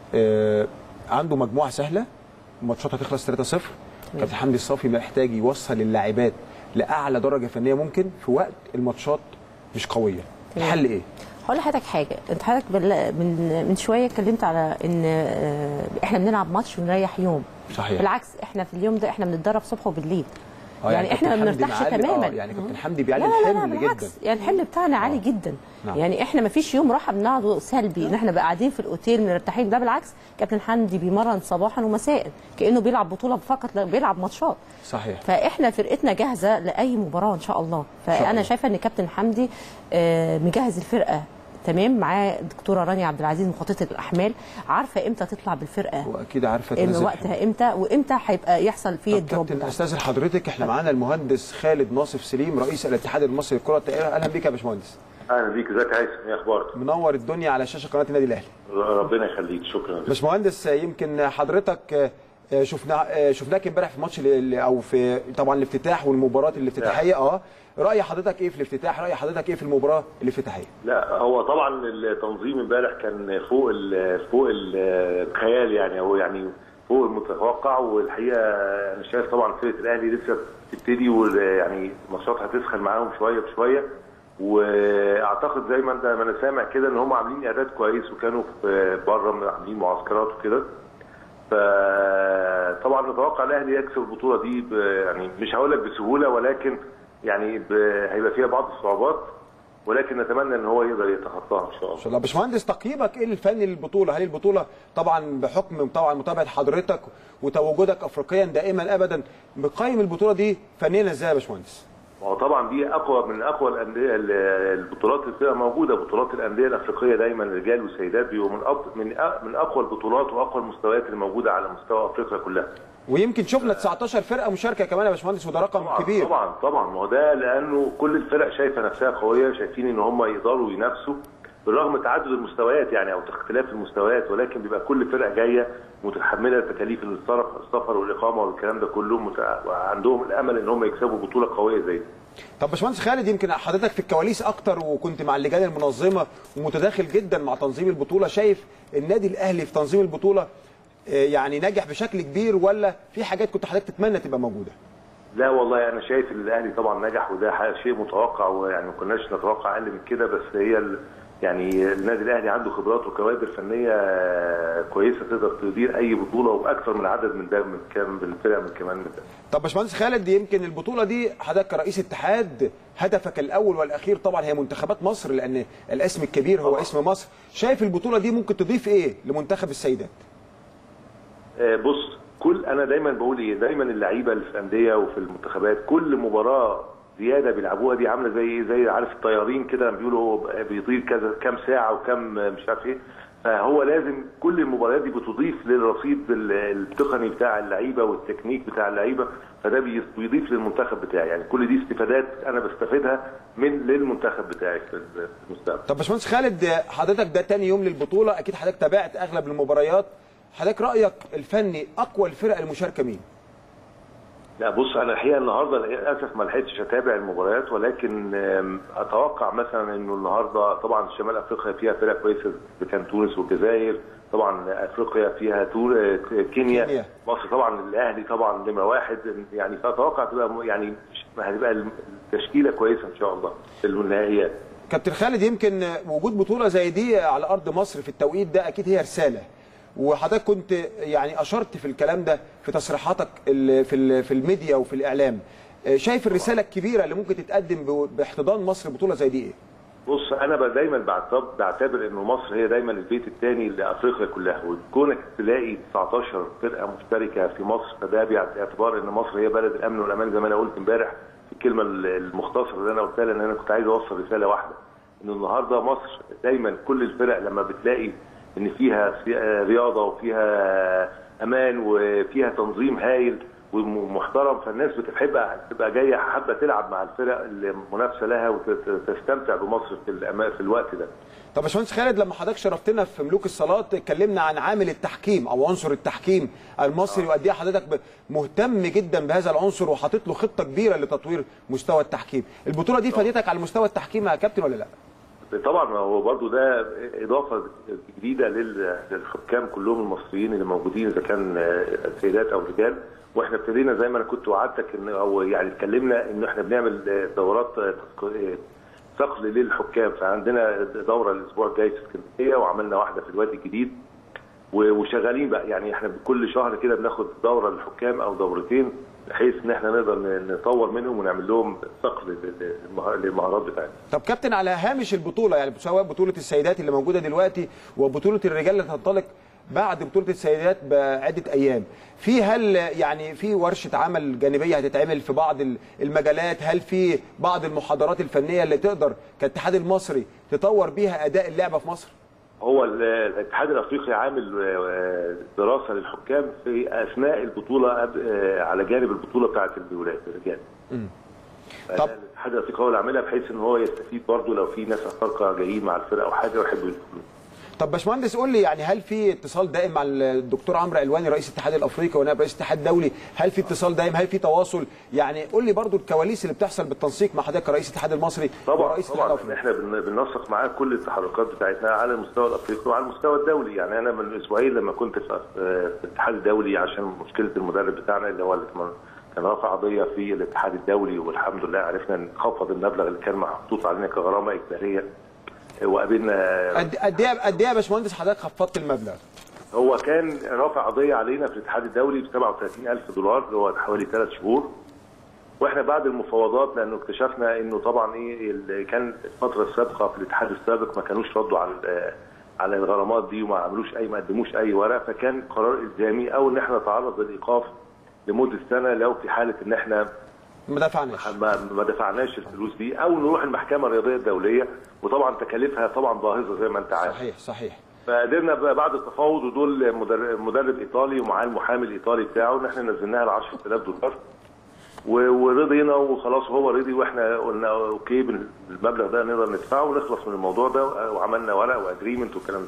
آه، عنده مجموعه سهله الماتشات هتخلص 3-0 كابتن حمدي الصافي محتاج يوصل اللاعبات لاعلى درجه فنيه ممكن في وقت الماتشات مش قويه تمام. الحل ايه هقول لحضرتك حاجه انت حضرتك بل- من من شويه اتكلمت على ان آه، احنا بنلعب ماتش ونريح يوم صحيح. بالعكس احنا في اليوم ده احنا بنتدرب صبح وبالليل آه، يعني, احنا ما كابتن حمدي بنرتاحش معلي- تماما آه، يعني كابتن حمدي بيعلي لا لا لا الحمل لا جدا بالعكس يعني الحمل بتاعنا عالي جدا نعم. يعني احنا ما فيش يوم راحه بنقعد سلبي ان احنا بقى قاعدين في الاوتيل مرتاحين ده بالعكس كابتن حمدي بيمرن صباحا ومساء كانه بيلعب بطوله فقط لا بيلعب ماتشات صحيح فاحنا فرقتنا جاهزه لاي مباراه ان شاء الله فانا الله. شايفه ان كابتن حمدي آه، مجهز الفرقه تمام معاه الدكتوره رانيا عبد العزيز مخططه الاحمال عارفه امتى تطلع بالفرقه واكيد عارفه إم- تنزل وقتها امتى وامتى هيبقى يحصل فيه الدروب كابتن استاذن حضرتك احنا معانا المهندس خالد ناصف سليم رئيس الاتحاد المصري للكره الطائره اهلا بيك يا باشمهندس اهلا بيك ازيك يا هيثم ايه اخبارك؟ منور الدنيا على شاشه قناه النادي الاهلي ربنا يخليك شكرا باشمهندس يمكن حضرتك آه، شفنا آه، شفناك امبارح في ماتش ال- ال- او في طبعا الافتتاح والمباراه الافتتاحيه اه راي حضرتك ايه في الافتتاح راي حضرتك ايه في المباراه الافتتاحيه لا هو طبعا التنظيم امبارح كان فوق ال فوق ال- الخيال يعني او يعني فوق المتوقع والحقيقه انا شايف طبعا فرقه الاهلي لسه بتبتدي ويعني الماتشات هتسخن معاهم شويه بشويه واعتقد زي ما انت ما انا سامع كده ان هم عاملين اعداد كويس وكانوا في بره عاملين معسكرات وكده فطبعا نتوقع الاهلي يكسب البطوله دي ب- يعني مش هقول لك بسهوله ولكن يعني ب- هيبقى فيها بعض الصعوبات ولكن نتمنى ان هو يقدر يتخطاها ان شاء الله ان شاء الله باشمهندس تقييمك ايه الفني للبطوله هل البطوله طبعا بحكم طبعا متابعه حضرتك وتواجدك افريقيا دائما ابدا مقيم البطوله دي فنيا ازاي يا باشمهندس وهو طبعا دي اقوى من اقوى الانديه ال- البطولات اللي بتبقى موجوده بطولات الانديه الافريقيه دايما رجال وسيدات بيبقوا من أق- من أ- من اقوى البطولات واقوى المستويات اللي موجوده على مستوى افريقيا كلها ويمكن شفنا 19 فرقه مشاركه كمان يا باشمهندس وده رقم كبير طبعا طبعا ما هو ده لانه كل الفرق شايفه نفسها قويه شايفين ان هم يقدروا ينافسوا بالرغم تعدد المستويات يعني او اختلاف المستويات ولكن بيبقى كل فرقه جايه متحمله تكاليف السفر السفر والاقامه والكلام ده كله مت- وعندهم الامل ان هم يكسبوا بطوله قويه زي دي طب باشمهندس خالد يمكن حضرتك في الكواليس اكتر وكنت مع اللجان المنظمه ومتداخل جدا مع تنظيم البطوله شايف النادي الاهلي في تنظيم البطوله آه، يعني نجح بشكل كبير ولا في حاجات كنت حضرتك تتمنى تبقى موجوده لا والله انا شايف ان الاهلي طبعا نجح وده حاجة- شيء متوقع ويعني ما كناش نتوقع اقل من كده بس هي ال... يعني النادي الاهلي عنده خبرات وكوادر فنيه كويسه تقدر تدير اي بطوله وباكثر من عدد من ده من كام من الفرق من كمان من ده طب باشمهندس خالد يمكن البطوله دي حضرتك كرئيس اتحاد هدفك الاول والاخير طبعا هي منتخبات مصر لان الاسم الكبير هو اسم مصر شايف البطوله دي ممكن تضيف ايه لمنتخب السيدات آه، بص كل انا دايما بقول ايه دايما اللعيبه اللي في الانديه وفي المنتخبات كل مباراه زياده بيلعبوها دي عامله زي زي عارف الطيارين كده لما بيقولوا هو بيطير كذا كام ساعه وكام مش عارف ايه فهو لازم كل المباريات دي بتضيف للرصيد ال- التقني بتاع اللعيبه والتكنيك بتاع اللعيبه فده بي- بيضيف للمنتخب بتاعي يعني كل دي استفادات انا بستفيدها من للمنتخب بتاعي في المستقبل طب باشمهندس خالد حضرتك ده تاني يوم للبطوله اكيد حضرتك تابعت اغلب المباريات حضرتك رايك الفني اقوى الفرق المشاركه مين لا بص انا الحقيقه النهارده للاسف ما لحقتش اتابع المباريات ولكن آم، اتوقع مثلا انه النهارده طبعا شمال افريقيا فيها فرق كويسه إذا كان تونس والجزائر طبعا افريقيا فيها تور... آه، كينيا. كينيا. مصر طبعا الاهلي طبعا نمره واحد يعني فاتوقع تبقى م- يعني هتبقى التشكيله كويسه ان شاء الله في النهائيات كابتن خالد يمكن وجود بطوله زي دي على ارض مصر في التوقيت ده اكيد هي رساله وحضرتك كنت يعني اشرت في الكلام ده في تصريحاتك ال- في ال- في الميديا وفي الاعلام شايف الرساله الكبيره اللي ممكن تتقدم ب- باحتضان مصر بطوله زي دي ايه بص انا ب- دايما بعتب- بعتبر انه مصر هي دايما البيت الثاني لافريقيا كلها وكونك تلاقي 19 فرقه مشتركه في مصر فده باعتبار ان مصر هي بلد الامن والامان زي ما انا قلت امبارح في الكلمه ال- المختصره اللي انا قلتها لان انا كنت عايز اوصل رساله واحده ان النهارده مصر دايما كل الفرق لما بتلاقي ان فيها سي- آه، رياضه وفيها امان وفيها تنظيم هايل ومحترم فالناس بتحب تبقى جايه حابه تلعب مع الفرق المنافسه لها وتستمتع بمصر في الأما- في الوقت ده طب يا باشمهندس خالد لما حضرتك شرفتنا في ملوك الصالات اتكلمنا عن عامل التحكيم او عنصر التحكيم المصري وقد ايه حضرتك ب- مهتم جدا بهذا العنصر وحاطط له خطه كبيره لتطوير مستوى التحكيم البطوله دي فادتك على مستوى التحكيم يا كابتن ولا لا طبعا هو برضو ده اضافه جديده لل- للحكام كلهم المصريين اللي موجودين اذا كان آه، سيدات او رجال واحنا ابتدينا زي ما انا كنت وعدتك ان او يعني اتكلمنا ان احنا بنعمل آه، دورات آه، تثق- آه، صقل للحكام فعندنا دوره الاسبوع الجاي في اسكندريه وعملنا واحده في الوادي الجديد و- وشغالين بقى يعني احنا كل شهر كده بناخد دوره للحكام او دورتين بحيث ان احنا نقدر ن- نطور منهم ونعمل لهم صقل لل- للمه- للمهارات بتاعتهم طب كابتن على هامش البطوله يعني سواء بطوله السيدات اللي موجوده دلوقتي وبطوله الرجال اللي هتنطلق بعد بطوله السيدات بعده ايام في هل يعني في ورشه عمل جانبيه هتتعمل في بعض ال- المجالات هل في بعض المحاضرات الفنيه اللي تقدر كالاتحاد المصري تطور بيها اداء اللعبه في مصر هو ال- الاتحاد الافريقي عامل آه، دراسه للحكام في اثناء البطوله قبل- آه، على جانب البطوله بتاعه الولاد الرجال طب الاتحاد الافريقي هو اللي عاملها بحيث ان هو يستفيد برضه لو في ناس افارقه جايين مع الفرقه او حاجه ويحبوا يدخلوا طب باشمهندس قول لي يعني هل في اتصال دائم مع الدكتور عمرو علواني رئيس الاتحاد الافريقي ونائب رئيس الاتحاد الدولي هل في اتصال دائم هل في تواصل يعني قول لي برضو الكواليس اللي بتحصل بالتنسيق مع حضرتك كرئيس الاتحاد المصري طبعا ورئيس الاتحاد طبعا الافريقي احنا بن- بننسق معاه كل التحركات بتاعتنا على المستوى الافريقي وعلى المستوى الدولي يعني انا من اسبوعين لما كنت في في الاتحاد الدولي عشان مشكله المدرب بتاعنا اللي هو اللي كان كان رافع قضيه في الاتحاد الدولي والحمد لله عرفنا نخفض المبلغ اللي كان محطوط علينا كغرامه اجباريه وقابلنا قد قد ايه قد ايه يا باشمهندس حضرتك خفضت المبلغ هو كان رافع قضيه علينا في الاتحاد الدولي ب 37000 دولار اللي هو حوالي ثلاث شهور واحنا بعد المفاوضات لانه اكتشفنا انه طبعا ايه اللي كان الفتره السابقه في الاتحاد السابق ما كانوش ردوا على على الغرامات دي وما عملوش اي ما قدموش اي ورق فكان قرار الزامي او ان احنا نتعرض للايقاف لمده سنه لو في حاله ان احنا ما دفعناش ما, ما دفعناش الفلوس دي او نروح المحكمه الرياضيه الدوليه وطبعا تكاليفها طبعا باهظه زي ما انت عارف صحيح صحيح فقدرنا بقى بعد التفاوض ودول مدرب, مدرب ايطالي ومعاه المحامي الايطالي بتاعه ان احنا نزلناها ل 10000 دولار و- ورضينا وخلاص هو رضي واحنا قلنا اوكي بالمبلغ ده نقدر ندفعه ونخلص من الموضوع ده وعملنا ورق واجريمنت والكلام ده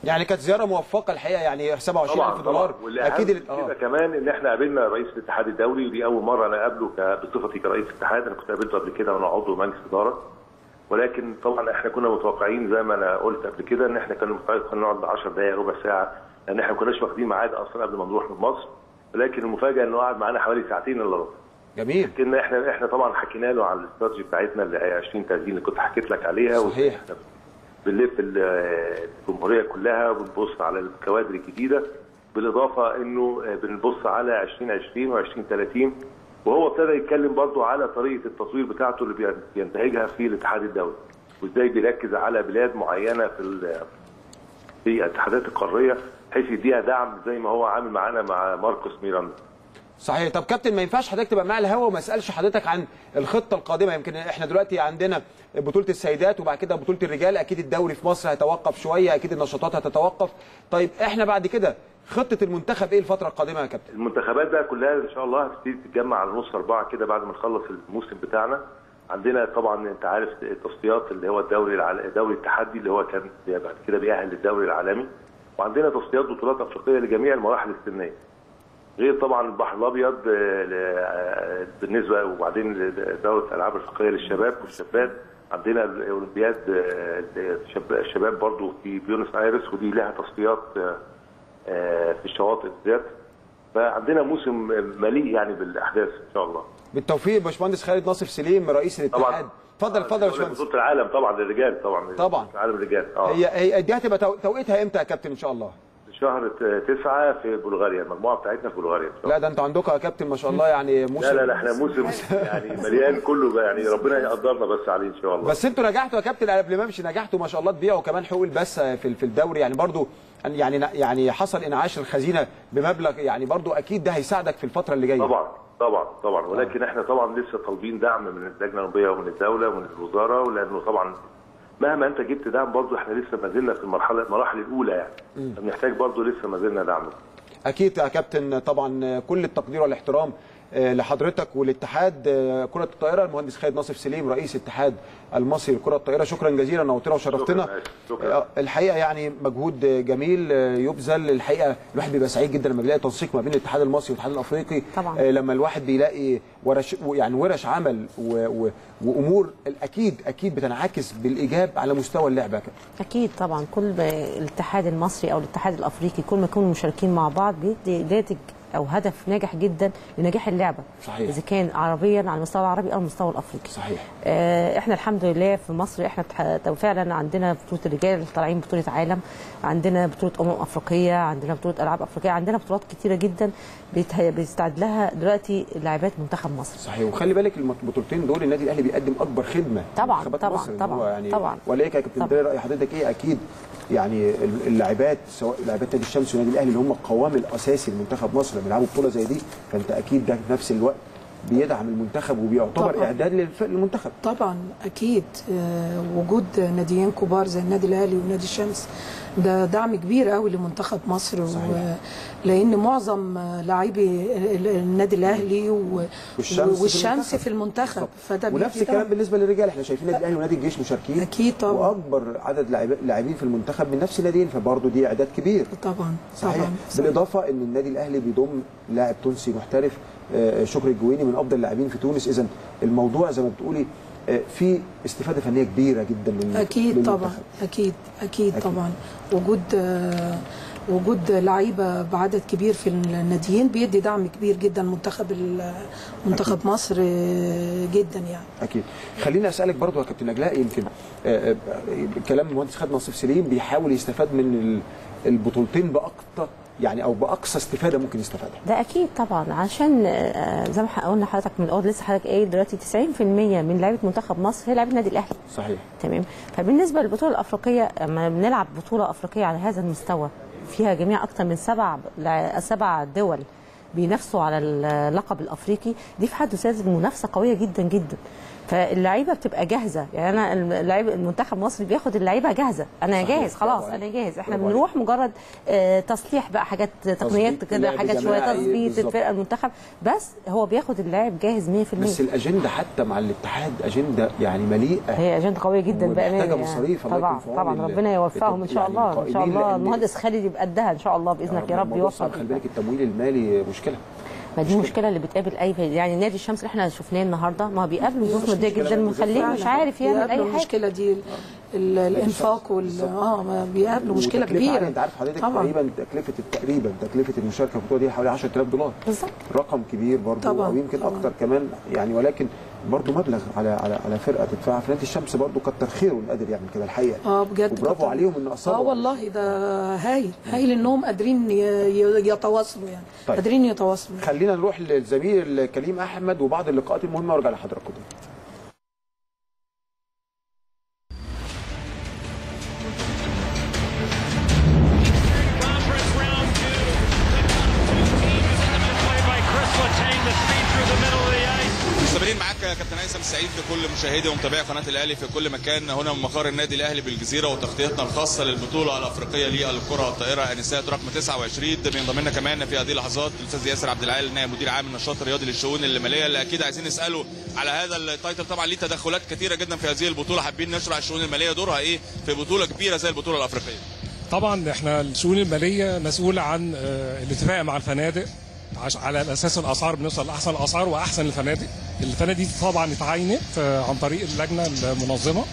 يعني كانت زياره موفقه الحقيقه يعني 27000 دولار اكيد ال- كده كمان ان احنا قابلنا رئيس الاتحاد الدولي ودي اول مره انا اقابله ك- بصفتي كرئيس اتحاد انا كنت قابلته قبل كده وانا عضو مجلس اداره ولكن طبعا احنا كنا متوقعين زي ما انا قلت قبل كده ان احنا كنا متوقعين كنا نقعد 10 دقائق ربع ساعه لان احنا ما كناش واخدين ميعاد اصلا قبل ما نروح من مصر ولكن المفاجاه انه قعد معانا حوالي ساعتين الا ربع جميل لكن احنا احنا طبعا حكينا له عن الاستراتيجي بتاعتنا اللي هي 20 30 اللي كنت حكيت لك عليها صحيح. وإحنا بنلف ال- الجمهوريه كلها وبنبص على الكوادر الجديده بالاضافه انه بنبص على 2020 و2030 وهو ابتدى يتكلم برضه على طريقه التطوير بتاعته اللي بي- بينتهجها في الاتحاد الدولي وازاي بيركز على بلاد معينه في ال- في الاتحادات القاريه بحيث يديها دعم زي ما هو عامل معانا مع ماركوس ميراندا صحيح طب كابتن ما ينفعش حضرتك تبقى مع الهوا وما اسالش حضرتك عن الخطه القادمه يمكن احنا دلوقتي عندنا بطوله السيدات وبعد كده بطوله الرجال اكيد الدوري في مصر هيتوقف شويه اكيد النشاطات هتتوقف طيب احنا بعد كده خطه المنتخب ايه الفتره القادمه يا كابتن المنتخبات بقى كلها ان شاء الله هتبتدي تتجمع على نص اربعه كده بعد ما نخلص الموسم بتاعنا عندنا طبعا انت عارف التصفيات اللي هو الدوري العل... دوري التحدي اللي هو كان بعد كده بيأهل للدوري العالمي وعندنا تصفيات بطولات افريقيه لجميع المراحل السنيه غير طبعا البحر الابيض آه، ل- آه، بالنسبه وبعدين دوره الالعاب الافريقيه للشباب والشابات عندنا الاولمبياد آه، الشب- الشباب برضو في بيونس ايرس ودي لها تصفيات آه، آه، في الشواطئ بالذات فعندنا موسم مليء يعني بالاحداث ان شاء الله بالتوفيق باشمهندس خالد ناصف سليم رئيس الاتحاد اتفضل اتفضل يا باشمهندس بطوله العالم طبعا للرجال طبعا طبعا. العالم للرجال اه هي هي دي هتبقى تو- توقيتها امتى يا كابتن ان شاء الله شهر تسعة في بلغاريا المجموعه بتاعتنا في بلغاريا إن شاء الله. لا ده انتوا عندكم يا كابتن ما شاء الله يعني موسم لا لا لا احنا موسم يعني مليان كله بقى يعني ربنا يقدرنا بس عليه ان شاء الله بس انتوا نجحتوا يا كابتن قبل ما امشي نجحتوا ما شاء الله تبيعوا كمان حقوق البث في في الدوري يعني برضو يعني يعني حصل انعاش الخزينه بمبلغ يعني برضو اكيد ده هيساعدك في الفتره اللي جايه طبعا طبعا طبعا ولكن احنا طبعا لسه طالبين دعم من اللجنه الاولمبيه ومن الدوله ومن الوزاره ولانه طبعا مهما انت جبت دعم برضه احنا لسه ما زلنا في المرحله المراحل الاولى يعني بنحتاج برضه لسه ما زلنا دعم اكيد يا كابتن طبعا كل التقدير والاحترام آه، لحضرتك والاتحاد آه، كره الطائره المهندس خالد ناصف سليم رئيس اتحاد المصري لكره الطائره شكرا جزيلا نورتنا وشرفتنا شكراً، شكراً. آه، الحقيقه يعني مجهود آه، جميل آه، يبذل الحقيقه الواحد بيبقى سعيد جدا لما بيلاقي تنسيق ما بين الاتحاد المصري والاتحاد الافريقي طبعاً. آه، لما الواحد بيلاقي ورش يعني ورش عمل و و وامور اكيد اكيد بتنعكس بالايجاب على مستوى اللعبه كده اكيد طبعا كل ما الاتحاد المصري او الاتحاد الافريقي كل ما يكونوا مشاركين مع بعض بيدي ناتج او هدف ناجح جدا لنجاح اللعبه صحيح. اذا كان عربيا على المستوى العربي او المستوى الافريقي صحيح آه، احنا الحمد لله في مصر احنا بتح- فعلا عندنا بطوله الرجال طالعين بطوله عالم عندنا بطوله امم افريقيه عندنا بطوله العاب افريقيه عندنا بطولات كتيره جدا بيت- بيستعد لها دلوقتي لاعبات منتخب مصر صحيح وخلي بالك البطولتين دول النادي الاهلي بيقدم اكبر خدمه طبعاً، لمنتخبات طبعاً، مصر إن طبعاً، هو يعني طبعاً. وليك يا كابتن بيري راي حضرتك ايه اكيد يعني اللاعبات سواء لاعبات نادي الشمس والنادي الاهلي اللي هم القوام الاساسي لمنتخب مصر لما يلعبوا بطوله زي دي فانت اكيد ده في نفس الوقت بيدعم المنتخب وبيعتبر طبعاً. اعداد للف- للمنتخب طبعا اكيد آه، وجود ناديين كبار زي النادي الاهلي ونادي الشمس ده دعم كبير قوي لمنتخب مصر و... لان معظم آه، لاعبي ال- النادي الاهلي و... والشمس في والشمس المنتخب. في المنتخب فده ونفس بيدي الكلام دعم. بالنسبه للرجال احنا شايفين النادي الاهلي ونادي الجيش مشاركين اكيد طبعا واكبر عدد لاعب- لاعبين في المنتخب من نفس الناديين فبرضه دي اعداد كبير طبعا صحيح طبعا بالاضافه ان النادي الاهلي بيضم لاعب تونسي محترف آه، شكري الجويني من افضل اللاعبين في تونس اذا الموضوع زي ما بتقولي آه، في استفاده فنيه كبيره جدا لل- اكيد للمنتخب. طبعا اكيد اكيد أكيد. طبعا وجود آه، وجود لعيبه بعدد كبير في الناديين بيدي دعم كبير جدا منتخب ال- منتخب مصر آه، جدا يعني اكيد خليني اسالك برضو يا كابتن نجلاء يمكن آه، آه، كلام المهندس خالد نصيف سليم بيحاول يستفاد من ال- البطولتين باقصى يعني او باقصى استفاده ممكن يستفادها ده اكيد طبعا عشان آه، زي ما ح- قلنا حضرتك من الاول لسه حضرتك قايل دلوقتي 90% من لعيبه منتخب مصر هي لعيبه النادي الاهلي صحيح تمام فبالنسبه للبطوله الافريقيه لما بنلعب بطوله افريقيه على هذا المستوى فيها جميع اكثر من سبع لع- سبع دول بينافسوا على اللقب الافريقي دي في حد ذاتها منافسه قويه جدا جدا فاللعيبه بتبقى جاهزه يعني انا اللعيب المنتخب المصري بياخد اللعيبه جاهزه انا صحيح، جاهز خلاص برافو انا عليك. جاهز احنا برافو بنروح مجرد آه، تصليح بقى حاجات تقنيات تظبيط كده لعب حاجات شويه جماعي، تظبيط بالظبط. الفرقه المنتخب بس هو بياخد اللاعب جاهز 100% بس الاجنده حتى مع الاتحاد اجنده يعني مليئه هي اجنده قويه جدا بامانه ومحتاجه يعني. مصاريف الله طبعا يكون في عون طبعا ال- ربنا يوفقهم ان شاء يعني الله ان شاء القائمين الله لأن- المهندس خالد يبقى قدها ان شاء الله باذنك يا رب الموضوع صعب، يوفق خلي بالك التمويل المالي مشكله ما دي المشكله اللي بتقابل اي يعني نادي الشمس اللي احنا شفناه النهارده ما هو بيقابله ظروف ماديه جدا مخليه مش عارف يعمل اي بيقابله حاجه المشكله دي ال- ال- الانفاق وال اه ما بيقابله مشكله وتكلفة كبيره عالية، انت عارف حضرتك طبعا تقريبا تكلفه تقريبا تكلفه المشاركه في البطوله دي حوالي 10000 دولار بالظبط رقم كبير برضه طبعاً، او يمكن طبعاً. اكتر كمان يعني ولكن برضه مبلغ على على على فرقه تدفعها في نادي الشمس برضه كتر خيره انه قادر يعمل كده الحقيقه اه بجد وبرافو كتر- عليهم ان اه اصابوا والله ده هايل هايل انهم قادرين ي- ي- يتواصلوا يعني طيب. قادرين يتواصلوا خلينا نروح للزميل كريم احمد وبعض اللقاءات المهمه وارجع لحضراتكم تاني. Conference round two. The top two teams in the played by Chris Letang, the speed through the middle of the ice. مستمرين معاك يا كابتن هيثم سعيد في كل مشاهدي ومتابعي قناه الاهلي في كل مكان هنا من مقر النادي الاهلي بالجزيره وتغطيتنا الخاصه للبطوله الافريقيه للكره الطائره انسات رقم 29 بينضم لنا كمان في هذه اللحظات الاستاذ ياسر عبد العال نائب مدير عام النشاط الرياضي للشؤون الماليه اللي اكيد عايزين نساله على هذا التايتل طبعا ليه تدخلات كثيره جدا في هذه البطوله حابين نشرح الشؤون الماليه دورها ايه في بطوله كبيره زي البطوله الافريقيه طبعا احنا الشؤون الماليه مسؤوله عن آه، الاتفاق مع الفنادق عش- على اساس الاسعار بنوصل لاحسن الاسعار واحسن الفنادق الفنادق دي طبعا اتعينت آه، عن طريق اللجنه المنظمه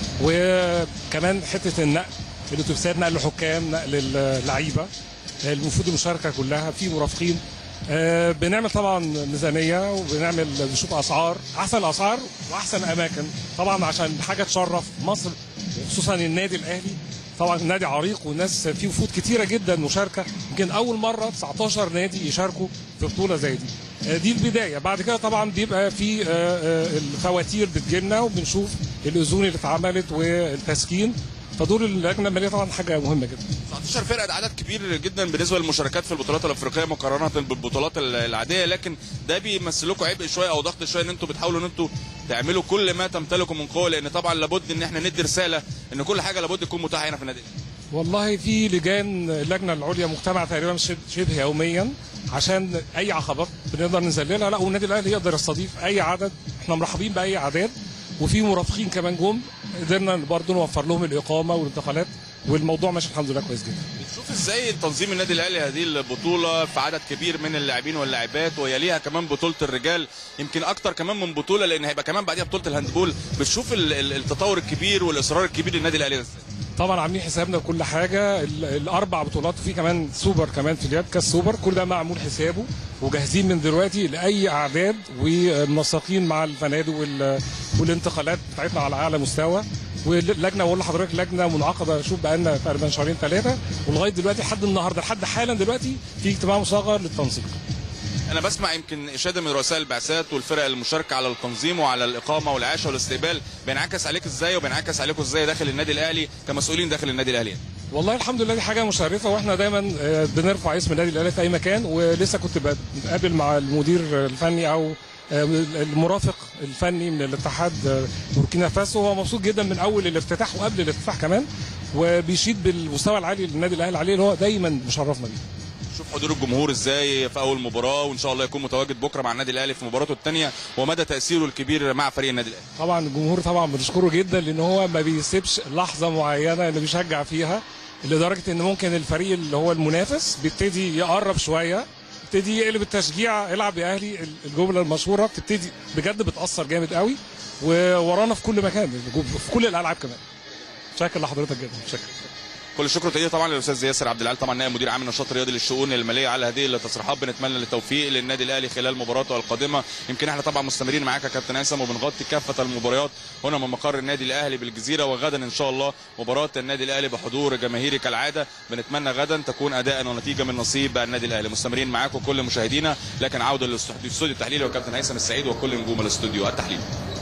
وكمان حته النقل الاتوبيسات نقل الحكام نقل اللعيبه المفروض المشاركه كلها في مرافقين آه، بنعمل طبعا ميزانيه وبنعمل بنشوف اسعار احسن الاسعار واحسن اماكن طبعا عشان حاجه تشرف مصر خصوصا النادي الاهلي طبعا نادي عريق والناس فيه وفود كتيره جدا مشاركه يمكن اول مره 19 نادي يشاركوا في بطوله زي دي آه، دي البدايه بعد كده طبعا بيبقى في آه، آه، الفواتير بتجيلنا وبنشوف الاذون اللي اتعملت والتسكين فدور اللجنه الماليه طبعا حاجه مهمه جدا 19 فرقه ده عدد كبير جدا بالنسبه للمشاركات في البطولات الافريقيه مقارنه بالبطولات ال- العاديه لكن ده بيمثل لكم عبء شويه او ضغط شويه ان انتم بتحاولوا ان انتم تعملوا كل ما تمتلكوا من قوه لان طبعا لابد ان احنا ندي رساله ان كل حاجه لابد تكون متاحه هنا في النادي والله في لجان اللجنه العليا مجتمع تقريبا شب- شبه يوميا عشان اي عقبات بنقدر نذللها لا والنادي الاهلي يقدر يستضيف اي عدد احنا مرحبين باي اعداد وفي مرافقين كمان جم قدرنا برضه نوفر لهم الاقامه والانتقالات والموضوع ماشي الحمد لله كويس جدا شوف ازاي تنظيم النادي الاهلي هذه البطوله في عدد كبير من اللاعبين واللاعبات ويليها كمان بطوله الرجال يمكن اكتر كمان من بطوله لان هيبقى كمان بعديها بطوله الهاندبول بتشوف ال- ال- التطور الكبير والاصرار الكبير للنادي الاهلي ازاي طبعا عاملين حسابنا كل حاجه ال- الاربع بطولات وفي كمان سوبر كمان في اليد كاس سوبر كل ده معمول حسابه وجاهزين من دلوقتي لاي اعداد ومنسقين مع الفنادق وال- والانتقالات بتاعتنا على اعلى مستوى واللجنه بقول لحضرتك لجنه منعقده شوف بقى لنا تقريبا شهرين ثلاثه ولغايه دلوقتي لحد النهارده لحد حالا دلوقتي في اجتماع مصغر للتنسيق انا بسمع يمكن اشاده من رؤساء البعثات والفرق المشاركه على التنظيم وعلى الاقامه والعيشه والاستقبال بينعكس عليك ازاي وبينعكس عليكم ازاي داخل النادي الاهلي كمسؤولين داخل النادي الاهلي والله الحمد لله دي حاجه مشرفه واحنا دايما آه، بنرفع اسم النادي الاهلي في اي مكان ولسه كنت بتقابل مع المدير الفني او آه، المرافق الفني من الاتحاد آه، بوركينا فاسو هو مبسوط جدا من اول الافتتاح وقبل الافتتاح كمان وبيشيد بالمستوى العالي اللي النادي الاهلي عليه اللي هو دايما مشرفنا بيه شوف حضور الجمهور ازاي في اول مباراه وان شاء الله يكون متواجد بكره مع النادي الاهلي في مباراته الثانيه ومدى تاثيره الكبير مع فريق النادي الاهلي طبعا الجمهور طبعا بنشكره جدا لان هو ما بيسيبش لحظه معينه اللي بيشجع فيها لدرجه ان ممكن الفريق اللي هو المنافس بيبتدي يقرب شويه يبتدي يقلب التشجيع العب يا اهلي الجمله المشهوره بتبتدي بجد بتاثر جامد قوي وورانا في كل مكان في كل الالعاب كمان شكرا لحضرتك جدا شكرا كل الشكر والتقدير طبعا للاستاذ ياسر عبد العال طبعا نائب مدير عام النشاط الرياضي للشؤون الماليه على هذه التصريحات بنتمنى التوفيق للنادي الاهلي خلال مباراته القادمه يمكن احنا طبعا مستمرين معاك يا كابتن هيثم وبنغطي كافه المباريات هنا من مقر النادي الاهلي بالجزيره وغدا ان شاء الله مباراه النادي الاهلي بحضور جماهيري كالعاده بنتمنى غدا تكون اداء ونتيجه من نصيب النادي الاهلي مستمرين معاكم كل مشاهدينا لكن عوده للاستوديو التحليلي والكابتن هيثم السعيد وكل نجوم الاستوديو التحليلي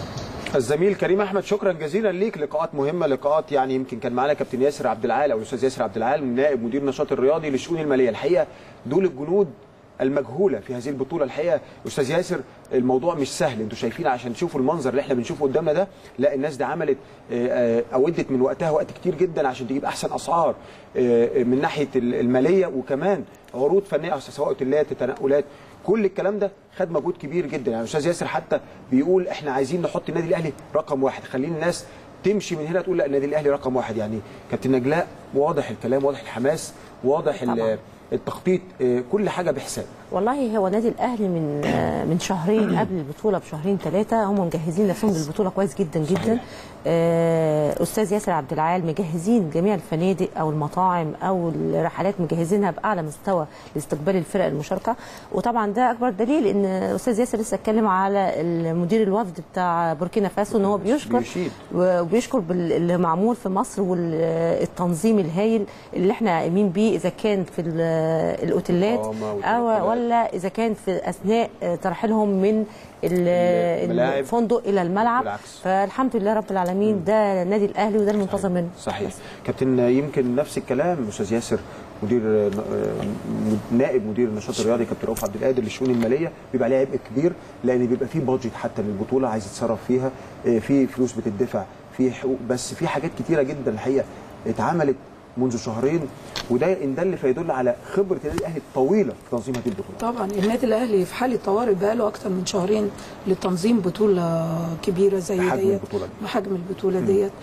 الزميل كريم احمد شكرا جزيلا ليك لقاءات مهمه لقاءات يعني يمكن كان معانا كابتن ياسر عبد العال او الاستاذ ياسر عبد العال نائب مدير النشاط الرياضي للشؤون الماليه الحقيقه دول الجنود المجهوله في هذه البطوله الحقيقه استاذ ياسر الموضوع مش سهل انتوا شايفين عشان تشوفوا المنظر اللي احنا بنشوفه قدامنا ده لا الناس دي عملت آه، آه، او ادت من وقتها وقت كتير جدا عشان تجيب احسن اسعار آه، من ناحيه ال- الماليه وكمان عروض فنيه سواء اوتيلات تنقلات كل الكلام ده خد مجهود كبير جدا يعني استاذ ياسر حتى بيقول احنا عايزين نحط النادي الاهلي رقم واحد خلينا الناس تمشي من هنا تقول لا النادي الاهلي رقم واحد يعني كابتن نجلاء واضح الكلام واضح الحماس واضح ال- طبعاً. التخطيط آه، كل حاجه بحساب والله هو نادي الاهلي من آه، من شهرين قبل البطوله بشهرين ثلاثه هم مجهزين نفسهم للبطوله كويس جدا جدا آه، استاذ ياسر عبد العال مجهزين جميع الفنادق او المطاعم او الرحلات مجهزينها باعلى مستوى لاستقبال الفرق المشاركه وطبعا ده اكبر دليل ان استاذ ياسر لسه اتكلم على المدير الوفد بتاع بوركينا فاسو ان هو بيشكر بيشيد. وبيشكر باللي معمول في مصر والتنظيم الهايل اللي احنا قايمين بيه اذا كان في ال- الاوتيلات الإقامة او والتنقلات. ولا اذا كان في اثناء ترحيلهم من ال- الملاعب. الفندق الى الملعب بالعكس. فالحمد لله رب العالمين ده النادي الاهلي وده المنتظر منه صحيح كابتن يمكن نفس الكلام استاذ ياسر مدير آه، نائب مدير النشاط الرياضي كابتن رؤوف عبد القادر للشؤون الماليه بيبقى عليه عبء كبير لان بيبقى فيه بادجت حتى للبطوله عايز يتصرف فيها آه، في فلوس بتدفع في حقوق بس في حاجات كتيره جدا الحقيقه اتعملت منذ شهرين وده ان دل فيدل على خبره النادي الاهلي الطويله في تنظيم هذه البطوله طبعا النادي الاهلي في حاله طوارئ بقاله اكتر من شهرين لتنظيم بطوله كبيره زي بحجم ديت البطولة دي. بحجم البطوله ديت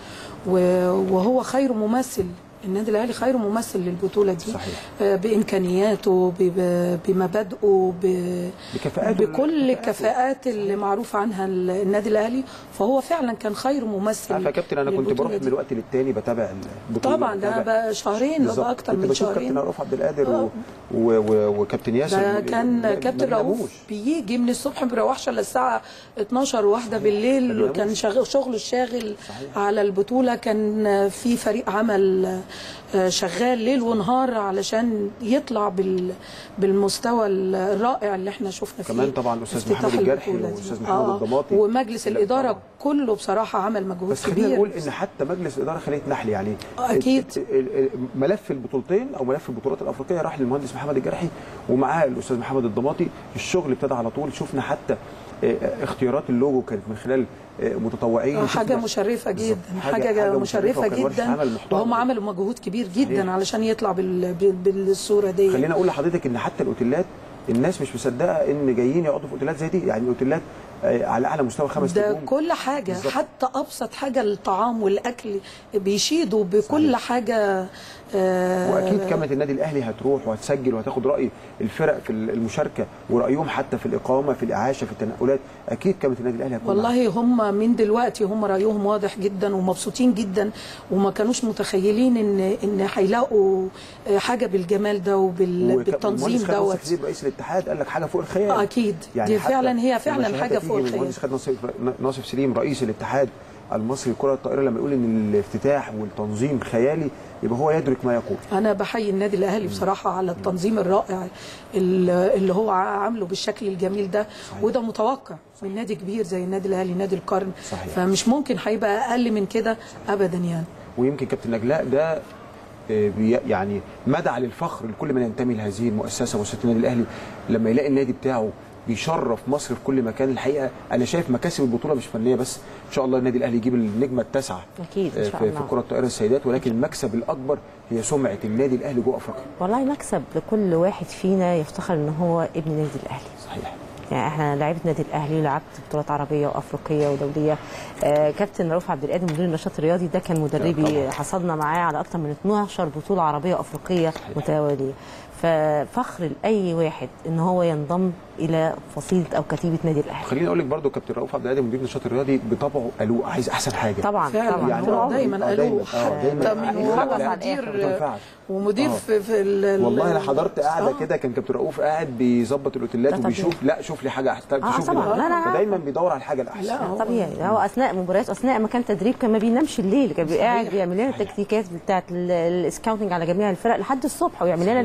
و- وهو خير ممثل النادي الاهلي خير ممثل للبطوله دي صحيح. آه، بامكانياته ب- بمبادئه ب- بكفاءاته بكل الكفاءات اللي معروف عنها ال- النادي الاهلي فهو فعلا كان خير ممثل عارف يا كابتن انا كنت للبطولة بروح دي. من الوقت للتاني بتابع البطوله طبعا ده بتابع- بقى شهرين بالظبط. بقى اكتر كنت من بشوف شهرين كابتن رؤوف عبد القادر آه. و... و... و... وكابتن ياسر ده ما- كان ما كابتن بيناموش. رؤوف بيجي من الصبح ما بيروحش الا الساعه 12 واحده بالليل بيناموش. كان شغل شغله الشاغل على البطوله كان في فريق عمل آه، شغال ليل ونهار علشان يطلع بال بالمستوى الرائع اللي احنا شفنا فيه كمان طبعا الاستاذ افتتاح محمد الجرحي البطولة دي. والاستاذ محمد الضماطي ومجلس الاداره كله بصراحه عمل مجهود بس خلينا كبير نقول ان حتى مجلس الاداره خليه نحل يعني أكيد. ال- ال- ال- ملف البطولتين او ملف البطولات الافريقيه راح للمهندس محمد الجرحي ومعاه الاستاذ محمد الضماطي الشغل ابتدى على طول شفنا حتى آه، اختيارات اللوجو كانت من خلال آه، متطوعين آه، حاجه شفنا- مشرفه جدا بالظبط. حاجه, حاجة- حاجة مشرفه وكان ورشة جدا عمل محترمة وهم عملوا مجهود كبير جدا صحيح. علشان يطلع بال... بال... بالصوره دي خلينا اقول لحضرتك ان حتى الاوتيلات الناس مش مصدقه ان جايين يقعدوا في اوتيلات زي دي يعني الاوتيلات آه، على اعلى مستوى خمس ده نجوم كل حاجة بالظبط. حتى أبسط حاجة الطعام والأكل بيشيدوا بكل حاجة آه، واكيد كاميرا النادي الاهلي هتروح وهتسجل وهتاخد راي الفرق في المشاركه ورايهم حتى في الاقامه في الاعاشه في التنقلات اكيد كاميرا النادي الاهلي هتكون معاهم. والله هم من دلوقتي هم رأيهم واضح جدا ومبسوطين جدا وما كانوش متخيلين ان ان هيلاقوا آه، حاجة بالجمال ده وبال... وك- بالتنظيم المهندس خالد ناصر دوت خزيب رئيس الاتحاد قال لك حاجه فوق الخيال أكيد. دي حتى فعلا- هي لما فعلا شهادة حاجة فوق تيجي من الخيال. المهندس خالد ناصر ناصف سليم رئيس الاتحاد المصري لكره الطائره لما يقول ان الافتتاح والتنظيم خيالي يبقى هو يدرك ما يقول انا بحيي النادي الاهلي بصراحه على التنظيم الرائع اللي اللي هو عامله بالشكل الجميل ده وده متوقع من نادي كبير زي النادي الاهلي نادي القرن صحيح. فمش ممكن هيبقى اقل من كده ابدا يعني ويمكن كابتن نجلاء ده آه، بي- يعني مدعى للفخر لكل من ينتمي لهذه المؤسسه مؤسسه النادي الاهلي لما يلاقي النادي بتاعه بيشرف مصر في كل مكان الحقيقه انا شايف مكاسب البطوله مش فنيه بس ان شاء الله النادي الاهلي يجيب النجمه التاسعه اكيد ان آه، شاء في, في الله كره الطائره السيدات ولكن المكسب الاكبر هي سمعه النادي الاهلي جوه افريقيا والله مكسب لكل واحد فينا يفتخر ان هو ابن نادي الاهلي صحيح يعني احنا لعيبه نادي الاهلي لعبت بطولات عربيه وافريقيه ودوليه آه كابتن رؤوف عبد القادر مدير النشاط الرياضي ده كان مدربي حصلنا معاه على اكثر من 12 بطوله عربيه وافريقيه متواليه ففخر لاي واحد ان هو ينضم الى فصيله او كتيبه نادي الاهلي خليني اقول لك برضو كابتن رؤوف عبد القادر مدير النشاط الرياضي بطبعه قالوا عايز احسن حاجه طبعا فعلا طبعا يعني هو هو دايما آه، قالوا دايما آه، دايما حتى من لا، وهو لا، لا، مدير ما تنفعش. ومدير آه. في, في ال- والله انا حضرت قاعده آه. كده كان كابتن رؤوف قاعد بيظبط الاوتيلات ده طبيعي. وبيشوف لا شوف لي حاجه احسن آه، تشوف طبعا. لي لا، لا، لا. فدايما بيدور على الحاجه الاحسن لا هو طبيعي هو اثناء مباريات اثناء ما كان تدريب كان ما بينامش الليل كان بيبقى قاعد بيعمل لنا التكتيكات بتاعت ال- السكاوتنج على جميع الفرق لحد الصبح ويعمل لنا الاجتماع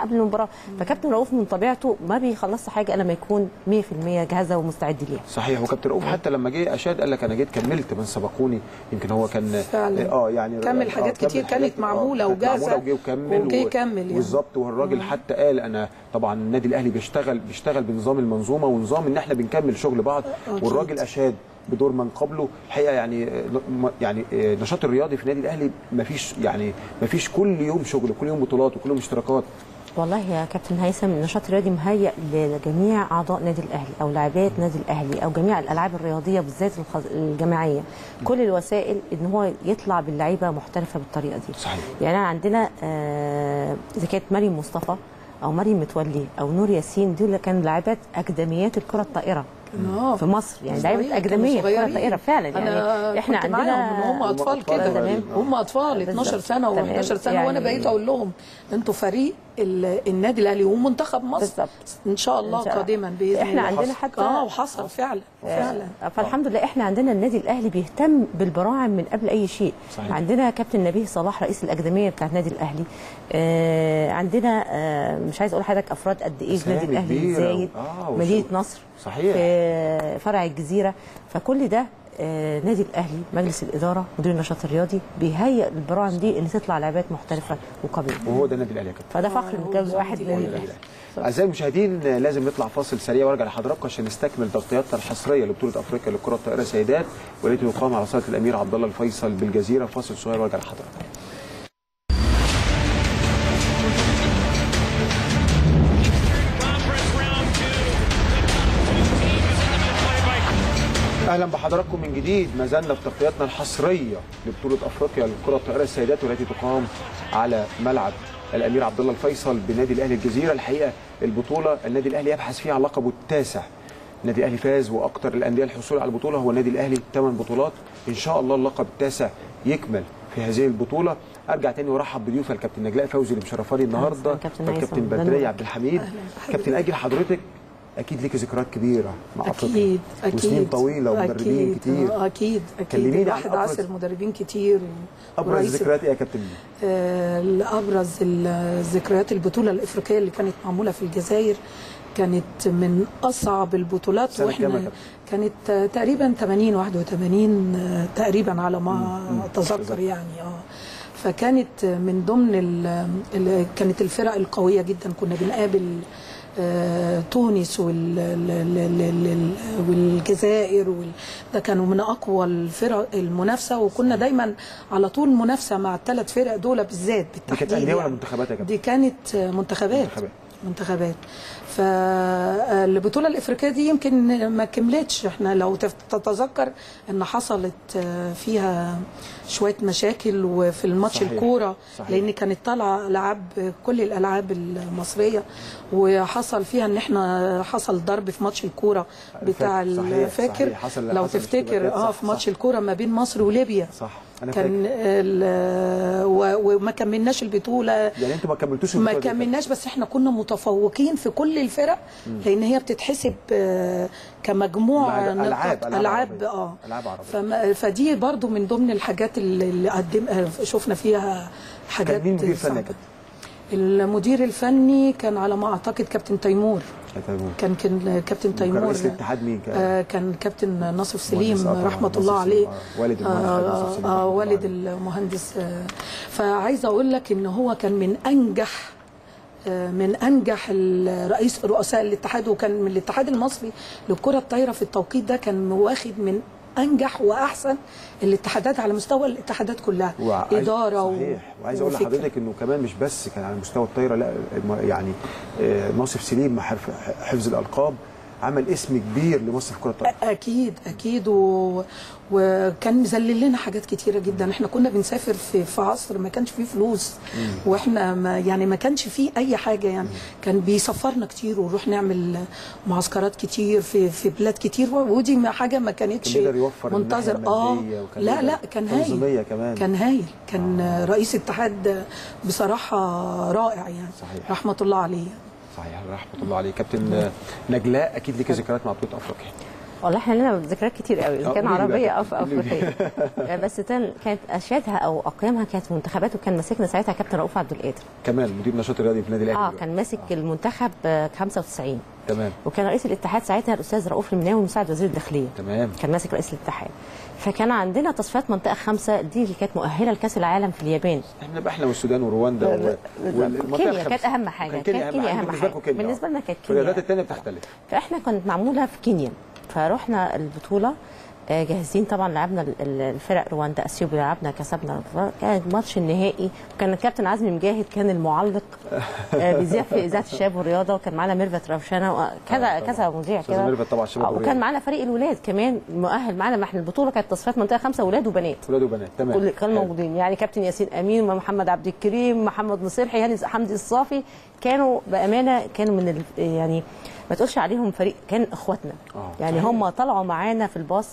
قبل المباراه فكابتن رؤوف من طبيعته ما بيخلصش حاجه الا لما يكون 100% جاهزه ومستعد ليها صحيح وكابتن رؤوف حتى لما جه اشاد قال لك انا جيت كملت من سبقوني يمكن هو كان فعلا. اه يعني كمل آه، حاجات كمل كتير حاجات، كانت آه، معمولة كانت وجاهزة معموله وجه وكمل وجه يكمل يعني. بالظبط والراجل حتى قال انا طبعا النادي الاهلي بيشتغل بيشتغل بنظام المنظومه ونظام ان احنا بنكمل شغل بعض أكيد. والراجل اشاد بدور من قبله الحقيقه يعني آه، م- يعني آه، النشاط الرياضي في النادي الاهلي ما فيش يعني ما فيش كل يوم شغل كل يوم بطولات وكل يوم اشتراكات والله يا كابتن هيثم النشاط الرياضي مهيئ لجميع اعضاء نادي الاهلي او لاعبات نادي الاهلي او جميع الالعاب الرياضيه بالذات الخ- الجماعيه كل الوسائل ان هو يطلع باللعيبه محترفه بالطريقه دي صحيح يعني أنا عندنا آه، اذا كانت مريم مصطفى او مريم متولي او نور ياسين دول كانوا لاعبات اكاديميات الكره الطائره آه. في مصر يعني صغير، لعيبه كانوا اكاديميه كره صغيرين. طائره فعلا يعني أنا احنا كنت عندنا معاهم من هم اطفال كده تمام. هم اطفال 12 بالظبط. سنه تمام. و11 سنه يعني- وانا بقيت اقول لهم انتوا فريق ال- النادي الاهلي ومنتخب مصر بالظبط. ان شاء الله إن شاء الله. قادما باذن إحنا الله عندنا حصل. حتى- اه وحصل فعلا فعلا آه، فالحمد لله احنا عندنا النادي الاهلي بيهتم بالبراعم من قبل اي شيء صحيح. عندنا كابتن نبيه صلاح رئيس الاكاديميه بتاعت النادي الاهلي آه عندنا آه مش عايز اقول لحضرتك افراد قد ايه في نادي أسامي الاهلي كبيرة زايد و- آه، مدينه وشو- نصر صحيح. في فرع الجزيره فكل ده آه نادي الاهلي مجلس الاداره مدير النشاط الرياضي بيهيئ البراعم دي ان تطلع لاعبات محترفه وقويه وهو ده النادي الاهلي يا كابتن فده فخر نتجوز واحد نادي الاهلي اعزائي المشاهدين لازم نطلع فاصل سريع وارجع لحضراتكم عشان نستكمل تغطياتنا الحصريه لبطوله افريقيا للكره الطائره سيدات والتي تقام على صاله الامير عبد الله الفيصل بالجزيره فاصل صغير وارجع لحضراتكم اهلا بحضراتكم من جديد ما زلنا في تغطياتنا الحصريه لبطوله افريقيا للكره الطائره السيدات والتي تقام على ملعب الامير عبد الله الفيصل بنادي الاهلي الجزيره الحقيقه البطوله النادي الاهلي يبحث فيها عن لقبه التاسع النادي الاهلي فاز واكثر الانديه الحصول على البطوله هو النادي الاهلي ثمان بطولات ان شاء الله اللقب التاسع يكمل في هذه البطوله ارجع تاني وارحب بضيوفها الكابتن نجلاء فوزي اللي مشرفاني النهارده كابتن والكابتن هيثم. بدريه عبد الحميد كابتن اجل حضرتك اكيد ليك ذكريات كبيره مع افريقيا اكيد اكيد وسنين طويله ومدربين أكيد. كتير آه، اكيد اكيد كلميني عن الواحد أبرز- عاصر مدربين كتير و- ابرز ورئيس- ذكريات ايه يا كابتن آه، الابرز الذكريات البطوله الافريقيه اللي كانت معموله في الجزائر كانت من اصعب البطولات سنة كام يا واحنا كابتن؟ كانت آه، تقريبا 80 81 آه، تقريبا على ما مم. اتذكر يعني اه فكانت من ضمن ال- ال- كانت الفرق القويه جدا كنا بنقابل آه، تونس وال- ال- ال- ال- ال- والجزائر وال- ده كانوا من اقوى الفرق المنافسه وكنا دايما على طول منافسه مع الثلاث فرق دول بالذات دي كانت بالتحديد انديه ولا يعني. منتخبات يا كابتن دي كانت منتخبات منتخبات. منتخبات فالبطولة الإفريقية دي يمكن ما كملتش احنا لو تف- تتذكر ان حصلت آه، فيها شوية مشاكل وفي الماتش صحيح. الكورة صحيح. لان كانت طالعة العاب كل الالعاب المصرية وحصل فيها ان احنا حصل ضرب في ماتش الكورة بتاع فاكر. صحيح. ال- فاكر صحيح. حصل- لو حصل تفتكر اشتباكات. اه صح. في ماتش صح. الكورة ما بين مصر وليبيا صح انا كان فاكر ال- و- وما كملناش البطولة يعني انتوا ما كملتوش ما البطولة دي يا كملناش بس احنا كنا متفوقين في كل الفرق مم. لان هي بتتحسب آه، كمجموع لعب- ألعاب- نقط ألعاب العاب عربية. اه العاب عربيه فما فدي برضو من ضمن الحاجات اللي اللي قدم آه، شفنا فيها حاجات كان مين مدير فني يا صعبة. كابتن؟ المدير الفني كان على ما اعتقد كابتن تيمور يا تيمور. كان كان كابتن وكان تيمور رئيس الاتحاد مين كان؟ آه كان كابتن ناصف سليم مهندس آه، رحمه ناصر الله سليم. عليه آه، والد المهندس ناصر سليم آه رحمة آه الله والد عليه. المهندس آه فعايزه اقول لك ان هو كان من انجح آه، من انجح ال- رئيس رؤساء الاتحاد وكان من الاتحاد المصري للكره الطايره في التوقيت ده كان واخد من انجح واحسن الاتحادات على مستوى الاتحادات كلها وعايز- اداره و- صحيح وعايز اقول وفكر. لحضرتك انه كمان مش بس كان على مستوى الطايره لا الم- يعني آه، ناصف سليم مع حرف- حفظ الالقاب عمل اسم كبير لمصر في كره الطايره اكيد اكيد و... وكان مذلل لنا حاجات كتيره جدا احنا كنا بنسافر في في عصر ما كانش فيه فلوس واحنا ما يعني ما كانش فيه اي حاجه يعني كان بيسفرنا كتير ونروح نعمل معسكرات كتير في في بلاد كتير ودي ما حاجه ما كانتش كان يقدر يوفر من منتظر الناحية اه المادية وكان لا يقدر لا كان هايل تنظيمية كمان. كان هايل كان آه. رئيس اتحاد بصراحه رائع يعني صحيح. رحمه الله عليه صحيح رحمه الله عليه كابتن آه، نجلاء اكيد ليك ذكريات مع بطوله افريقيا والله احنا لنا ذكريات كتير قوي اذا آه، كان قولي لي عربيه بقى. او في قولي لي. افريقيا بس كان- كانت اشادها او اقيامها كانت منتخبات وكان ماسكنا ساعتها كابتن رؤوف عبد القادر كمان مدير نشاط الرياضي في النادي الاهلي اه دلوقتي. كان ماسك المنتخب آه، 95 تمام وكان رئيس الاتحاد ساعتها الاستاذ رؤوف المناوي مساعد وزير الداخليه تمام كان ماسك رئيس الاتحاد فكان عندنا تصفيات منطقه خمسه دي اللي كانت مؤهله لكاس العالم في اليابان احنا بقى احنا والسودان ورواندا و... والمنطقة كينيا الخمسة. كانت اهم حاجه كان كانت كينيا اهم بالنسبة حاجه لكم كينيا، بالنسبه آه. لنا كانت الرياضات كينيا الثانيه بتختلف فاحنا كانت معموله في كينيا فروحنا البطوله آه، جاهزين طبعا لعبنا ال- ال- الفرق رواندا اثيوبيا لعبنا كسبنا كان الماتش النهائي وكان الكابتن عزمي مجاهد كان المعلق آه، بيذيع في اذاعه الشباب والرياضه وكان معانا ميرفت روشانه وكذا كذا مذيع أستاذة كده ميرفت طبعا الشباب آه، والرياضة. وكان معانا فريق الولاد كمان مؤهل معانا ما احنا البطوله كانت تصفيات منطقه خمسه ولاد وبنات ولاد وبنات تمام كل كانوا موجودين يعني كابتن ياسين امين ومحمد عبد الكريم محمد مصلحي هاني حمدي الصافي كانوا بامانه كانوا من ال- يعني ما تقولش عليهم فريق كان اخواتنا آه، يعني صحيح. هم طلعوا معانا في الباص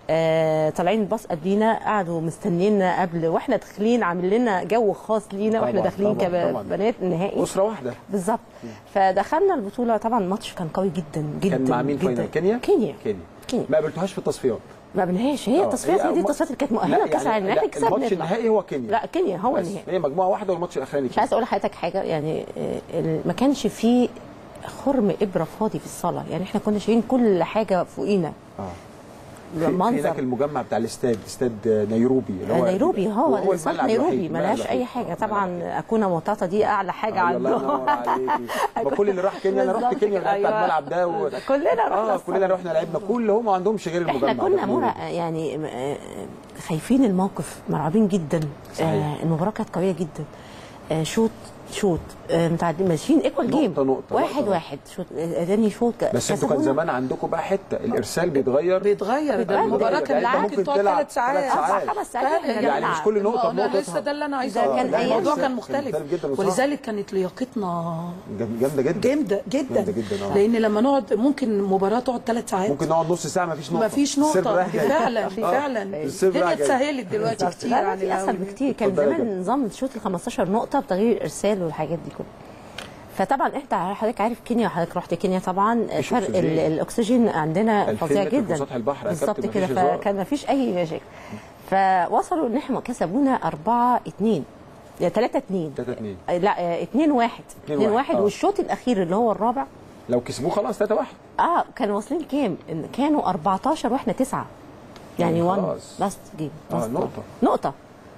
آه طالعين الباص قبلينا قعدوا مستنينا قبل واحنا داخلين عامل لنا جو خاص لينا واحنا طبعاً، داخلين طبعاً، طبعاً. كبنات النهائي اسره واحده بالظبط فدخلنا البطوله طبعا الماتش كان قوي جدا جدا كان مع مين جدا فاينل كينيا كينيا كينيا كينيا ما قابلتوهاش في التصفيات ما بنهاش هي آه، التصفيات هي هي دي أم- التصفيات اللي كانت لا، مؤهله لكاس يعني العالم لا، احنا كسبنا الماتش نطلع. النهائي هو كينيا لا كينيا هو بس النهائي هي مجموعه واحده والماتش الاخراني مش عايزه اقول لحضرتك حاجه يعني آه، ال- ما كانش فيه خرم ابره فاضي في الصاله يعني احنا كنا شايلين كل حاجه فوقينا اه في- في منظر هناك المجمع بتاع الاستاد استاد نيروبي اللي هو نيروبي هو هو صالة الملعب نيروبي الوحيد، ما الملعب لهاش اي الوحيد. حاجه طبعا اكونا مطاطا دي اعلى حاجه آه، الله عنده ينور عليكي ما كل اللي راح كينيا انا رحت بالظبط كينيا كده، لعبت على أيوة. الملعب ده و... كلنا رحنا اه الصالة. كلنا رحنا لعبنا كلهم ما عندهمش غير المجمع احنا كنا ده. مرة يعني آه، خايفين الموقف مرعوبين جدا صحيح. آه، المباراه كانت قويه جدا آه، شوط شوط آه، متعدين ماشيين ايكوال جيم نقطة، نقطة، واحد نقطة. واحد شوط آه، تاني شوط بس انتوا كان كسبونا. زمان عندكم بقى حته الارسال بيتغير بيتغير ده بيتغير. المباراه يعني كان انت العادي ممكن تقعد تلعب ثلاث ساعات ثلاث ساعات. أربع خمس ساعات فعلا يعني مش كل نقطه انا بنقطه لسه ده اللي انا عايزه ده اقوله كان أيام الموضوع زمان. كان مختلف كان جدا وصح. ولذلك كانت لياقتنا جامده جدا جامده جدا جامدة جدا، آه. لان لما نقعد ممكن مباراه تقعد ثلاث ساعات ممكن نقعد نص ساعه ما فيش نقطه ما فيش السيرف نقطه رايح جاي. فعلا آه. فعلا السيرف الدنيا رايح جاي. اتسهلت دلوقتي بالظبط. كتير لا لا عن في اسهل الأول. بكتير كان اتفضل يا زمان كابتن. نظام الشوط ال 15 نقطه بتغيير الارسال والحاجات دي كلها فطبعا انت حضرتك عارف كينيا حضرتك رحت كينيا طبعا مفيش فرق أكسجين. ال- الاكسجين عندنا 2000 فظيع متر فوق جدا سطح البحر يا بالظبط كابتن، كده مفيش هزار. فكان مفيش اي مشاكل فوصلوا ان احنا كسبونا 4 2 يعني 3 2 3 2 لا 2 1 2 1 آه. والشوط الاخير اللي هو الرابع لو كسبوه خلاص 3 1 اه كانوا واصلين كام؟ إن كانوا 14 واحنا 9 يعني يعني 1 خلاص. لاست جيم اه نقطه نقطة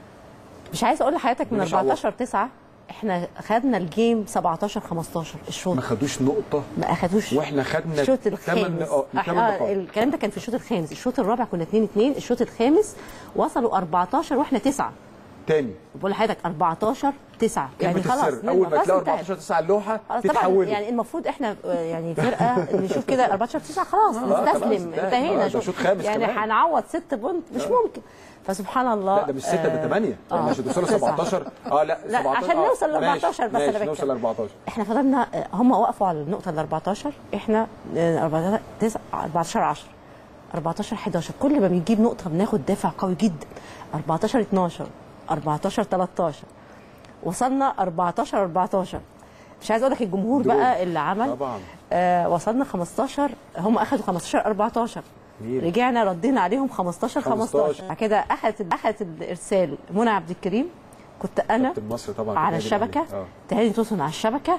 مش عايزة اقول لحضرتك من مش عوض. 14 9 احنا خدنا الجيم 17 15 الشوط ما خدوش نقطه ما اخدوش واحنا خدنا الشوط تمن الخامس نقاط أح- تمن آه نقاط الكلام ده كان في الشوط الخامس الشوط الرابع كنا 2 2 الشوط الخامس وصلوا 14 واحنا 9 تاني بقول لحضرتك 14 9 يعني يعني خلاص السر اول ما خلاص تلاقوا انتهت. 14 9 اللوحه خلاص طبعا تتحولوا يعني المفروض احنا آه، يعني فرقه نشوف كده 14 9 خلاص خلاص، نستسلم انتهت. آه، انتهينا ده شوف شوط خامس يعني كمان. هنعوض 6 بونت مش ممكن فسبحان الله لا ده مش 6 ده 8 يعني عشان توصلوا تسعة. 17 اه لا لا، 17 عشان آه. نوصل ل ماشي، 14 بس أنا ماشي بتكلم. نوصل ل 14 احنا فضلنا هم وقفوا على النقطه ال 14 احنا آه، 14 9 14 10 14 11 كل ما بنجيب نقطه بناخد دافع قوي جدا 14 12 14 13 وصلنا 14 14 مش عايز اقول لك الجمهور دول. بقى اللي عمل طبعا آه وصلنا 15 هم اخذوا 15 14 جميل. رجعنا ردينا عليهم 15 15 15. بعد كده اخذت اخذت الارسال منى عبد الكريم كنت انا كابتن مصر طبعا على في النادي الشبكه الأهلي. اه تهاني توسن على الشبكه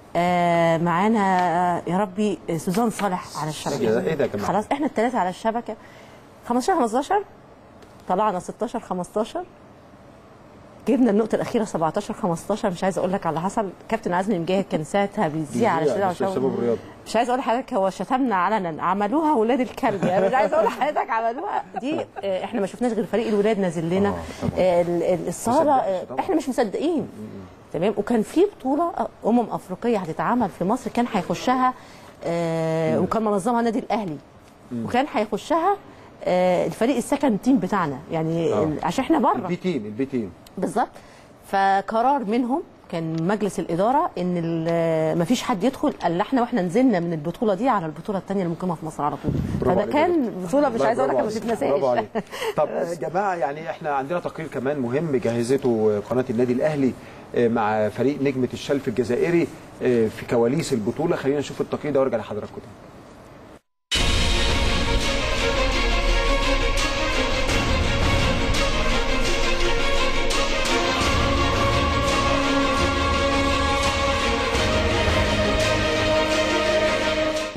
آه معانا آه، يا ربي آه، سوزان صالح على إيه ده- ايه الشبكه ده يا جماعه خلاص احنا الثلاثه على الشبكه 15 15 طلعنا 16 15 جبنا النقطة الأخيرة 17 15 مش عايزة أقول لك على اللي حصل كابتن عزمي مجاهد كان ساعتها بيذيع على بيذيع الشارع على شباب الرياضة. مش عايزة أقول لحضرتك هو شتمنا علنا عملوها ولاد الكلب يعني مش عايزة أقول لحضرتك عملوها دي آه، إحنا ما شفناش غير فريق الولاد نازل لنا آه، طبعاً. آه، ال- ال- الصالة مصدقش آه، طبعاً. إحنا مش مصدقين تمام وكان في بطولة آه، أمم أفريقية هتتعمل في مصر كان هيخشها آه، وكان منظمها النادي الأهلي وكان هيخشها آه، الفريق السكند تيم بتاعنا يعني آه. ال- عشان احنا بره البي تيم البي تيم بالظبط فقرار منهم كان مجلس الاداره ان ال- مفيش حد يدخل الا احنا واحنا نزلنا من البطوله دي على البطوله الثانيه المقيمه في مصر على طول برافو فده عليك كان يا بطوله مش لا، عايزه اقول لك برافو ما عليك. برافو تتنساش عليك طب يا جماعه يعني احنا عندنا تقرير كمان مهم جهزته قناه النادي الاهلي آه، مع فريق نجمه الشلف الجزائري آه، في كواليس البطوله خلينا نشوف التقرير ده وارجع لحضراتكم تاني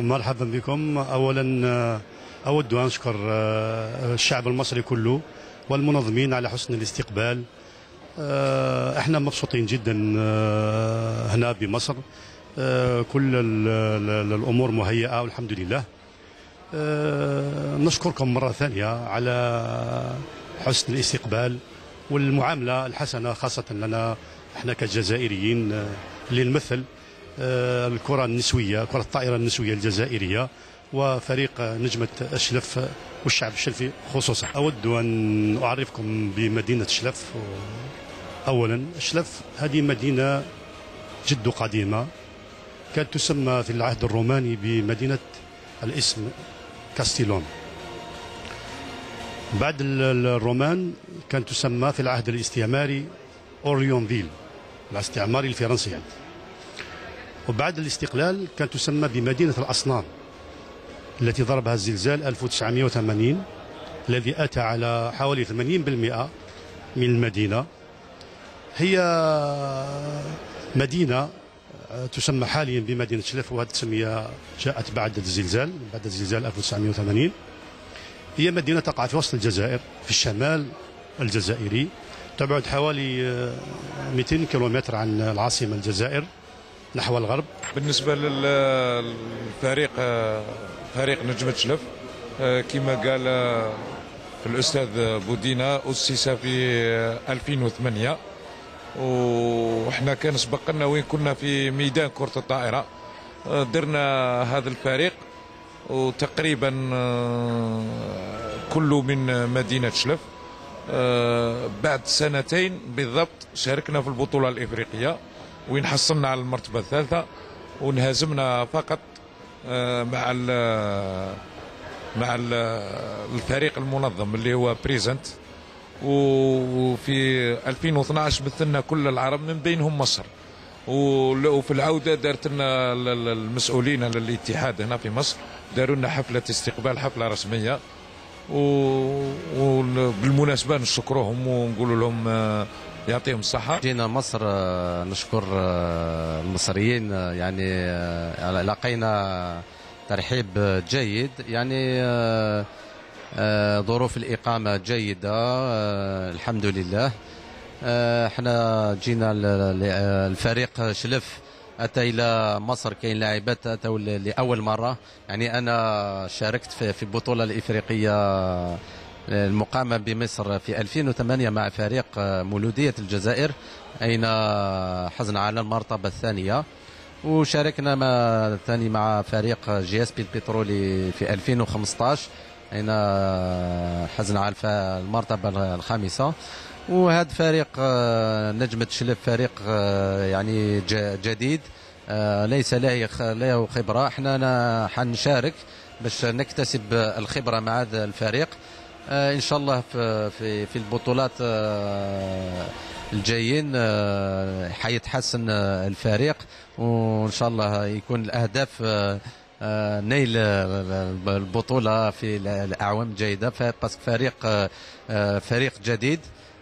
مرحبا بكم اولا آه، اود ان اشكر آه، الشعب المصري كله والمنظمين على حسن الاستقبال آه، احنا مبسوطين جدا آه، هنا بمصر آه، كل ال- ال- الامور مهيئه والحمد لله آه، نشكركم مره ثانيه على حسن الاستقبال والمعامله الحسنه خاصه لنا احنا كجزائريين آه، اللي نمثل آه، الكره النسويه كره الطائره النسويه الجزائريه وفريق آه، نجمه الشلف آه، والشعب الشلفي خصوصا اود ان اعرفكم بمدينه شلف اولا شلف هذه مدينه جد قديمه كانت تسمى في العهد الروماني بمدينه الاسم كاستيلون بعد ال- ال- الرومان كانت تسمى في العهد الاستعماري اوريونفيل الاستعماري الفرنسي يعني. وبعد الاستقلال كانت تسمى بمدينة الأصنام التي ضربها الزلزال 1980 الذي أتى على حوالي 80% من المدينة هي مدينة تسمى حاليا بمدينة شلف وهذه التسمية جاءت بعد الزلزال بعد الزلزال 1980 هي مدينة تقع في وسط الجزائر في الشمال الجزائري تبعد حوالي آه، 200 كيلومتر عن العاصمة الجزائر نحو الغرب بالنسبة لل- للفريق آه، فريق نجمة شلف آه، كما قال آه، الأستاذ بودينا أسس في آه، 2008 وإحنا كان سبق لنا وين كنا في ميدان كرة الطائرة آه، درنا هذا الفريق وتقريبا آه، كله من مدينة شلف آه، بعد سنتين بالضبط شاركنا في البطولة الإفريقية وين حصلنا على المرتبة الثالثة وانهزمنا فقط آه، مع ال- مع ال- الفريق المنظم اللي هو بريزنت وفي 2012 مثلنا كل العرب من بينهم مصر ول- وفي العودة دارت لنا ال- ال- المسؤولين على الاتحاد هنا في مصر داروا لنا حفلة استقبال حفلة رسمية وبالمناسبة نشكرهم ونقول لهم آه، يعطيهم الصحة جينا مصر آه، نشكر آه، المصريين آه، يعني آه، لقينا ترحيب آه، جيد يعني آه، آه، ظروف الإقامة جيدة آه، الحمد لله آه، احنا جينا ل- ل- الفريق شلف أتى إلى مصر كاين لاعبات أتوا ل- لأول مرة يعني أنا شاركت في في البطولة الإفريقية المقامة بمصر في 2008 مع فريق مولودية الجزائر أين حزنا على المرتبة الثانية وشاركنا مع ثاني مع فريق جي اس بي البترولي في 2015 أين حزنا على الف- المرتبة الخامسة وهذا فريق آه، نجمة شلف فريق آه، يعني ج- جديد آه، ليس له خ- له خبرة احنا نا- حنشارك باش نكتسب الخبرة مع هذا الفريق آه، ان شاء الله في في في البطولات آه، الجايين آه، حيتحسن آه، الفريق وان شاء الله يكون الاهداف آه، آه، نيل آه، البطوله في الاعوام الجايده باسكو فريق آه، آه، فريق جديد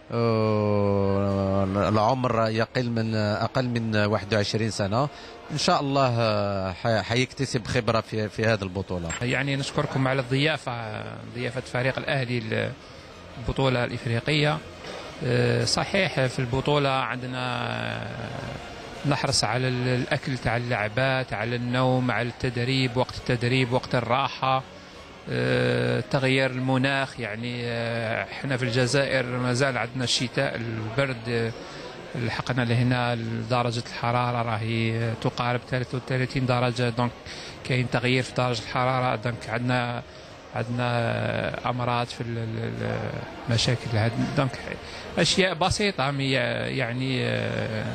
آه، العمر يقل من اقل من 21 سنه ان شاء الله آه، حي- حيكتسب خبره في في هذه البطوله يعني نشكركم على الضيافة ضيافة فريق الأهلي البطولة الإفريقية آه، صحيح في البطولة عندنا آه، نحرص على ال- الأكل تاع اللعبات على النوم على التدريب وقت التدريب وقت الراحة آه، تغيير المناخ يعني آه، احنا في الجزائر ما زال عندنا الشتاء البرد آه، لحقنا لهنا درجة الحرارة راهي تقارب 33 درجة دونك كاين تغيير في درجة الحرارة دونك عندنا عندنا أمراض في ال- ال- المشاكل هاد دونك أشياء بسيطة مي- يعني آه،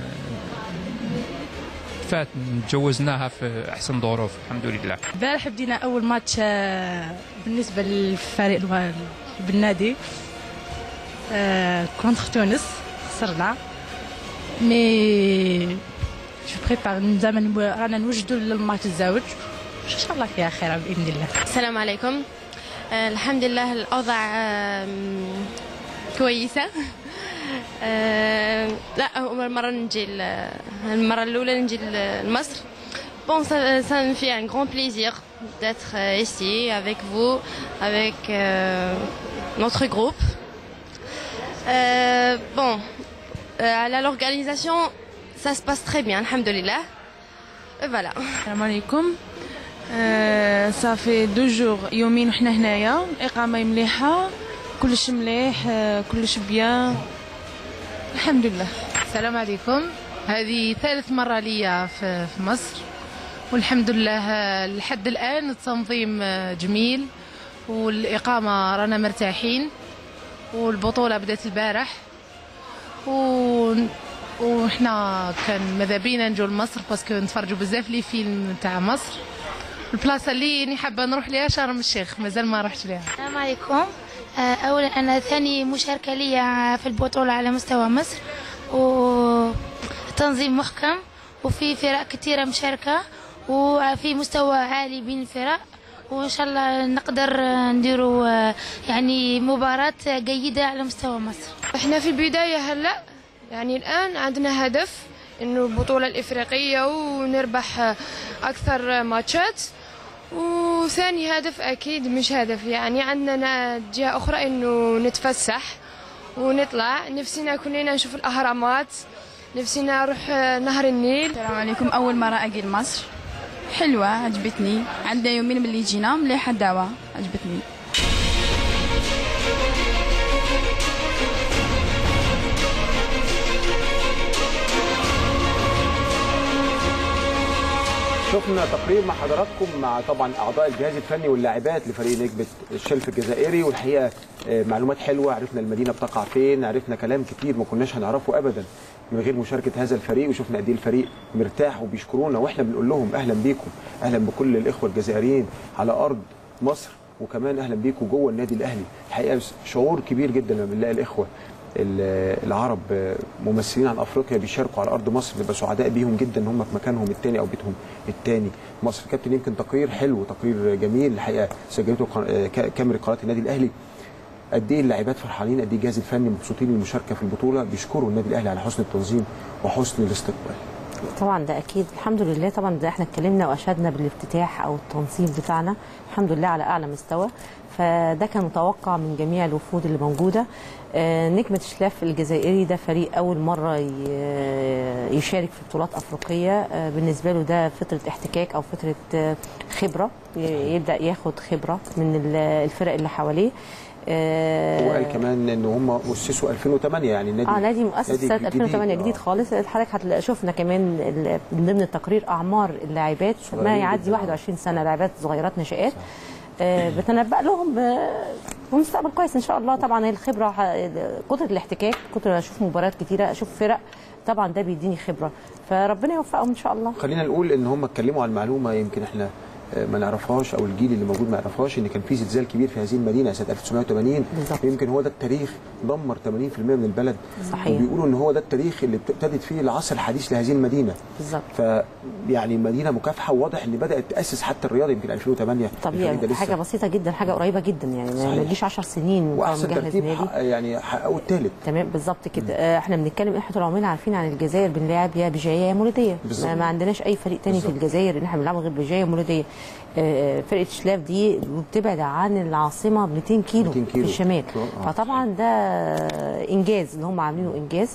فات تجوزناها في أحسن ظروف الحمد لله امبارح بدينا اول ماتش آه، بالنسبه للفريق الو- بالنادي آه، كونتر تونس خسرنا مي جو بريبار زعما رانا نوجدوا للماتش الزوج ان شاء الله فيها خير باذن الله السلام عليكم آه، الحمد لله الأوضاع آم، كويسة آه، لا أول مرة نجي ل- المرة الأولى نجي ل- لمصر Bon, ça, ça me fait un grand plaisir d'être euh, ici avec vous, avec euh, notre groupe. Euh, bon, euh, à la- l'organisation, ça se passe très bien, alhamdoulilah. Et voilà. السلام عليكم آه صافي دو جور يومين وحنا هنايا اقامه مليحه كلش مليح آه كلش بيان الحمد لله السلام عليكم هذه ثالث مرة لي في في مصر والحمد لله آه، لحد الآن التنظيم آه، جميل والإقامة رانا مرتاحين والبطولة بدأت البارح و... وحنا كان ماذا بينا نجو لمصر باسكو نتفرجوا بزاف لي فيلم تاع مصر البلاصة اللي اني حابة نروح ليها شرم الشيخ مازال ما رحتش ليها السلام عليكم آه، أولا أنا ثاني مشاركة لي في البطولة على مستوى مصر وتنظيم محكم وفي فرق كثيرة مشاركة وفي مستوى عالي بين الفرق وإن شاء الله نقدر آه، نديروا آه، يعني مباراة جيدة على مستوى مصر احنا في البداية هلا يعني الآن عندنا هدف إنه البطولة الإفريقية ونربح أكثر ماتشات وثاني هدف أكيد مش هدف يعني عندنا جهة أخرى إنه نتفسح ونطلع نفسنا كلنا نشوف الأهرامات نفسنا نروح نهر النيل السلام عليكم أول مرة أجي لمصر حلوة عجبتني عندنا يومين من اللي جينا مليحة الدعوة عجبتني شفنا تقرير مع حضراتكم مع طبعا اعضاء الجهاز الفني واللاعبات لفريق نجمه الشلف الجزائري والحقيقه آه، معلومات حلوه عرفنا المدينه بتقع فين عرفنا كلام كتير ما كناش هنعرفه ابدا من غير مشاركه هذا الفريق وشفنا قد ايه الفريق مرتاح وبيشكرونا واحنا بنقول لهم اهلا بيكم اهلا بكل الاخوه الجزائريين على ارض مصر وكمان اهلا بيكم جوه النادي الاهلي الحقيقه شعور كبير جدا لما بنلاقي الاخوه ال- العرب آه، ممثلين عن افريقيا بيشاركوا على ارض مصر نبقى سعداء بيهم جدا ان هم في مكانهم الثاني او بيتهم الثاني مصر كابتن يمكن تقرير حلو تقرير جميل الحقيقه سجلته قن- آه، ك- كاميرا قناه النادي الاهلي قد ايه اللاعبات فرحانين قد ايه الجهاز الفني مبسوطين بالمشاركه في البطوله بيشكروا النادي الاهلي على حسن التنظيم وحسن الاستقبال طبعا ده اكيد الحمد لله طبعا ده احنا اتكلمنا واشدنا بالافتتاح او التنظيم بتاعنا الحمد لله على اعلى مستوى فده كان متوقع من جميع الوفود اللي موجوده آه، نجمة شلاف الجزائري ده فريق أول مرة ي- يشارك في بطولات أفريقية آه، بالنسبة له ده فترة احتكاك أو فترة آه، خبرة ي- يبدأ ياخد خبرة من ال- الفرق اللي حواليه آه، وقال كمان ان هم اسسوا 2008 يعني النادي اه نادي مؤسس سنه جديد. 2008 آه. جديد خالص حضرتك هتلاقي شفنا كمان ال- من ضمن التقرير اعمار اللاعبات ما صغيرين يعدي جداً. 21 سنه لاعبات صغيرات ناشئات آه بتنبأ لهم ب- بمستقبل كويس ان شاء الله طبعا هي الخبره ه- قدره الاحتكاك قدره اشوف مباريات كتيره اشوف فرق طبعا ده بيديني خبره فربنا يوفقهم ان شاء الله خلينا نقول ان هم اتكلموا عن معلومه يمكن احنا آه، ما نعرفهاش او الجيل اللي موجود ما يعرفهاش ان كان في زلزال كبير في هذه المدينه سنه 1980 بالظبط. يمكن هو ده التاريخ دمر 80% من البلد صحيح. وبيقولوا ان هو ده التاريخ اللي ابتدت فيه العصر الحديث لهذه المدينه بالظبط ف يعني مدينه مكافحه وواضح ان بدات تاسس حتى الرياضه يمكن 2008 طبيعي الفريق ده لسه حاجه بسيطه جدا حاجه قريبه جدا يعني ما صحيح. يجيش 10 سنين واحسن مجهز ترتيب نادي. حق- يعني حققوا الثالث تمام بالظبط كده آه، احنا بنتكلم احنا طول عمرنا عارفين عن الجزائر بنلعب يا بجايه يا مولوديه بالظبط. ما, ما عندناش اي فريق تاني في بالظبط. الجزائر ان احنا بنلعب غير بجايه ومولوديه آه، فرقه شلاف دي بتبعد عن العاصمه ب 200 كيلو, 200 كيلو. في الشمال آه. فطبعا ده انجاز اللي هم عاملينه انجاز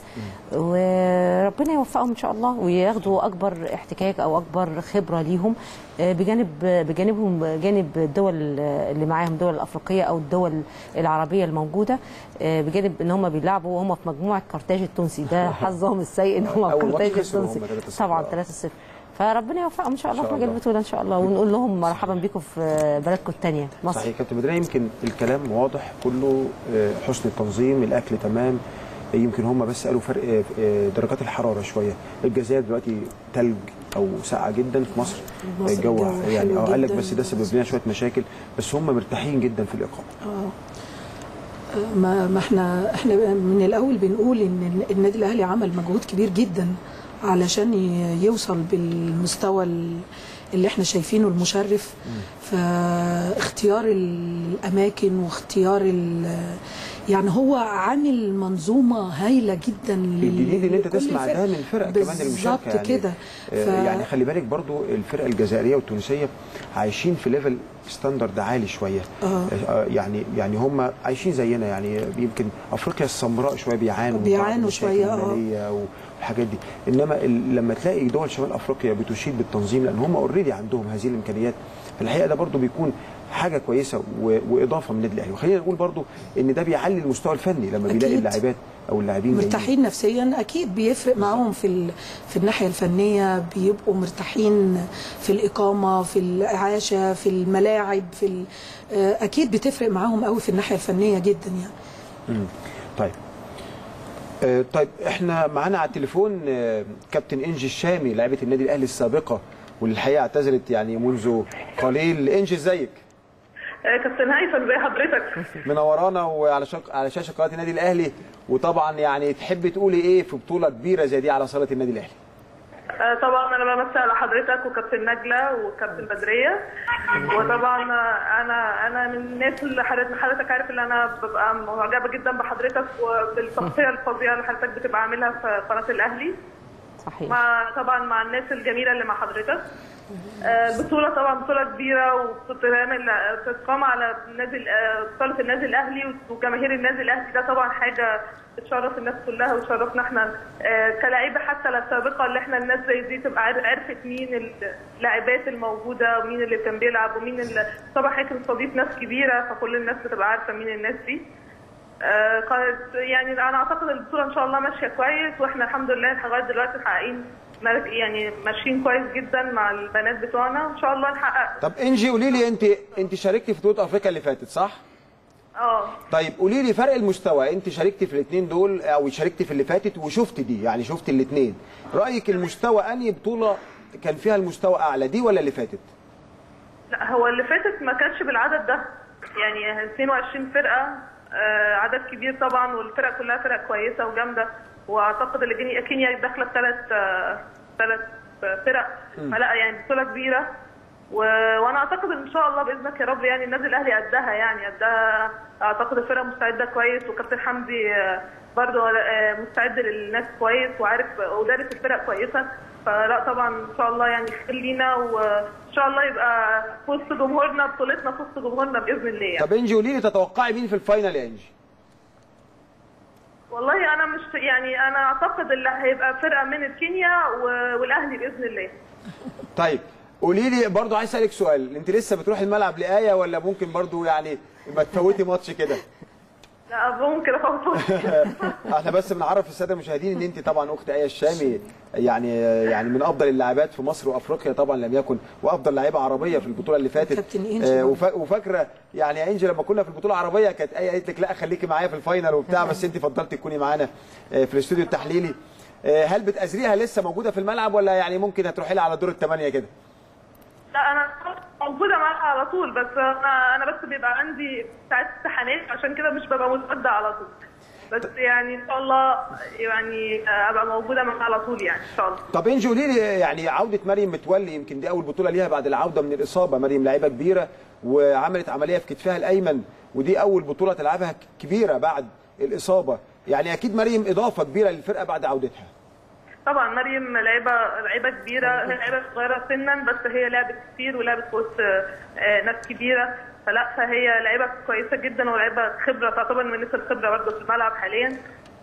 وربنا يوفقهم ان شاء الله وياخدوا اكبر احتكاك او اكبر خبره ليهم آه، بجانب بجانبهم جانب الدول اللي معاهم الدول الافريقيه او الدول العربيه الموجوده آه، بجانب ان هم بيلعبوا وهم في مجموعه كارتاج التونسي ده حظهم السيء ان هم في أول ماتش كارتاج خسروا هم التونسي 3-0. طبعا 3-0 فربنا يوفقهم ان شاء الله إن في شاء مجال الله. البطوله ان شاء الله ونقول لهم مرحبا بكم في بلدكم الثانيه مصر صحيح كابتن بدري يمكن الكلام واضح كله آه، حسن التنظيم الاكل تمام يمكن هم بس قالوا فرق آه، آه، درجات الحراره شويه الجزائر دلوقتي ثلج او ساقعه جدا في مصر مصر الجو الجو يعني حلو اه قال لك جداً. بس ده سبب لنا شويه مشاكل بس هم مرتاحين جدا في الاقامه اه ما ما احنا احنا من الاول بنقول ان النادي الاهلي عمل مجهود كبير جدا علشان ي- يوصل بالمستوى ال- اللي احنا شايفينه المشرف فاختيار الاماكن واختيار ال- يعني هو عامل منظومه هايله جدا لل- الجديد ان انت لكل تسمع الفرق. ده من الفرق كمان المشاركه بالظبط كده آه، ف- يعني خلي بالك برضو الفرق الجزائريه والتونسيه عايشين في ليفل ستاندرد عالي شويه آه. آه، يعني يعني هم عايشين زينا يعني يمكن افريقيا السمراء شويه بيعانوا من بعض بيعانوا المشاكل شوية، آه. الماليه والحاجات دي انما ال- لما تلاقي دول شمال افريقيا بتشيد بالتنظيم لان هم اوريدي عندهم هذه الامكانيات في الحقيقه ده برضو بيكون حاجه كويسه و- واضافه من النادي الاهلي وخلينا نقول برضو ان ده بيعلي المستوى الفني لما بيلاقي أكيد. اللاعبات او اللاعبين جايين. مرتاحين نفسيا اكيد بيفرق معاهم في ال- في الناحيه الفنيه بيبقوا مرتاحين في الاقامه في الاعاشه في الملاعب في ال- آه، اكيد بتفرق معاهم قوي في الناحيه الفنيه جدا يعني مم. طيب آه، طيب احنا معانا على التليفون آه، كابتن انجي الشامي لاعبه النادي الاهلي السابقه واللي الحقيقه اعتزلت يعني منذ قليل انجي ازيك آه، كابتن هيثم زي حضرتك منورانا وعلى شق... على شاشه قناه النادي الاهلي وطبعا يعني تحبي تقولي ايه في بطوله كبيره زي دي على صاله النادي الاهلي آه، طبعا انا بمثل على حضرتك وكابتن نجله وكابتن بدريه وطبعا آه، انا انا من الناس اللي حضرتك حضرتك عارف ان انا ببقى معجبه جدا بحضرتك وبالتغطيه الفظيعه اللي حضرتك بتبقى عاملها في قناه الاهلي صحيح مع طبعا مع الناس الجميله اللي مع حضرتك آه، البطوله طبعا بطوله كبيره وبتتعمل بتتقام على النادي ال- آه، بطوله النادي الاهلي وجماهير النادي الاهلي ده طبعا حاجه بتشرف الناس كلها وتشرفنا احنا آه، كلاعيبه حتى السابقه اللي احنا الناس زي دي تبقى عار- عرفت مين اللاعبات الموجوده ومين اللي كان بيلعب ومين اللي طبعا حضرتك مستضيف ناس كبيره فكل الناس بتبقى عارفه مين الناس دي آه، قالت- يعني انا اعتقد البطوله ان شاء الله ماشيه كويس واحنا الحمد لله لغايه دلوقتي محققين مر- يعني ماشيين كويس جدا مع البنات بتوعنا وان شاء الله نحقق طب انجي قولي لي انت انت شاركتي في بطوله افريقيا اللي فاتت صح اه طيب قولي لي فرق المستوى انت شاركتي في الاثنين دول او شاركتي في اللي فاتت وشفت دي يعني شفت الاثنين رايك المستوى انهي بطوله كان فيها المستوى اعلى دي ولا اللي فاتت لا هو اللي فاتت ما كانش بالعدد ده يعني 22 فرقه آه، عدد كبير طبعا والفرق كلها فرق كويسه وجامده واعتقد اللي جني كينيا داخله بثلاث ثلاث فرق مم. فلا يعني بطوله كبيره و... وانا اعتقد ان شاء الله باذنك يا رب يعني النادي الاهلي قدها يعني قدها اعتقد الفرقه مستعده كويس وكابتن حمدي آه، برضه آه، مستعد للناس كويس وعارف ودارس الفرق كويسه فلا طبعا ان شاء الله يعني خير لينا وان شاء الله يبقى في وسط جمهورنا بطولتنا في وسط جمهورنا باذن الله يعني. طب انجي قولي لي تتوقعي مين في الفاينل يا انجي والله انا مش يعني انا اعتقد اللي هيبقى فرقه من كينيا و- والاهلي باذن الله طيب قولي لي برضو عايز اسالك سؤال انت لسه بتروحي الملعب لايه ولا ممكن برضو يعني ما تفوتي ماتش كده لا ممكن افوت احنا بس بنعرف الساده المشاهدين ان انت طبعا اخت ايه الشامي يعني يعني من افضل اللاعبات في مصر وافريقيا طبعا لم يكن وافضل لاعيبه عربيه في البطوله اللي فاتت كابتن إنجي آه، وفا- وفاكره يعني يا انجي لما كنا في البطوله العربيه كانت ايه قالت لك لا خليكي معايا في الفاينل وبتاع بس انت فضلتي تكوني معانا آه، في الاستوديو التحليلي آه، هل بتأزريها لسه موجوده في الملعب ولا يعني ممكن هتروحي لها على دور الثمانيه كده لا انا موجوده معاها على طول بس انا انا بس بيبقى عندي ساعات امتحانات عشان كده مش ببقى متواجده على طول بس يعني ان شاء الله يعني ابقى موجوده معاها على طول يعني ان شاء الله طب انجي قولي لي يعني عوده مريم متولي يمكن دي اول بطوله ليها بعد العوده من الاصابه مريم لعيبه كبيره وعملت عمليه في كتفها الايمن ودي اول بطوله تلعبها ك- كبيره بعد الاصابه يعني اكيد مريم اضافه كبيره للفرقه بعد عودتها طبعا مريم لعيبه لعيبه كبيره هي لعيبه صغيره سنا بس هي لعبت كتير ولعبت في وسط آه، ناس كبيره فلا فهي لعيبه كويسه جدا ولعيبه خبره تعتبر من الناس الخبره برضه في الملعب حاليا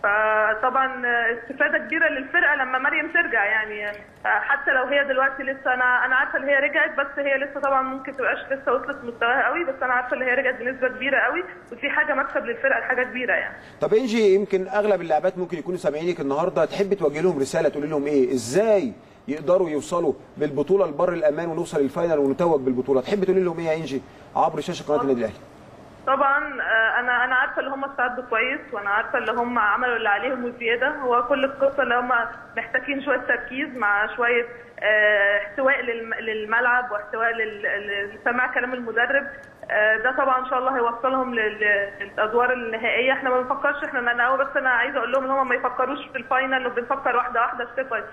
فطبعا آه، استفاده كبيره للفرقه لما مريم ترجع يعني آه، حتى لو هي دلوقتي لسه انا انا عارفه ان هي رجعت بس هي لسه طبعا ممكن تبقاش لسه وصلت لمستواها قوي بس انا عارفه ان هي رجعت بنسبه كبيره قوي ودي حاجه مكسب للفرقه حاجه كبيره يعني طب انجي يمكن اغلب اللاعبات ممكن يكونوا سامعينك النهارده تحب توجه لهم رساله تقول لهم ايه ازاي يقدروا يوصلوا بالبطوله لبر الامان ونوصل الفاينل ونتوج بالبطوله تحب تقول لهم ايه يا انجي عبر شاشه قناه النادي الاهلي طبعا آه، انا انا عارفه ان هم استعدوا كويس وانا عارفه ان هم عملوا اللي عليهم وزياده هو كل القصه اللي هم محتاجين شويه تركيز مع شويه آه، احتواء للم- للملعب واحتواء لل- لسماع كلام المدرب آه، ده طبعا ان شاء الله هيوصلهم لل- للادوار النهائيه احنا ما بنفكرش احنا انا أول بس انا عايزه اقول لهم ان هم ما يفكروش في الفاينل وبنفكر واحده واحده ستيب باي ستيب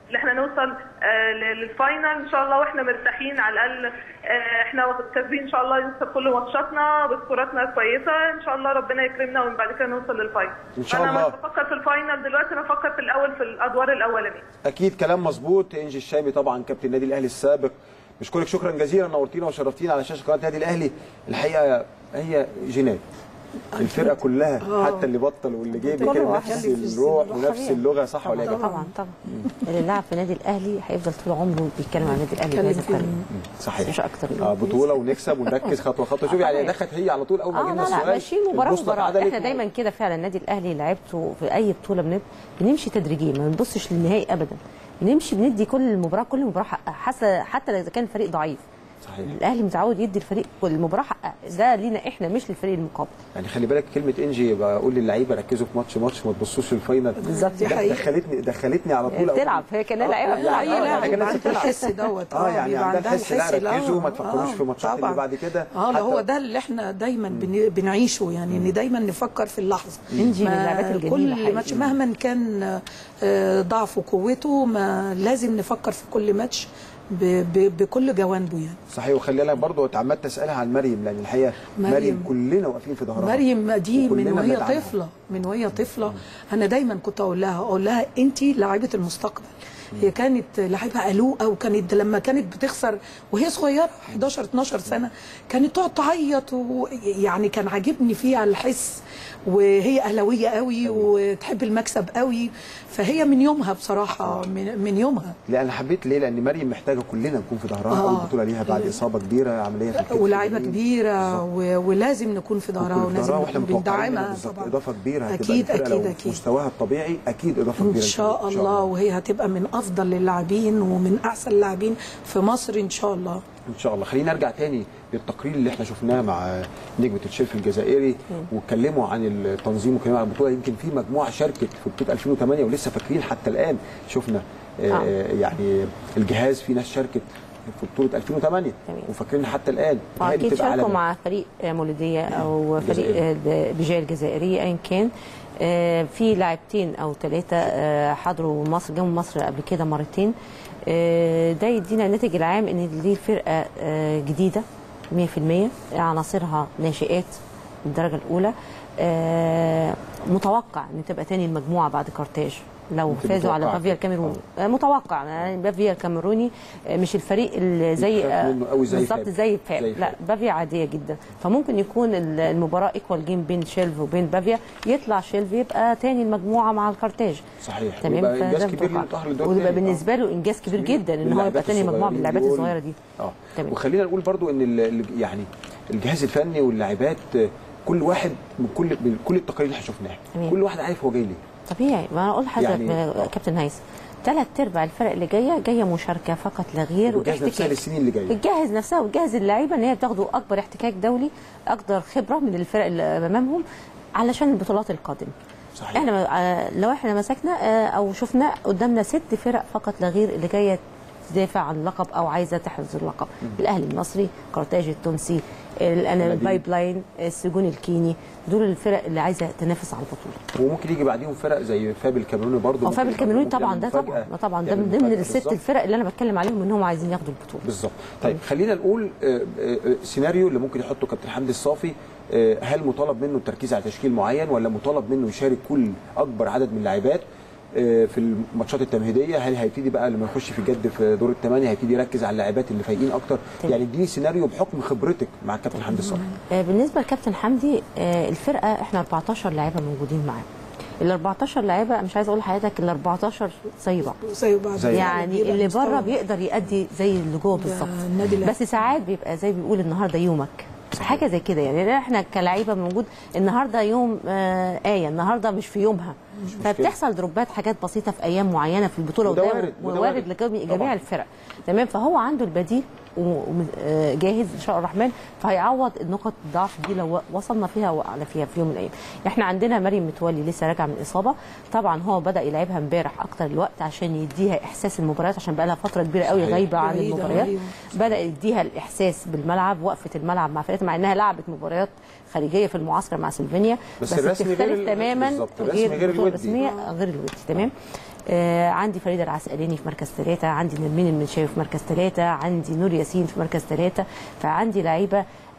ان احنا نوصل آه، ل- للفاينل ان شاء الله واحنا مرتاحين على الاقل آه، احنا كاسبين ان شاء الله نكسب كل ماتشاتنا بسكوراتنا كويسه ان شاء الله ربنا يكرمنا ومن بعد كده نوصل للفاينل إن شاء انا الله. مش بفكر في الفاينل دلوقتي انا بفكر في الاول في الادوار الاولانيه اكيد كلام مظبوط انجي الشامي طبعا كابتن النادي الاهلي السابق بشكرك شكرا جزيلا نورتينا وشرفتينا على شاشه قناه النادي الاهلي الحقيقه هي جينات الفرقه كلها آه. حتى اللي بطل واللي جه كل بيتكلم واحد نفس ليه الروح روح ونفس طبيعي. اللغه صح ولا ايه يا كابتن؟ طبعا طبعا اللي لعب في النادي الاهلي هيفضل طول عمره بيتكلم عن النادي الاهلي بهذا الطريقه صحيح مش اكتر اه بطوله ونكسب ونركز خطوه خطوه شوفي يعني دخلت هي على طول اول ما اه جبنا لا لا السؤال ماشيين مباراه البوصلة مباراه اتعدلت احنا دايما كده فعلا النادي الاهلي لعبته في اي بطوله بن- بنمشي تدريجيا ما بنبصش للنهائي ابدا بنمشي بندي كل المباراه كل مباراه حقها حتى حتى لو اذا كان الفريق ضعيف صحيح الاهلي متعود يدي الفريق كل المباراه حقها ده لينا احنا مش للفريق المقابل يعني خلي بالك كلمه انجي بقول للعيبه ركزوا في ماتش ماتش ما تبصوش للفاينل بالظبط، دي ده- حقيقة. دخلتني دخلتني على طول بتلعب هي كانها لعيبه يعني بتلعب آه، يعني لاعب كان يبقى لسه عنده بتلعب. الحس دوت اه يعني بيبقى عندها عندها الحس لا الحس ده. ركزوا ما تفكروش آه، في ماتشات اللي طبعاً. بعد كده اه لا حتى- هو ده اللي احنا دايما بن- بنعيشه يعني ان دايما نفكر في اللحظه إنجي من ما اللعبات الجميلة كل حقيقي. ماتش مهما كان آه، ضعفه وقوته ما لازم نفكر في كل ماتش ب- ب- بكل جوانبه يعني صحيح وخلي بالك برضه اتعمدت اسالها عن مريم لان الحقيقه مريم, مريم. كلنا واقفين في ظهرها مريم دي من وكلنا وهي بندعمها. طفله من وهي طفله انا دايما كنت اقول لها اقول لها انت لاعيبه المستقبل هي كانت لعيبه قلوقه وكانت لما كانت بتخسر وهي صغيره 11 12 سنه كانت تقعد تعيط ويعني كان عاجبني فيها الحس وهي اهلاويه قوي وتحب المكسب قوي فهي من يومها بصراحه من, من يومها لا انا حبيت ليه لان مريم محتاجه كلنا نكون في ظهرها آه. اول بطوله ليها بعد اصابه كبيره عمليه في الكتف ولاعيبه اليمين. كبيره و- ولازم نكون في ظهرها نكون في ولازم ظهرها واحنا نكون متوقعين بندعمها بالظبط طبعا اضافه كبيره هتبقى أكيد، الفرقة لو أكيد، في أكيد. مستواها الطبيعي اكيد اضافه ان كبيره شاء الله وهي هتبقى من افضل اللاعبين ومن احسن اللاعبين في مصر ان شاء الله ان شاء الله خلينا نرجع تاني للتقرير اللي احنا شفناه مع نجمه الشيف الجزائري واتكلموا عن التنظيم واتكلموا عن البطوله يمكن في مجموعه شاركت في بطوله 2008 ولسه فاكرين حتى الان شفنا آه. آه. يعني الجهاز في ناس شاركت في بطوله 2008 وفاكرين حتى الان هي دي اكيد بتبقى شاركوا علامة. مع فريق مولوديه او فريق جزائري. آه، بجايه الجزائريه ايا كان آه، في لاعبتين او ثلاثه حضروا مصر جابوا مصر قبل كده مرتين آه، ده يدينا الناتج العام ان دي فرقه آه، جديده 100% عناصرها ناشئات من الدرجه الاولى آه، متوقع ان تبقى تاني المجموعه بعد كارتاج لو ممكن فازوا على متوقع. بافيا الكاميروني آه، متوقع يعني بافيا الكاميروني آه، مش الفريق اللي زي يتخاف منه قوي زي بالظبط فاب. زي فاب زي لا بافيا عاديه جدا فممكن يكون ال- المباراه ايكوال جيم بين شيلف وبين بافيا يطلع شيلف يبقى تاني المجموعه مع الكارتاج صحيح تمام ويبقى انجاز فده كبير متوقع. للمتاهل للدور ويبقى الثاني. بالنسبه له انجاز كبير جدا ان هو يبقى باللاعبات تاني مجموعه الصغيرين باللاعبات دول. الصغيره دي اه تمام. وخلينا نقول برضو ان ال- ال- يعني الجهاز الفني واللاعبات آه، كل واحد من كل من كل التقارير اللي احنا شفناها تمام. كل واحد عارف هو جاي ليه طبيعي ما انا اقول لحضرتك يعني- يعني كابتن هيثم ثلاث ارباع الفرق اللي جايه جايه مشاركه فقط لا غير وجهز نفسها واحتكاك. للسنين اللي جايه بتجهز نفسها وبتجهز اللعيبه ان هي بتاخدوا اكبر احتكاك دولي اكبر خبره من الفرق اللي امامهم علشان البطولات القادمه صحيح. احنا آه، لو احنا مسكنا آه، او شفنا قدامنا ست فرق فقط لا غير اللي جايه تدافع عن اللقب او عايزه تحرز اللقب الاهلي المصري كارتاج التونسي الأنا- البايب لاين السجون الكيني دول الفرق اللي عايزه تنافس على البطوله وممكن يجي بعديهم فرق زي فاب الكاميروني برضو هو فاب ممكن- الكاميروني ممكن طبعا يعمل ده مفاجأة. طبعا ده طبعا ده يعمل من ضمن مفاجأة الست بالظبط. الفرق اللي انا بتكلم عليهم انهم عايزين ياخدوا البطوله بالظبط طيب خلينا نقول آه، آه، آه، سيناريو اللي ممكن يحطه كابتن حمدي الصافي آه، هل مطالب منه التركيز على تشكيل معين ولا مطالب منه يشارك كل اكبر عدد من اللاعبات آه، في الماتشات التمهيديه هل هيبتدي بقى لما يخش في الجد في دور الثمانيه هيبتدي يركز على اللاعبات اللي فايقين اكتر تمام. يعني اديني سيناريو بحكم خبرتك مع الكابتن حمدي الصافي آه، بالنسبه لكابتن حمدي آه، الفرقه احنا 14 لاعيبه موجودين معاه ال 14 لاعيبه مش عايزه اقول لحضرتك ال 14 زي بعض زي بعض يعني بيبقى اللي مستوى. بره بيقدر يأدي زي اللي جوه بالظبط النادي الأهلي. بس ساعات بيبقى زي بيقول النهارده يومك حاجه زي كده يعني احنا كلاعيبه موجود النهارده يوم آه ايه النهارده مش في يومها فبتحصل دروبات حاجات بسيطه في ايام معينه في البطوله وده وده وارد، وده وارد. وارد لجميع طبعاً. جميع الفرق تمام فهو عنده البديل وجاهز ان شاء الله الرحمن فهيعوض النقط الضعف دي لو وصلنا فيها وقعنا فيها في يوم من الايام احنا عندنا مريم متولي لسه راجعه من اصابه طبعا هو بدا يلعبها امبارح اكتر الوقت عشان يديها احساس المباريات عشان بقى لها فتره كبيره قوي صحيح. غايبه عن بعيدة، المباريات أيوة. بدا يديها الاحساس بالملعب وقفه الملعب مع فرقتها مع انها لعبت مباريات خارجيه في المعسكر مع سلفينيا بس الرسمي غير بتختلف ال- تماما بالظبط، الرسمي غير البطولة الودي. الرسميه غير الودي تمام آه عندي فريده العسقلاني في مركز ثلاثه عندي نرمين المنشاوي في مركز ثلاثه عندي نور ياسين في مركز ثلاثه فعندي لعيبه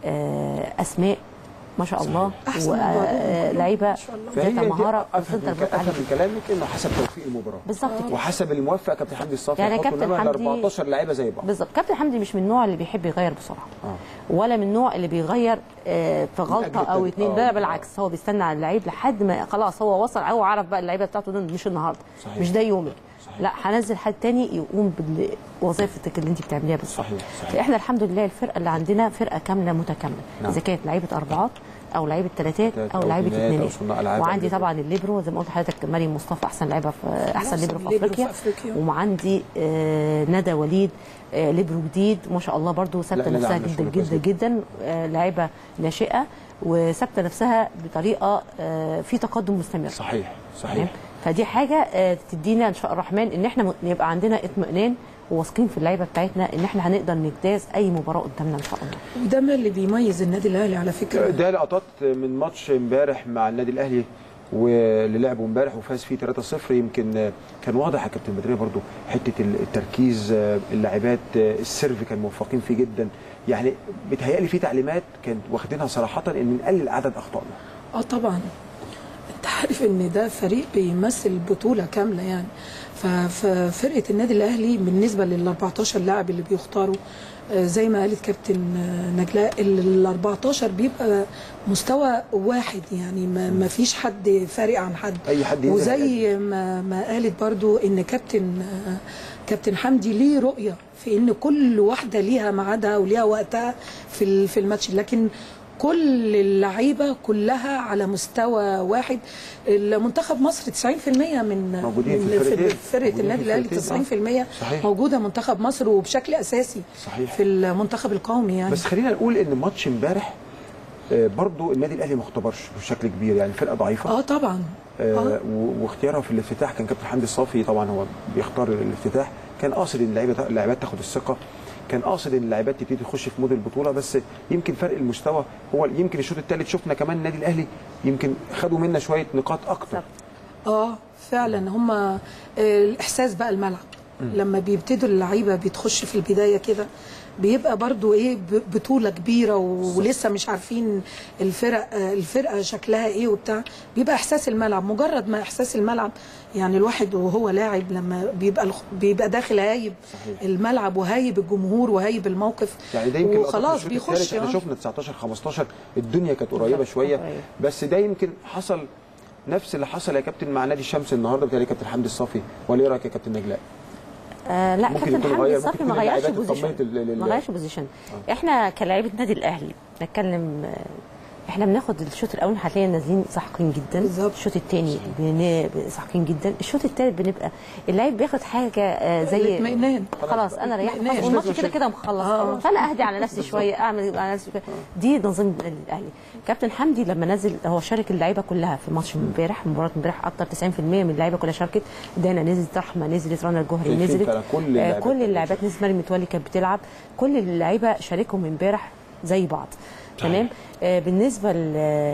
آه اسماء ما شاء الله أحسن من بعضهم كلهم. ولعيبه فهي ذات دي مهاره افهم وسنتر من باك عالي افهم من كلامك انه حسب توفيق المباراه بالظبط كده. وحسب الموفق كابتن حمدي الصافي يعني يحطوا كابتن إنما ال حمدي- 14 لعيبه زي بعض بالظبط كابتن حمدي مش من النوع اللي بيحب يغير بسرعه اه ولا من النوع اللي بيغير آه، في غلطه أجل او التد- اتنين آه. لا بالعكس هو بيستنى على اللعيب لحد ما خلاص هو وصل او عرف بقى اللعيبه بتاعته ده مش النهارده صحيح. مش ده يومك لا هنزل حد تاني يقوم بوظيفتك اللي انت بتعمليها بالظبط صحيح صحيح فاحنا الحمد لله الفرقه اللي عندنا فرقه كامله متكامله نعم. اذا كانت لعيبه اربعات او لعيبه ثلاثات تلاتات او أو لعيبه اتنينات أو اثنينات صناع ألعاب أو وعندي ليبرو. طبعا الليبرو زي ما قلت لحضرتك مريم مصطفى احسن لعيبه في احسن ليبرو في ليبرو في افريقيا أفريقيا. وعندي آه، ندى وليد آه، ليبرو جديد ما شاء الله برضو ثابته لا، ندى نفسها عاملة جدا شغل كويس جدا جدا آه، لعيبه ناشئه وثابته نفسها بطريقه آه، في تقدم مستمر صحيح تمام؟ صحيح فدي حاجه آه، تدينا ان شاء الرحمن ان احنا م- يبقى عندنا اطمئنان وواثقين في اللعيبه بتاعتنا ان احنا هنقدر نجتاز اي مباراه قدامنا ان شاء الله وده ما اللي بيميز النادي الاهلي على فكره ده لقطات من ماتش امبارح مع النادي الاهلي واللي لعبه امبارح وفاز فيه 3-0 يمكن كان واضح يا كابتن بدريه برضو حته التركيز اللاعبات السيرف كان موفقين فيه جدا يعني بتهيألي في تعليمات كانت واخدينها صراحه ان نقلل عدد اخطائنا اه طبعا انت عارف ان ده فريق بيمثل بطوله كامله يعني ف- ففرقه النادي الاهلي بالنسبه لل 14 لاعب اللي بيختاروا آه، زي ما قالت كابتن آه، نجلاء ال 14 بيبقى مستوى واحد يعني ما ما فيش حد فارق عن حد اي حد ينزل وزي ما ما قالت برضو ان كابتن آه، كابتن حمدي ليه رؤيه في ان كل واحده ليها ميعادها وليها وقتها في ال- في الماتش لكن كل اللعيبه كلها على مستوى واحد المنتخب مصر 90% من موجودين في من الفرقتين. فرقه موجودين النادي في الاهلي الفرقتين. 90% صحيح. موجوده منتخب مصر وبشكل اساسي صحيح في المنتخب القومي يعني بس خلينا نقول ان ماتش امبارح آه، برضو النادي الاهلي ما اختبرش بشكل كبير يعني الفرقه ضعيفه اه طبعا آه و- واختيارها في الافتتاح كان كابتن حمدي الصافي طبعا هو بيختار الافتتاح كان قاصد ان اللعيبه اللاعبات تاخد الثقه كان قاصد ان اللاعبات تبتدي تخش في مود البطوله بس يمكن فرق المستوى هو يمكن الشوط الثالث شفنا كمان النادي الاهلي يمكن خدوا منا شويه نقاط اكتر اه فعلا هم الاحساس بقى الملعب لما بيبتدوا اللعيبه بتخش في البدايه كده بيبقى برضو ايه ب- بطوله كبيره و- ولسه مش عارفين الفرق آه، الفرقه شكلها ايه وبتاع بيبقى احساس الملعب مجرد ما احساس الملعب يعني الواحد وهو لاعب لما بيبقى الخ- بيبقى داخل هايب الملعب وهايب الجمهور وهايب الموقف يعني ده يمكن وخلاص الشوط بيخش الثالث احنا آه. شفنا 19 15 الدنيا كانت قريبه بالظبط، شويه قريبة. بس ده يمكن حصل نفس اللي حصل يا كابتن مع نادي الشمس النهارده بتاعي كابتن حمدي الصافي ولا ايه رايك يا كابتن نجلاء؟ آه لا ممكن كابتن يكون حمدي غير- الصافي ممكن ما يكون غيرش اللاعبات بوزيشن اطمنت لل- لل- ما غيرش بوزيشن احنا كلاعيبه نادي الاهلي نتكلم آه، احنا بناخد الشوط الاول هتلاقينا نازلين ساحقين جدا بالظبط الشوط الثاني ساحقين جدا الشوط الثالث بنبقى اللعيب بياخد حاجه آه، زي الاطمئنان. خلاص انا ريحت الاطمئنان. خلاص والماتش كده كده مخلص آه. فانا اهدي على نفسي شويه اعمل على نفسي شوية. دي نظام الاهلي كابتن حمدي لما نزل هو شارك اللعيبه كلها في ماتش امبارح مباراه امبارح اكتر 90% من اللعيبه كلها شاركت دانا نزلت رحمه نزلت رنا الجوهري شايفين نزلت فعلا كل آه، اللاعبات كل اللاعبات نزلت مريم متولي كانت بتلعب كل اللعيبه شاركهم امبارح زي بعض تمام آه بالنسبه ل-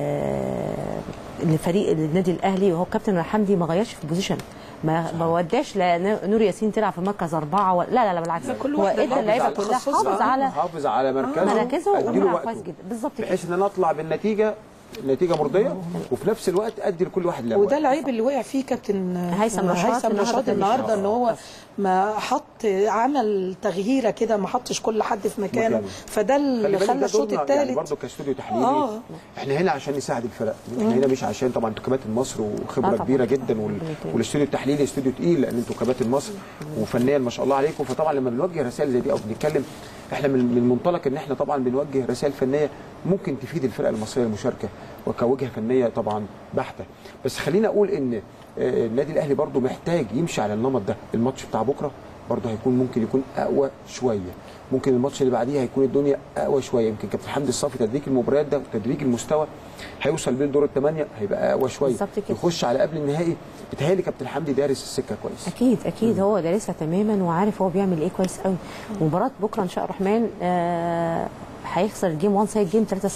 لفريق النادي الاهلي وهو كابتن حمدي ما غيرش في البوزيشن ما ما وداش لا نور ياسين تلعب في مركز اربعه ولا لا لا, لا بالعكس كل هو واحدة ادى حافظ اللعيبه على كلها تخصصها. حافظ على حافظ على مركزه مراكزه أديله وبيلعب وقته. كويس جدا بالظبط كده بحيث ان انا اطلع بالنتيجه نتيجه مرضيه وفي نفس الوقت ادي لكل واحد لاعب وده العيب اللي وقع فيه كابتن هيثم نشاط هيثم النهاردة نشاط كان النهارده يشتغل. ان هو ما حط عمل تغييره كده ما حطش كل حد في مكانه مكانه. فده اللي خلي بالك خلى ده الشوط دورنا يعني الثالث برضه كاستوديو تحليلي آه. احنا هنا عشان نساعد الفرق احنا مم. هنا مش عشان طبعا انتوا كباتن مصر وخبره آه طبعاً. كبيره جدا وال... والاستوديو التحليلي استوديو تقيل لان انتوا كباتن مصر وفنيا ما شاء الله عليكم فطبعا لما بنوجه رسائل زي دي او بنتكلم احنا من من منطلق ان احنا طبعا بنوجه رسائل فنيه ممكن تفيد الفرقه المصريه المشاركه وكوجهه فنيه طبعا بحته بس خلينا اقول ان آه، النادي الاهلي برضه محتاج يمشي على النمط ده الماتش بتاع بكره برضه هيكون ممكن يكون اقوى شويه ممكن الماتش اللي بعديه هيكون الدنيا اقوى شويه يمكن كابتن حمدي الصافي تدريج المباريات ده وتدريج المستوى هيوصل بيه لدور الثمانيه هيبقى اقوى شويه بالظبط كده. يخش على قبل النهائي بيتهيألي كابتن حمدي دارس السكه كويس اكيد اكيد هو دارسها تماما وعارف هو بيعمل ايه كويس قوي مباراه بكره ان شاء الرحمن آه، هيخسر الجيم 1 سايد جيم 3-0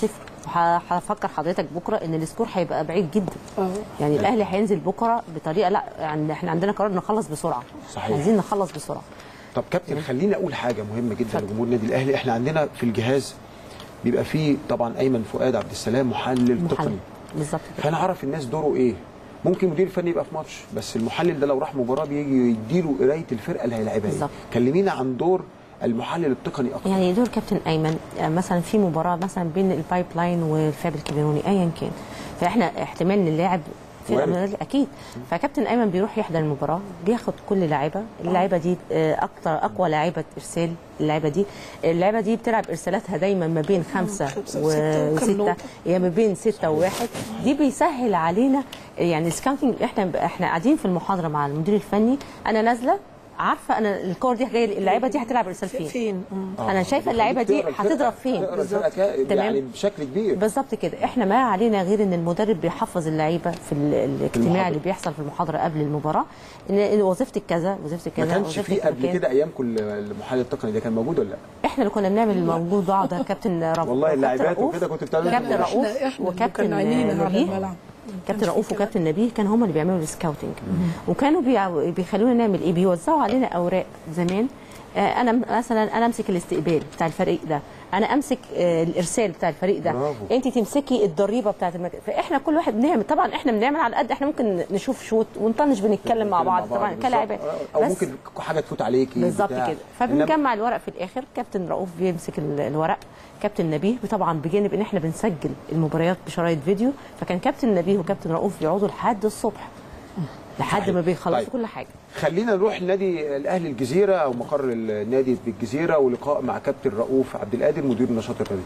وهفكر حضرتك بكره ان السكور هيبقى بعيد جدا يعني الاهلي هينزل بكره بطريقه لا يعني احنا عندنا قرار نخلص بسرعه صحيح. عايزين نخلص بسرعه طب كابتن خليني اقول حاجه مهمه جدا لجمهور النادي الاهلي احنا عندنا في الجهاز بيبقى فيه طبعا ايمن فؤاد عبد السلام محلل تقني بالظبط فانا اعرف الناس دوره ايه ممكن مدير فني يبقى في ماتش بس المحلل ده لو راح مباراه بيجي يديله قرايه الفرقه اللي هيلاعبها ايه بالظبط. كلمينا عن دور المحلل التقني اكتر يعني دور كابتن ايمن آه، مثلا في مباراه مثلا بين البايب لاين والفاب الكاميروني ايا كان فاحنا احتمال ان اللاعب في وارد. الأمر- اكيد فكابتن ايمن بيروح يحضر المباراه بياخد كل لاعيبه اللاعيبه دي آه، اكتر اقوى لاعيبه ارسال اللعيبه دي اللعيبه دي بتلعب ارسالاتها دايما ما بين خمسه خمسة وستة وكم وسته نقطة. هي ما بين سته وواحد دي بيسهل علينا يعني السكاوتنج احنا احنا قاعدين في المحاضره مع المدير الفني انا نازله عارفه انا الكور دي جايه اللعيبه دي هتلعب ارسال فين فين انا شايفه اللعيبه دي تقرا الفرقة- هتضرب فين تقرا الفرقة كا- يعني بشكل كبير بالظبط كده احنا ما علينا غير ان المدرب بيحفظ اللعيبه في ال- الاجتماع المحاضرة. اللي بيحصل في المحاضره قبل المباراه ان إن وظيفتك كذا وظيفتك ما كذا كانش وظيفتك فيه قبل مكان. كده ايامكم المحلل التقني ده كان موجود ولا لا؟ احنا اللي كنا بنعمل الموجود ده كابتن رب والله كابتن اللاعبات رؤوف- وكده كنت بتعملوا كابتن كده. رؤوف إحنا- إحنا وكابتن كنا عينينا على نبيه الملعب. كابتن رؤوف وكابتن نبيه كانوا هم اللي بيعملوا السكاوتنج وكانوا بيع- بيخلونا نعمل ايه بيوزعوا علينا اوراق زمان آه، انا م- مثلا انا امسك الاستقبال بتاع الفريق ده انا امسك آه، الارسال بتاع الفريق ده برافو. انت تمسكي الضريبه بتاعت المكان فاحنا كل واحد بنعمل طبعا احنا بنعمل على قد احنا ممكن نشوف شوط ونطنش بنتكلم مع بعض طبعا بالظبط. كلاعبات او بس ممكن حاجه تفوت عليكي بالظبط بتاع. كده إنما- فبنجمع الورق في الاخر كابتن رؤوف بيمسك ال- الورق كابتن نبيه طبعا بجانب ان احنا بنسجل المباريات بشرايط فيديو فكان كابتن نبيه وكابتن رؤوف بيقعدوا لحد الصبح لحد ما بيخلصوا طيب. كل حاجه خلينا نروح النادي الاهلي الجزيره او مقر النادي بالجزيره ولقاء مع كابتن رؤوف عبد القادر مدير النشاط الرياضي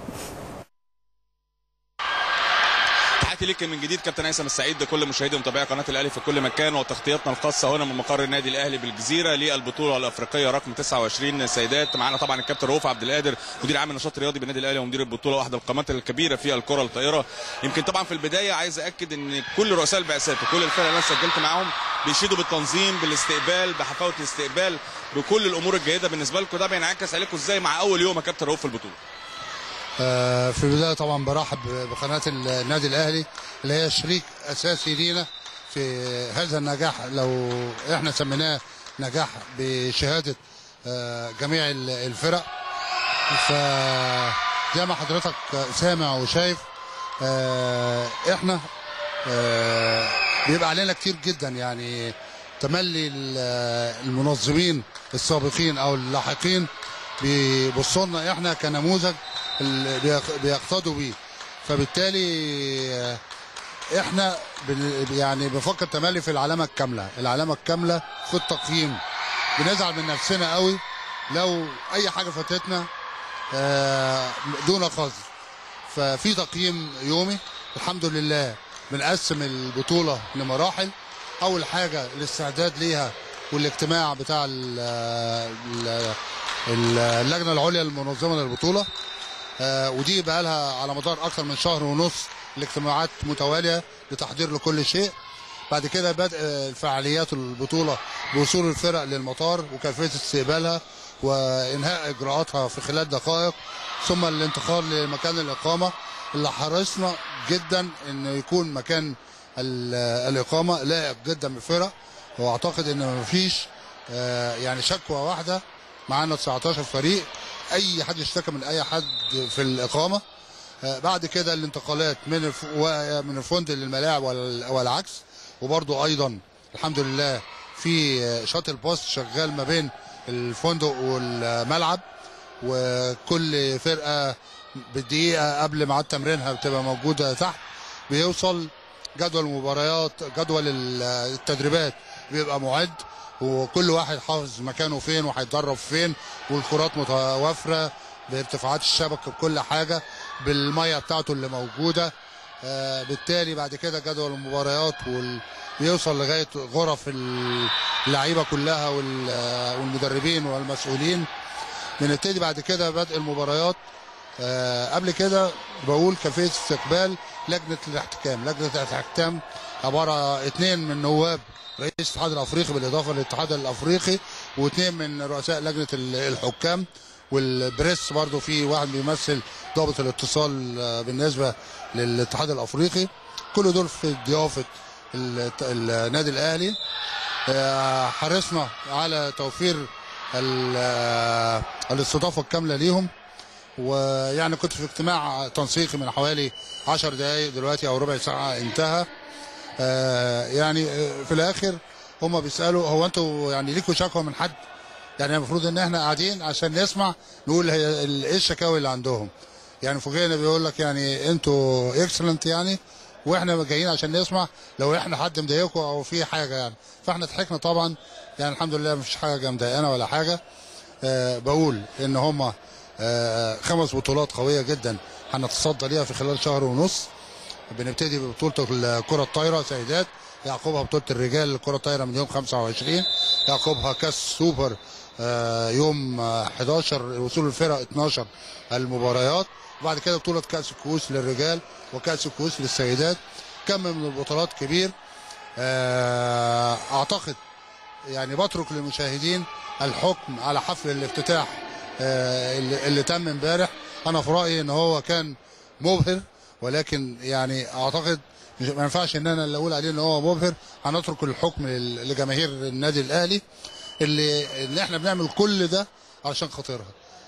تحياتي ليك من جديد كابتن هيثم السعيد لكل مشاهدي ومتابعي قناه الاهلي في كل مكان وتغطيتنا الخاصه هنا من مقر النادي الاهلي بالجزيره للبطوله الافريقيه رقم 29 سيدات معانا طبعا الكابتن رؤوف عبد القادر مدير عام النشاط الرياضي بالنادي الاهلي ومدير البطوله واحده القامات الكبيره في الكره الطائره يمكن طبعا في البدايه عايز اكد ان كل رؤساء البعثات وكل الفرق اللي انا سجلت معاهم بيشيدوا بالتنظيم بالاستقبال بحفاوه الاستقبال بكل الامور الجيده بالنسبه لكم ده بينعكس عليكم ازاي مع اول يوم يا كابتن رؤوف في البطوله آه، في البدايه طبعا برحب بقناه النادي الاهلي اللي هي شريك اساسي لينا في هذا النجاح لو احنا سميناه نجاح بشهاده آه، جميع ال- الفرق فزي ما حضرتك سامع وشايف آه، احنا آه، بيبقى علينا كتير جدا يعني تملي ال- المنظمين السابقين او اللاحقين بيبصوا لنا احنا كنموذج اللي بيق- بيقتدوا بيه فبالتالي آه، احنا بن- يعني بنفكر تملي في العلامه الكامله العلامه الكامله في التقييم بنزعل من نفسنا قوي لو اي حاجه فاتتنا آه، دون قصد ففي تقييم يومي الحمد لله بنقسم البطوله لمراحل اول حاجه الاستعداد ليها والاجتماع بتاع ال- ال- ال- اللجنه العليا المنظمه للبطوله آه، ودي بقى لها على مدار اكثر من شهر ونص الاجتماعات متواليه لتحضير لكل شيء بعد كده بدء آه، فعاليات البطوله بوصول الفرق للمطار وكيفيه استقبالها وانهاء اجراءاتها في خلال دقائق ثم الانتقال لمكان الاقامه اللي حرصنا جدا انه يكون مكان ال- الاقامه لائق جدا بالفرق واعتقد ان مفيش آه، يعني شكوى واحده معانا 19 فريق اي حد اشتكى من اي حد في الاقامه آه، بعد كده الانتقالات من الف... و- من الفندق للملاعب وال- والعكس وبرضو ايضا الحمد لله في آه، شاتل باص شغال ما بين الفندق والملعب وكل فرقه بالدقيقه قبل ميعاد تمرينها بتبقى موجوده تحت بيوصل جدول المباريات جدول ال- التدريبات بيبقى معد وكل واحد حافظ مكانه فين وهيتدرب فين والكرات متوافره بارتفاعات الشبكه بكل حاجه بالميه بتاعته اللي موجوده آه، بالتالي بعد كده جدول المباريات وال... بيوصل لغايه غرف اللعيبه كلها وال- آه، والمدربين والمسؤولين بنبتدي بعد كده بدء المباريات آه، قبل كده بقول كيفيه استقبال لجنه الاحتكام لجنه الاحتكام عباره اثنين من نواب رئيس الاتحاد الافريقي بالاضافه للاتحاد الافريقي واثنين من رؤساء لجنه ال- الحكام والبريس برضو في واحد بيمثل ضابط الاتصال آه، بالنسبه للاتحاد الافريقي كل دول في ضيافه الت- النادي الاهلي آه، حرصنا على توفير ال- آه، الاستضافه الكامله ليهم ويعني كنت في اجتماع تنسيقي من حوالي 10 دقائق دلوقتي او ربع ساعه انتهى آه، يعني آه، في الاخر هم بيسالوا هو انتوا يعني ليكوا شكوى من حد يعني المفروض ان احنا قاعدين عشان نسمع نقول هي ال- ايه الشكاوي اللي عندهم يعني فوجئنا بيقول لك يعني انتوا اكسلنت يعني واحنا جايين عشان نسمع لو احنا حد مضايقكم او في حاجه يعني فاحنا ضحكنا طبعا يعني الحمد لله مفيش حاجه مضايقانا ولا حاجه آه بقول ان هم آه خمس بطولات قويه جدا هنتصدى ليها في خلال شهر ونص بنبتدي ببطوله الكره الطايره سيدات يعقبها بطوله الرجال الكره الطايره من يوم 25 يعقبها كاس سوبر آه، يوم آه، 11 وصول الفرق 12 المباريات وبعد كده بطوله كاس الكؤوس للرجال وكاس الكؤوس للسيدات كم من البطولات كبير آه، اعتقد يعني بترك للمشاهدين الحكم على حفل الافتتاح آه، اللي اللي تم امبارح انا في رايي ان هو كان مبهر ولكن يعني اعتقد مش- ما ينفعش ان انا اللي اقول عليه ان هو مبهر هنترك الحكم لل- لجماهير النادي الاهلي اللي اللي احنا بنعمل كل ده عشان خاطرها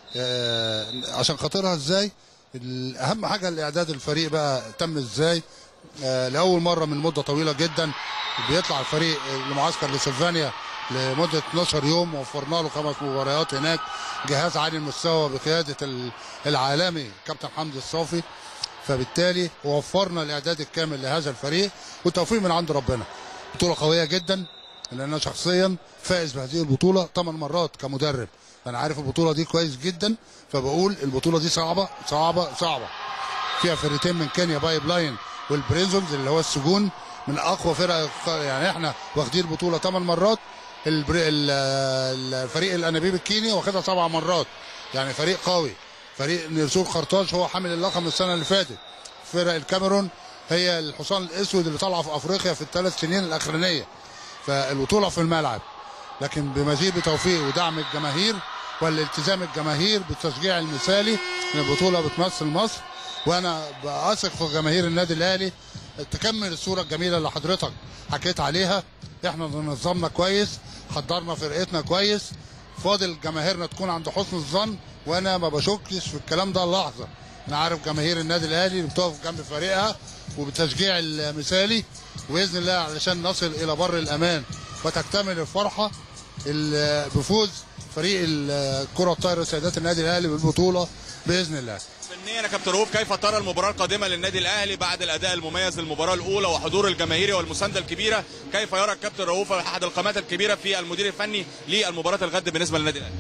آه، عشان خاطرها ازاي ال- اهم حاجه الاعداد الفريق بقى تم ازاي آه، لاول مره من مده طويله جدا بيطلع الفريق لمعسكر لسلفانيا لمده 12 يوم وفرنا له خمس مباريات هناك جهاز عالي المستوى بقياده ال- العالمي كابتن حمدي الصافي فبالتالي وفرنا الاعداد الكامل لهذا الفريق والتوفيق من عند ربنا بطوله قويه جدا لان انا شخصيا فائز بهذه البطوله 8 مرات كمدرب انا عارف البطوله دي كويس جدا فبقول البطوله دي صعبه صعبه صعبه فيها فرقتين من كينيا بايب لاين والبريزونز اللي هو السجون من اقوى فرق يعني احنا واخدين البطوله 8 مرات البري... ال- الفريق الانابيب الكيني واخدها سبع مرات يعني فريق قوي فريق نرسول خرطاج هو حامل اللقب من السنه اللي فاتت فرق الكاميرون هي الحصان الاسود اللي طالعه في افريقيا في الثلاث سنين الاخرانيه فالبطوله في الملعب لكن بمزيد بتوفيق ودعم الجماهير والالتزام الجماهير بالتشجيع المثالي ان البطوله بتمثل مصر وانا بثق في جماهير النادي الاهلي تكمل الصوره الجميله اللي حضرتك حكيت عليها احنا نظمنا كويس حضرنا فرقتنا كويس فاضل جماهيرنا تكون عند حسن الظن وانا ما بشكش في الكلام ده لحظه انا عارف جماهير النادي الاهلي اللي بتقف جنب فريقها وبالتشجيع المثالي باذن الله علشان نصل الى بر الامان وتكتمل الفرحه ال- بفوز فريق الكره الطايره سيدات النادي الاهلي بالبطوله باذن الله فنيا يا كابتن رؤوف كيف ترى المباراه القادمه للنادي الاهلي بعد الاداء المميز للمباراه الاولى وحضور الجماهيري والمسانده الكبيره كيف يرى الكابتن رؤوف احد القامات الكبيره في المدير الفني للمباراه الغد بالنسبه للنادي الاهلي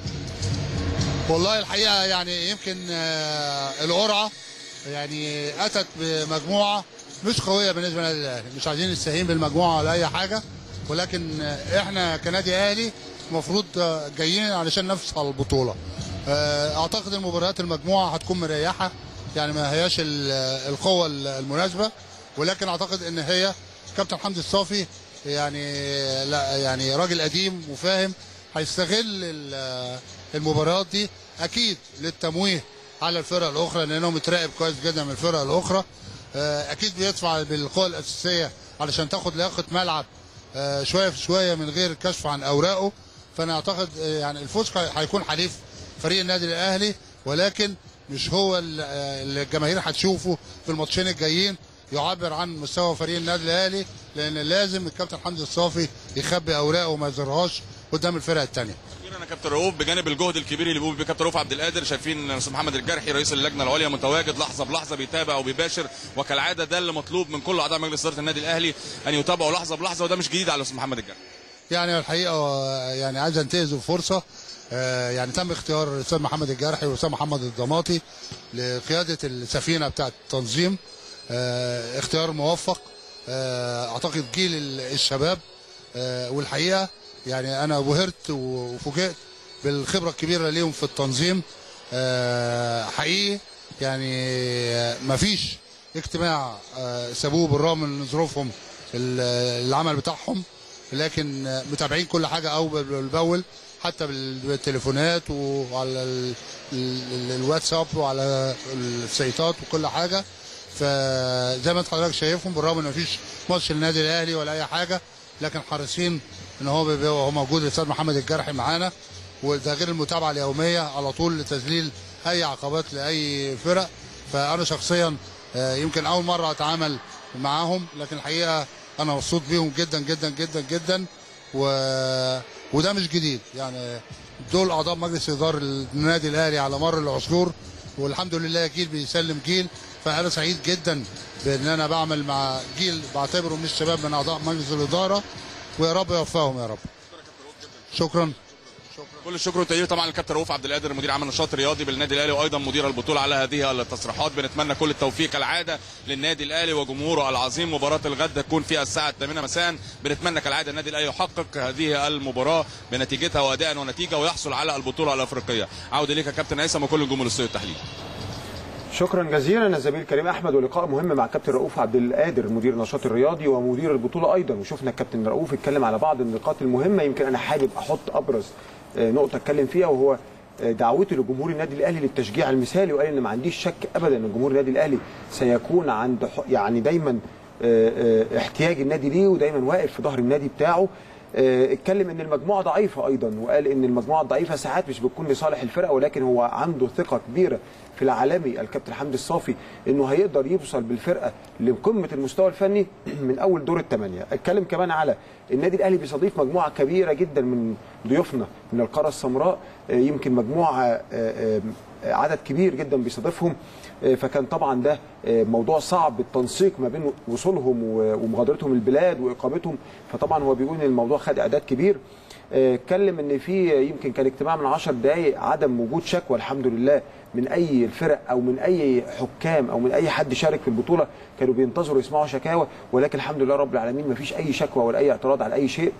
والله الحقيقه يعني يمكن آه، القرعه يعني اتت بمجموعه مش قويه بالنسبه للنادي الاهلي مش عايزين نستهين بالمجموعه ولا اي حاجه ولكن آه، احنا كنادي اهلي المفروض آه، جايين علشان ننافس على البطوله آه، اعتقد المباريات المجموعه هتكون مريحه يعني ما هياش ال- القوه المناسبه ولكن اعتقد ان هي كابتن حمدي الصافي يعني لا يعني راجل قديم وفاهم هيستغل ال- المباريات دي اكيد للتمويه على الفرق الاخرى لانه متراقب كويس جدا من الفرق الاخرى آه، اكيد بيدفع بالقوى الاساسيه علشان تاخد لياقه ملعب آه، شويه في شويه من غير كشف عن اوراقه فانا اعتقد آه، يعني الفوز هي- هيكون حليف فريق النادي الاهلي ولكن مش هو ال- آه، اللي الجماهير هتشوفه في الماتشين الجايين يعبر عن مستوى فريق النادي الاهلي لان لازم الكابتن حمدي الصافي يخبي اوراقه وما يظهرهاش قدام الفرق الثانيه اخيرا يا كابتن رؤوف بجانب الجهد الكبير اللي بيقوم بيه كابتن رؤوف عبد القادر شايفين الاستاذ محمد الجرحي رئيس اللجنه العليا متواجد لحظه بلحظه بيتابع وبيباشر وكالعاده ده اللي مطلوب من كل اعضاء مجلس اداره النادي الاهلي ان يتابعوا لحظه بلحظه وده مش جديد على الاستاذ محمد الجرحي يعني الحقيقه آه، يعني عايز انتهز الفرصه آه، يعني تم اختيار الاستاذ محمد الجرحي والاستاذ محمد الضماطي لقياده السفينه بتاعه التنظيم آه، اختيار موفق آه، اعتقد جيل ال- الشباب آه، والحقيقه يعني انا بهرت وفوجئت بالخبره الكبيره ليهم في التنظيم آه، حقيقي يعني آه، مفيش اجتماع آه، سابوه بالرغم من ظروفهم ال- العمل بتاعهم لكن آه، متابعين كل حاجه اول باول حتى بال- بالتليفونات وعلى ال- ال- الواتساب وعلى السيطات وكل حاجه فزي ما انت حضرتك شايفهم بالرغم ان مفيش ماتش للنادي الاهلي ولا اي حاجه لكن حريصين ان هو بيبقى هو موجود الاستاذ محمد الجرحي معانا وده غير المتابعه اليوميه على طول لتذليل اي عقبات لاي فرق فانا شخصيا آه، يمكن اول مره اتعامل معاهم لكن الحقيقه انا مبسوط بيهم جدا جدا جدا جدا و... وده مش جديد يعني دول اعضاء مجلس اداره النادي الاهلي على مر العصور والحمد لله جيل بيسلم جيل فانا سعيد جدا بان انا بعمل مع جيل بعتبره من الشباب من اعضاء مجلس الاداره ويا رب يوفقهم يا رب شكرا كل الشكر والتقدير طبعا للكابتن رؤوف عبد القادر مدير عام النشاط الرياضي بالنادي الاهلي وايضا مدير البطوله على هذه التصريحات بنتمنى كل التوفيق كالعاده للنادي الاهلي وجمهوره العظيم مباراه الغد تكون في الساعه 8 مساء بنتمنى كالعاده النادي الاهلي يحقق هذه المباراه بنتيجتها واداء ونتيجه ويحصل على البطوله الافريقيه عوده ليك يا كابتن هيثم وكل الجمهور الاستوديو التحليلي شكرا جزيلا الزميل كريم احمد ولقاء مهم مع الكابتن رؤوف عبد القادر مدير النشاط الرياضي ومدير البطوله ايضا وشفنا الكابتن رؤوف اتكلم على بعض النقاط المهمه يمكن انا حابب احط ابرز آه، نقطه اتكلم فيها وهو آه، دعوته لجمهور النادي الاهلي للتشجيع المثالي وقال ان ما عنديش شك ابدا ان جمهور النادي الاهلي سيكون عند ح- يعني دايما آه، آه، احتياج النادي ليه ودايما واقف في ظهر النادي بتاعه آه، اتكلم ان المجموعه ضعيفه ايضا وقال ان المجموعه الضعيفه ساعات مش بتكون لصالح الفرقه ولكن هو عنده ثقه كبيره في العالمي الكابتن حمدي الصافي انه هيقدر يوصل بالفرقه لقمه المستوى الفني من اول دور الثمانيه اتكلم كمان على النادي الاهلي بيستضيف مجموعه كبيره جدا من ضيوفنا من القاره السمراء آه، يمكن مجموعه آه، آه، آه، عدد كبير جدا بيستضيفهم آه، فكان طبعا ده آه، موضوع صعب التنسيق ما بين وصولهم و- ومغادرتهم البلاد واقامتهم فطبعا هو بيقول ان الموضوع خد اعداد كبير آه، اتكلم ان في يمكن كان اجتماع من 10 دقائق عدم وجود شكوى الحمد لله من اي الفرق او من اي حكام او من اي حد شارك في البطوله كانوا بينتظروا يسمعوا شكاوى ولكن الحمد لله رب العالمين ما فيش اي شكوى ولا اي اعتراض على اي شيء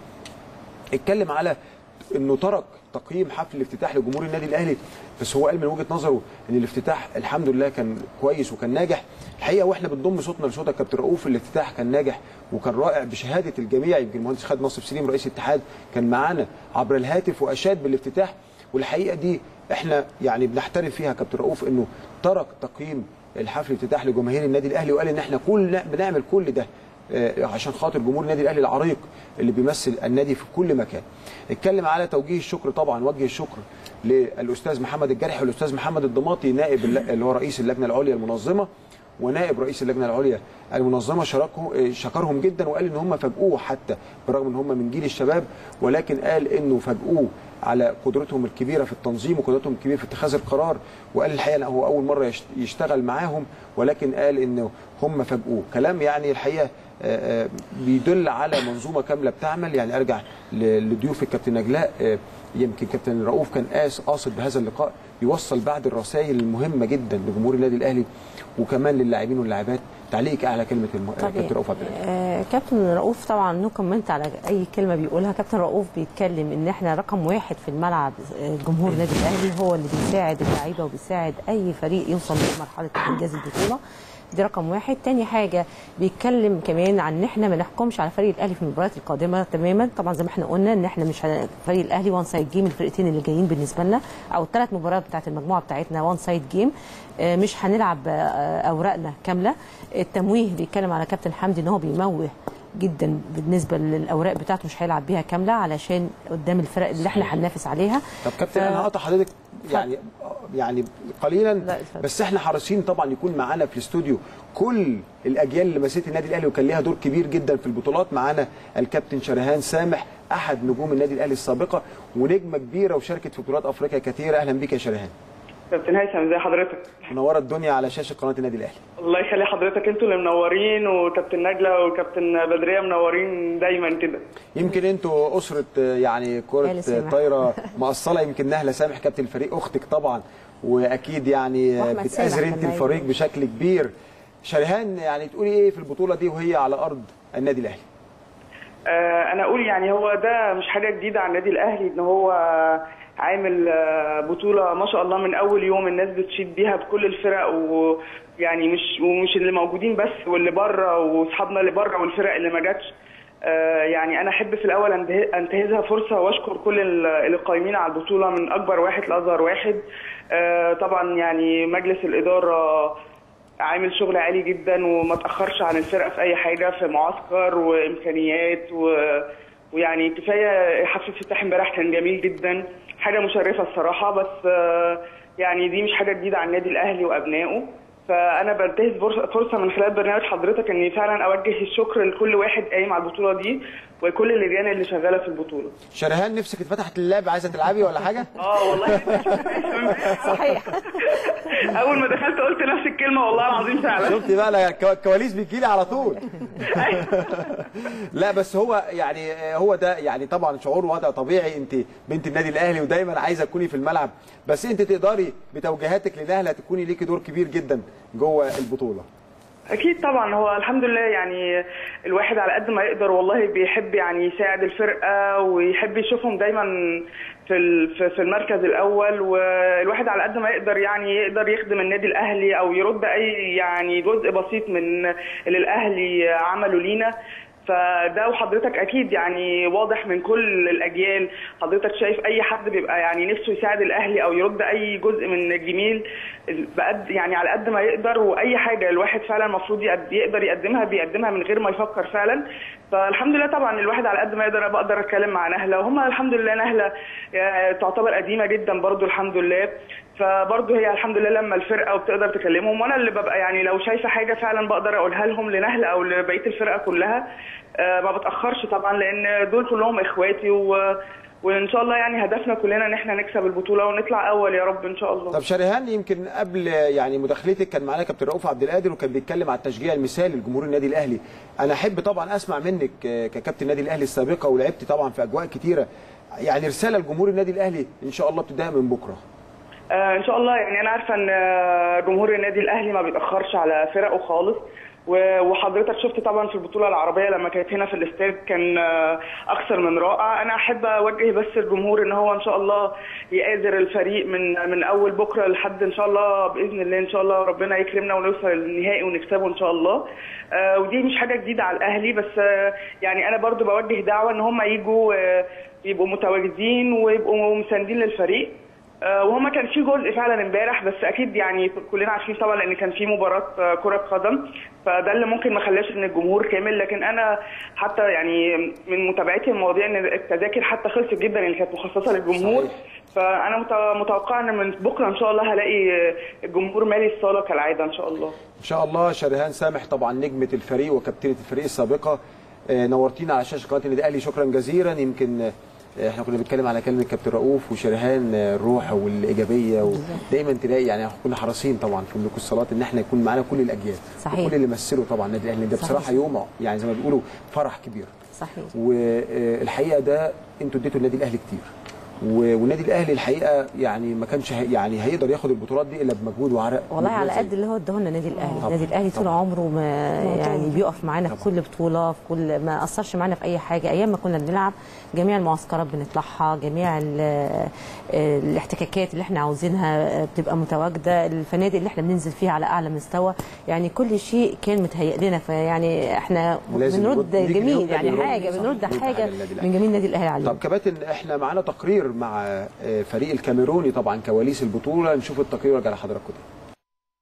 اتكلم على انه ترك تقييم حفل الافتتاح لجمهور النادي الاهلي بس هو قال من وجهه نظره ان الافتتاح الحمد لله كان كويس وكان ناجح الحقيقه واحنا بنضم صوتنا لصوتك كابتن رؤوف الافتتاح كان ناجح وكان رائع بشهاده الجميع يمكن المهندس خالد ناصر سليم رئيس الاتحاد كان معانا عبر الهاتف واشاد بالافتتاح والحقيقه دي احنا يعني بنحترم فيها كابتن رؤوف انه ترك تقييم الحفل الافتتاح لجماهير النادي الاهلي وقال ان احنا كل بنعمل كل ده آه، عشان خاطر جمهور النادي الاهلي العريق اللي بيمثل النادي في كل مكان. اتكلم على توجيه الشكر طبعا وجه الشكر للاستاذ محمد الجرحي والاستاذ محمد الضماطي نائب الل- اللي هو رئيس اللجنه العليا المنظمه ونائب رئيس اللجنه العليا المنظمه شاركه آه، شكرهم جدا وقال ان هم فاجئوه حتى برغم ان هم من جيل الشباب ولكن قال انه فاجئوه على قدرتهم الكبيره في التنظيم وقدرتهم الكبيره في اتخاذ القرار وقال الحقيقه إن هو اول مره يشت- يشتغل معاهم ولكن قال انه هم فاجئوه كلام يعني الحقيقه آه، آه، بيدل على منظومه كامله بتعمل يعني ارجع ل- لضيوف الكابتن نجلاء آه، يمكن كابتن رؤوف كان قاس قاصد بهذا اللقاء يوصل بعض الرسائل المهمه جدا لجمهور النادي الاهلي وكمان للاعبين واللاعبات تعليق اعلى كلمه الم... طبيعي. كابتن رؤوف عبد القادر آه، كابتن رؤوف طبعا نو كومنت على اي كلمه بيقولها كابتن رؤوف بيتكلم ان احنا رقم واحد في الملعب آه، جمهور النادي الاهلي هو اللي بيساعد اللعيبه وبيساعد اي فريق يوصل لمرحله انجاز البطوله دي رقم واحد تاني حاجه بيتكلم كمان عن ان احنا ما نحكمش على فريق الاهلي في المباريات القادمه تماما طبعا زي ما احنا قلنا ان احنا مش هن- فريق الاهلي وان سايد جيم الفرقتين اللي جايين بالنسبه لنا او الثلاث مباريات بتاعت المجموعه بتاعتنا وان سايد جيم آه، مش هنلعب آه، اوراقنا كامله التمويه بيتكلم على كابتن حمدي ان هو بيموه جدا بالنسبه للاوراق بتاعته مش هيلعب بيها كامله علشان قدام الفرق اللي احنا هننافس عليها طب كابتن ف- انا هقطع حضرتك يعني يعني قليلا بس احنا حريصين طبعا يكون معانا في الاستوديو كل الاجيال اللي مسيت النادي الاهلي وكان ليها دور كبير جدا في البطولات معانا الكابتن شرهان سامح احد نجوم النادي الاهلي السابقه ونجمه كبيره وشاركت في بطولات افريقيا كثيره اهلا بيك يا شرهان كابتن هيثم ازي حضرتك منوره الدنيا على شاشه قناه النادي الاهلي الله يخلي حضرتك انتوا اللي منورين وكابتن نجله وكابتن بدريه منورين دايما كده يمكن انتوا اسره آه، يعني كره آل سامح. طايره مقصله يمكن نهله سامح كابتن الفريق اختك طبعا واكيد يعني آه، وأحمد بتأزر سامح انت كمان. الفريق بشكل كبير شرهان يعني تقولي ايه في البطوله دي وهي على ارض النادي الاهلي آه انا اقول يعني هو ده مش حاجه جديده على النادي الاهلي ان هو عامل آه، بطوله ما شاء الله من اول يوم الناس بتشيد بيها بكل الفرق ويعني مش ومش اللي موجودين بس واللي بره واصحابنا اللي بره والفرق اللي ما جاتش آه، يعني انا احب في الاول أنده- انتهزها فرصه واشكر كل ال- اللي قايمين على البطوله من اكبر واحد لاصغر واحد آه، طبعا يعني مجلس الاداره عامل شغل عالي جدا وما تاخرش عن الفرقه في اي حاجه في معسكر وامكانيات و... ويعني كفايه حفل افتتاح امبارح كان جميل جدا حاجه مشرفه الصراحه بس آه، يعني دي مش حاجه جديده على النادي الاهلي وابنائه فانا بنتهز فرص- فرصه من خلال برنامج حضرتك اني فعلا اوجه الشكر لكل واحد قايم على البطوله دي وكل اللجان اللي شغاله في البطوله شرهان نفسك اتفتحت اللعب عايزه تلعبي ولا حاجه؟ اه والله صحيح اول ما دخلت قلت نفس الكلمه والله العظيم فعلا شفتي بقى لا، الكوا- الكواليس بتجيلي على طول لا بس هو يعني هو ده يعني طبعا شعور وضع طبيعي انت بنت النادي الاهلي ودايما عايزه تكوني في الملعب بس انت تقدري بتوجيهاتك لنهله تكوني ليكي دور كبير جدا جوه البطوله اكيد طبعا هو الحمد لله يعني الواحد على قد ما يقدر والله بيحب يعني يساعد الفرقه ويحب يشوفهم دايما في ال- في- في المركز الاول والواحد على قد ما يقدر يعني يقدر يخدم النادي الاهلي او يرد اي يعني جزء بسيط من اللي الاهلي عمله لينا فده وحضرتك اكيد يعني واضح من كل الاجيال حضرتك شايف اي حد بيبقى يعني نفسه يساعد الاهلي او يرد اي جزء من الجميل بقد يعني على قد ما يقدر واي حاجه الواحد فعلا المفروض يقد- يقدر يقدمها بيقدمها من غير ما يفكر فعلا فالحمد لله طبعا الواحد على قد ما يقدر بقدر اتكلم مع نهله وهم الحمد لله نهله آه، تعتبر قديمه جدا برضو الحمد لله فبرضه هي الحمد لله لما الفرقه وبتقدر تكلمهم وانا اللي ببقى يعني لو شايفه حاجه فعلا بقدر اقولها لهم لنهله او لبقيه الفرقه كلها آه، ما بتاخرش طبعا لان دول كلهم اخواتي و... وان شاء الله يعني هدفنا كلنا ان احنا نكسب البطوله ونطلع اول يا رب ان شاء الله طب شريهان يمكن قبل يعني مداخلتك كان معانا كابتن رؤوف عبد القادر وكان بيتكلم على التشجيع المثالي لجمهور النادي الاهلي انا احب طبعا اسمع منك آه، ككابتن النادي الاهلي السابقه ولعبت طبعا في اجواء كتيره يعني رساله لجمهور النادي الاهلي ان شاء الله ابتداء من بكره آه، ان شاء الله يعني انا عارفه ان آه، جمهور النادي الاهلي ما بيتاخرش على فرقه خالص و- وحضرتك شفت طبعا في البطوله العربيه لما كانت هنا في الاستاد كان آه، اكثر من رائع انا احب اوجه بس الجمهور ان هو ان شاء الله يقادر الفريق من من اول بكره لحد ان شاء الله باذن الله ان شاء الله ربنا يكرمنا ونوصل للنهائي ونكسبه ان شاء الله آه، ودي مش حاجه جديده على الاهلي بس آه، يعني انا برضو بوجه دعوه ان هم يجوا آه، يبقوا متواجدين ويبقوا مساندين للفريق آه، وهما كان في جزء فعلا امبارح بس اكيد يعني كلنا عارفين طبعا لان كان في مباراه آه، كره قدم فده اللي ممكن ما خلاش ان الجمهور كامل لكن انا حتى يعني من متابعتي المواضيع ان التذاكر حتى خلصت جدا اللي كانت مخصصه للجمهور فانا مت- متوقعه ان من بكره ان شاء الله هلاقي آه، الجمهور مالي الصاله كالعاده ان شاء الله ان شاء الله شريهان سامح طبعا نجمه الفريق وكابتنه الفريق السابقه آه، نورتينا على شاشه قناه النادي الاهلي شكرا جزيلا يمكن آه، احنا كنا بنتكلم على كلمه كابتن رؤوف وشريهان آه، الروح والايجابيه ودايما تلاقي يعني كنا حريصين طبعا في ملوك الصالات ان احنا يكون معانا كل الاجيال صحيح. وكل اللي مثلوا طبعا النادي الاهلي ده بصراحه صحيح. يوم يعني زي ما بيقولوا فرح كبير صحيح والحقيقه ده انتوا اديتوا النادي الاهلي كتير و- والنادي الاهلي الحقيقه يعني ما كانش هي- يعني هيقدر ياخد البطولات دي الا بمجهود وعرق والله على مجهود قد اللي هو اداهولنا النادي الاهلي طبعاً. النادي الاهلي طول طبعاً. عمره ما يعني بيقف معانا في كل بطوله في كل ما اثرش معانا في اي حاجه ايام ما كنا بنلعب جميع المعسكرات بنطلعها جميع ال- الاحتكاكات اللي احنا عاوزينها بتبقى متواجده الفنادق اللي احنا بننزل فيها على اعلى مستوى يعني كل شيء كان متهيأ لنا فيعني احنا ولازم بنرد يرد- يجي جميل يرد- يعني يرد- حاجه صح. بنرد يرد حاجه حاجة للنادي الأهلي. من جميل النادي الاهلي علينا طب كباتن احنا معانا تقرير مع آه، فريق الكاميروني طبعا كواليس البطوله نشوف التقرير وارجع لحضراتكم تاني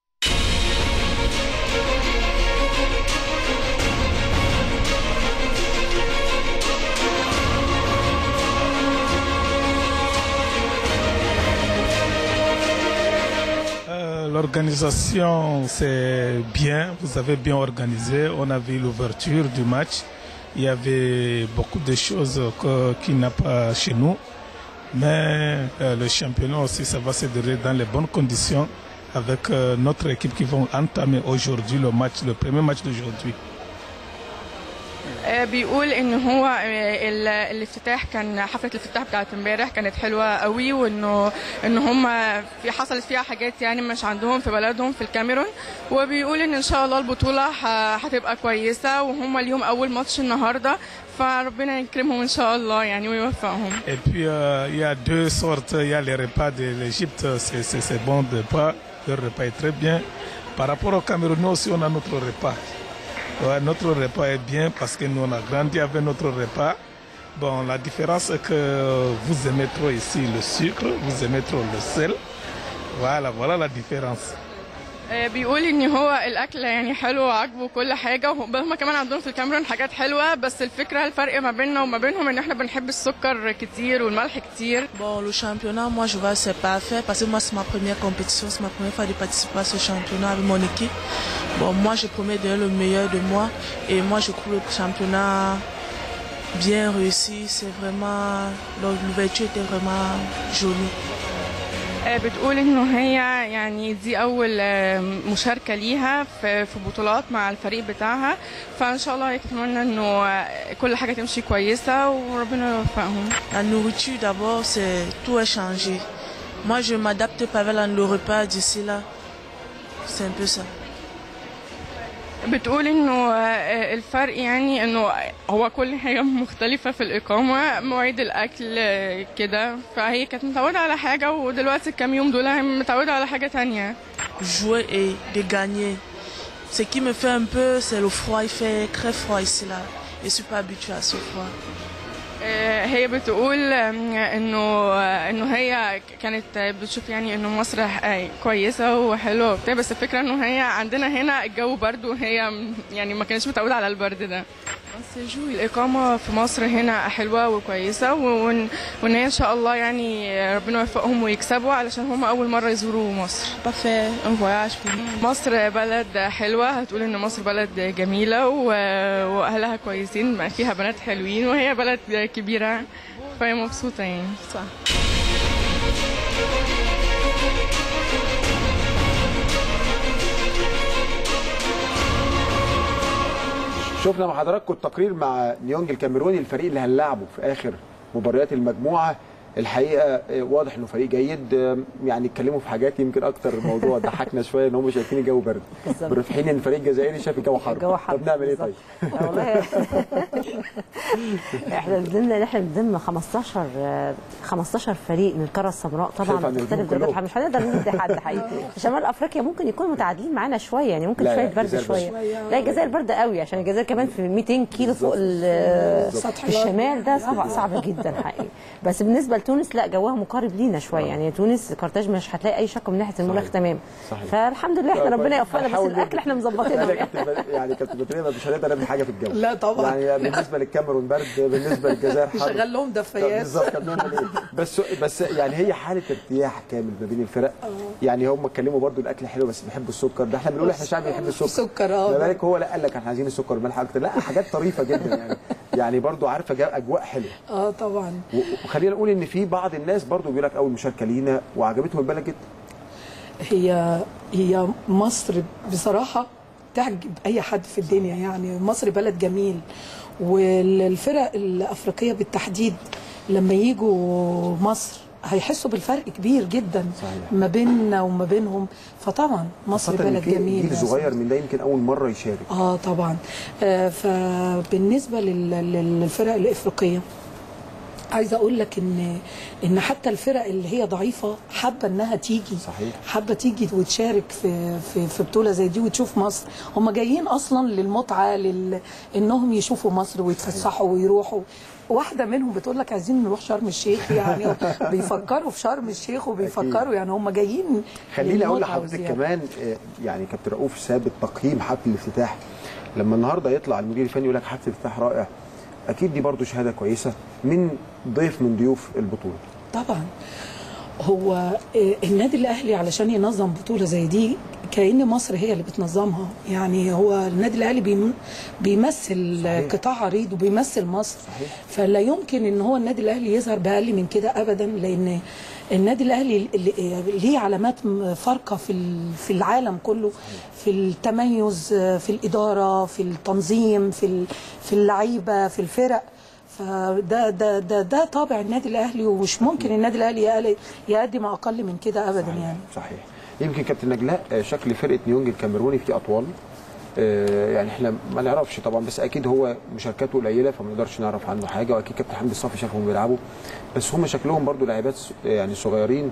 Euh, L'organisation, c'est bien. Vous avez bien organisé. On a vu l'ouverture du match. Il y avait beaucoup de choses que- qu'il n'y a pas chez nous. Mais euh, le championnat aussi, ça va se dérouler dans les bonnes conditions avec euh, notre équipe qui vont entamer aujourd'hui le match, le premier match d'aujourd'hui. آه، بيقول ان هو آه، ال- الافتتاح كان حفله الافتتاح بتاعت امبارح كانت حلوه قوي وانه ان هم في حصلت فيها حاجات يعني مش عندهم في بلدهم في الكاميرون وبيقول ان ان شاء الله البطوله ه- هتبقى كويسه وهم اليوم اول ماتش النهارده فربنا يكرمهم ان شاء الله يعني ويوفقهم Et puis, euh, il y a deux sortes. Il y a les repas de l'Égypte, c'est- c'est c'est bon de repas. Le repas est très bien. Par rapport au Cameroun aussi, on a notre repas. Ouais, notre repas est bien parce que nous on a grandi avec notre repas. Bon, la différence est que vous aimez trop ici le sucre, vous aimez trop le sel. Voilà, voilà la différence. آه، بيقول ان هو الاكل يعني حلو وعاجبه كل حاجه وهم كمان عندهم في الكاميرون حاجات حلوه بس الفكره الفرق ما بيننا وما بينهم ان احنا بنحب السكر كتير والملح كتير Bon, le championnat, moi, je vois, c'est parfait parce que moi, c'est ma première compétition, c'est ma première fois de participer à ce championnat avec mon équipe. Bon, moi, je promets de donner le meilleur de moi et moi, je trouve le championnat bien réussi. C'est vraiment, l'ouverture était vraiment jolie. آه، بتقول انه هي يعني دي اول آه، مشاركه ليها في في بطولات مع الفريق بتاعها فان شاء الله هي تتمنى انه آه، كل حاجه تمشي كويسه وربنا يوفقهم La nourriture, d'abord, c'est tout est changé. Moi, je m'adapte pas avec la- le repas d'ici là. C'est un peu ça. بتقول انه آه، الفرق يعني انه هو كل حاجه مختلفه في الاقامه مواعيد الاكل آه، كده فهي كانت متعوده على حاجه ودلوقتي الكام يوم دول هي متعوده على حاجه تانية Jouer et de gagner. Ce qui me fait un peu, c'est le froid. Il fait très froid ici là. Je suis pas habituée à ce froid. آه، هي بتقول آم، انه آه، انه هي كانت بتشوف يعني انه مصر آه، كويسه وحلوه وبتاع بس الفكره انه هي عندنا هنا الجو برد وهي م- يعني ما كانتش متعوده على البرد ده بس جو الاقامه في مصر هنا حلوه وكويسه وان وان هي ان شاء الله يعني ربنا يوفقهم ويكسبوا علشان هم اول مره يزوروا مصر مصر بلد حلوه هتقول ان مصر بلد جميله و- واهلها كويسين فيها بنات حلوين وهي بلد كبيره فهي مبسوطه يعني صح شفنا مع حضراتكم التقرير مع نيونج الكاميروني الفريق اللي هنلعبه في اخر مباريات المجموعه الحقيقه آه، واضح انه فريق جيد آه، يعني اتكلموا في حاجات يمكن اكتر موضوع ضحكنا شويه ان هم شايفين الجو برد بالظبط. في حين ان الفريق الجزائري شايف الجو حر الجو حر، طب نعمل ايه طيب؟ لا والله احنا بنضمن ان احنا بنضم 15 آه، 15 فريق من القاره السمراء طبعا شايفة إن بتختلف الاتنين درجات كلهم. مش هنقدر ندي حد حقيقي في شمال افريقيا ممكن يكونوا متعادلين معانا شويه يعني ممكن لا، شويه لا، برد الجزائر شويه برد. لا الجزائر برد قوي عشان الجزائر كمان في 200 كيلو فوق ال- بالظبط. في الشمال ده صعب صعب جدا حقيقي بس بالنسبه لتونس لا جوها مقارب لينا شويه يعني تونس كارتاج مش هتلاقي اي شك من ناحيه المناخ تمام صحيح. فالحمد لله احنا طيب، ربنا يوفقنا بس هنحاول الاكل احنا يعني مظبطينه كابتن بد- يعني كابتن بدريه مش هنقدر نعمل حاجه في الجو لا طبعا. يعني بالنسبه للكاميرون برد بالنسبه للجزائر حر نشغل لهم دفايات. بالظبط طب نعمل ايه بس بس يعني هي حاله ارتياح كامل ما بين الفرق يعني هم اتكلموا برضو الاكل حلو بس بيحبوا السكر ده احنا بنقول احنا شعب بيحب السكر سكر، اه. ما بالك هو لا قال لك احنا عايزين السكر والملح اكتر لا حاجات طريفه جدا يعني يعني برضو عارفه جا- اجواء حلوه اه طبعا و- وخلينا نقول ان في بعض الناس برضو بيقول لك اول مشاركه لينا وعجبتهم البلد جدا هي هي مصر بصراحة تعجب أي حد في الدنيا يعني مصر بلد جميل والفرق الأفريقية بالتحديد لما يجوا مصر هيحسوا بالفرق كبير جدا صحيح. ما بيننا وما بينهم فطبعا مصر خاصة إن بلد في جميل جيل صغير من ده يمكن اول مره يشارك اه طبعا آه فبالنسبه لل- لل- للفرق الافريقيه عايزه اقول لك ان ان حتى الفرق اللي هي ضعيفه حابه انها تيجي صحيح حابه تيجي وتشارك في في في بطوله زي دي وتشوف مصر هم جايين اصلا للمتعه لل انهم يشوفوا مصر ويتفسحوا ويروحوا واحده منهم بتقول لك عايزين نروح شرم الشيخ يعني بيفكروا في شرم الشيخ وبيفكروا يعني هم جايين خليني اقول للمتعة لحضرتك وزيادة. كمان آه، يعني كابتن رؤوف ساب تقييم حفل الافتتاح لما النهارده يطلع المدير الفني يقول لك حفل الافتتاح رائع اكيد دي برضو شهاده كويسه من ضيف من ضيوف البطوله طبعا هو آه، النادي الاهلي علشان ينظم بطوله زي دي كأن مصر هي اللي بتنظمها يعني هو النادي الاهلي بيم- بيمثل صحيح. قطاع عريض وبيمثل مصر صحيح. فلا يمكن ان هو النادي الاهلي يظهر باقل من كده ابدا لان النادي الاهلي اللي- ليه علامات م- فارقه في ال- في العالم كله في التميز آه، في الاداره في التنظيم في ال- في اللعيبه في الفرق فده ده ده ده طابع النادي الاهلي ومش ممكن النادي الاهلي يقل- يقدم اقل من كده ابدا يعني صحيح يمكن كابتن نجلاء آه، شكل فرقه نيونج الكاميروني فيه اطوال آه، يعني احنا ما نعرفش طبعا بس اكيد هو مشاركاته قليله فما نقدرش نعرف عنه حاجه واكيد كابتن حمدي الصافي شافهم بيلعبوا بس هم شكلهم برضو لاعبات س- يعني صغيرين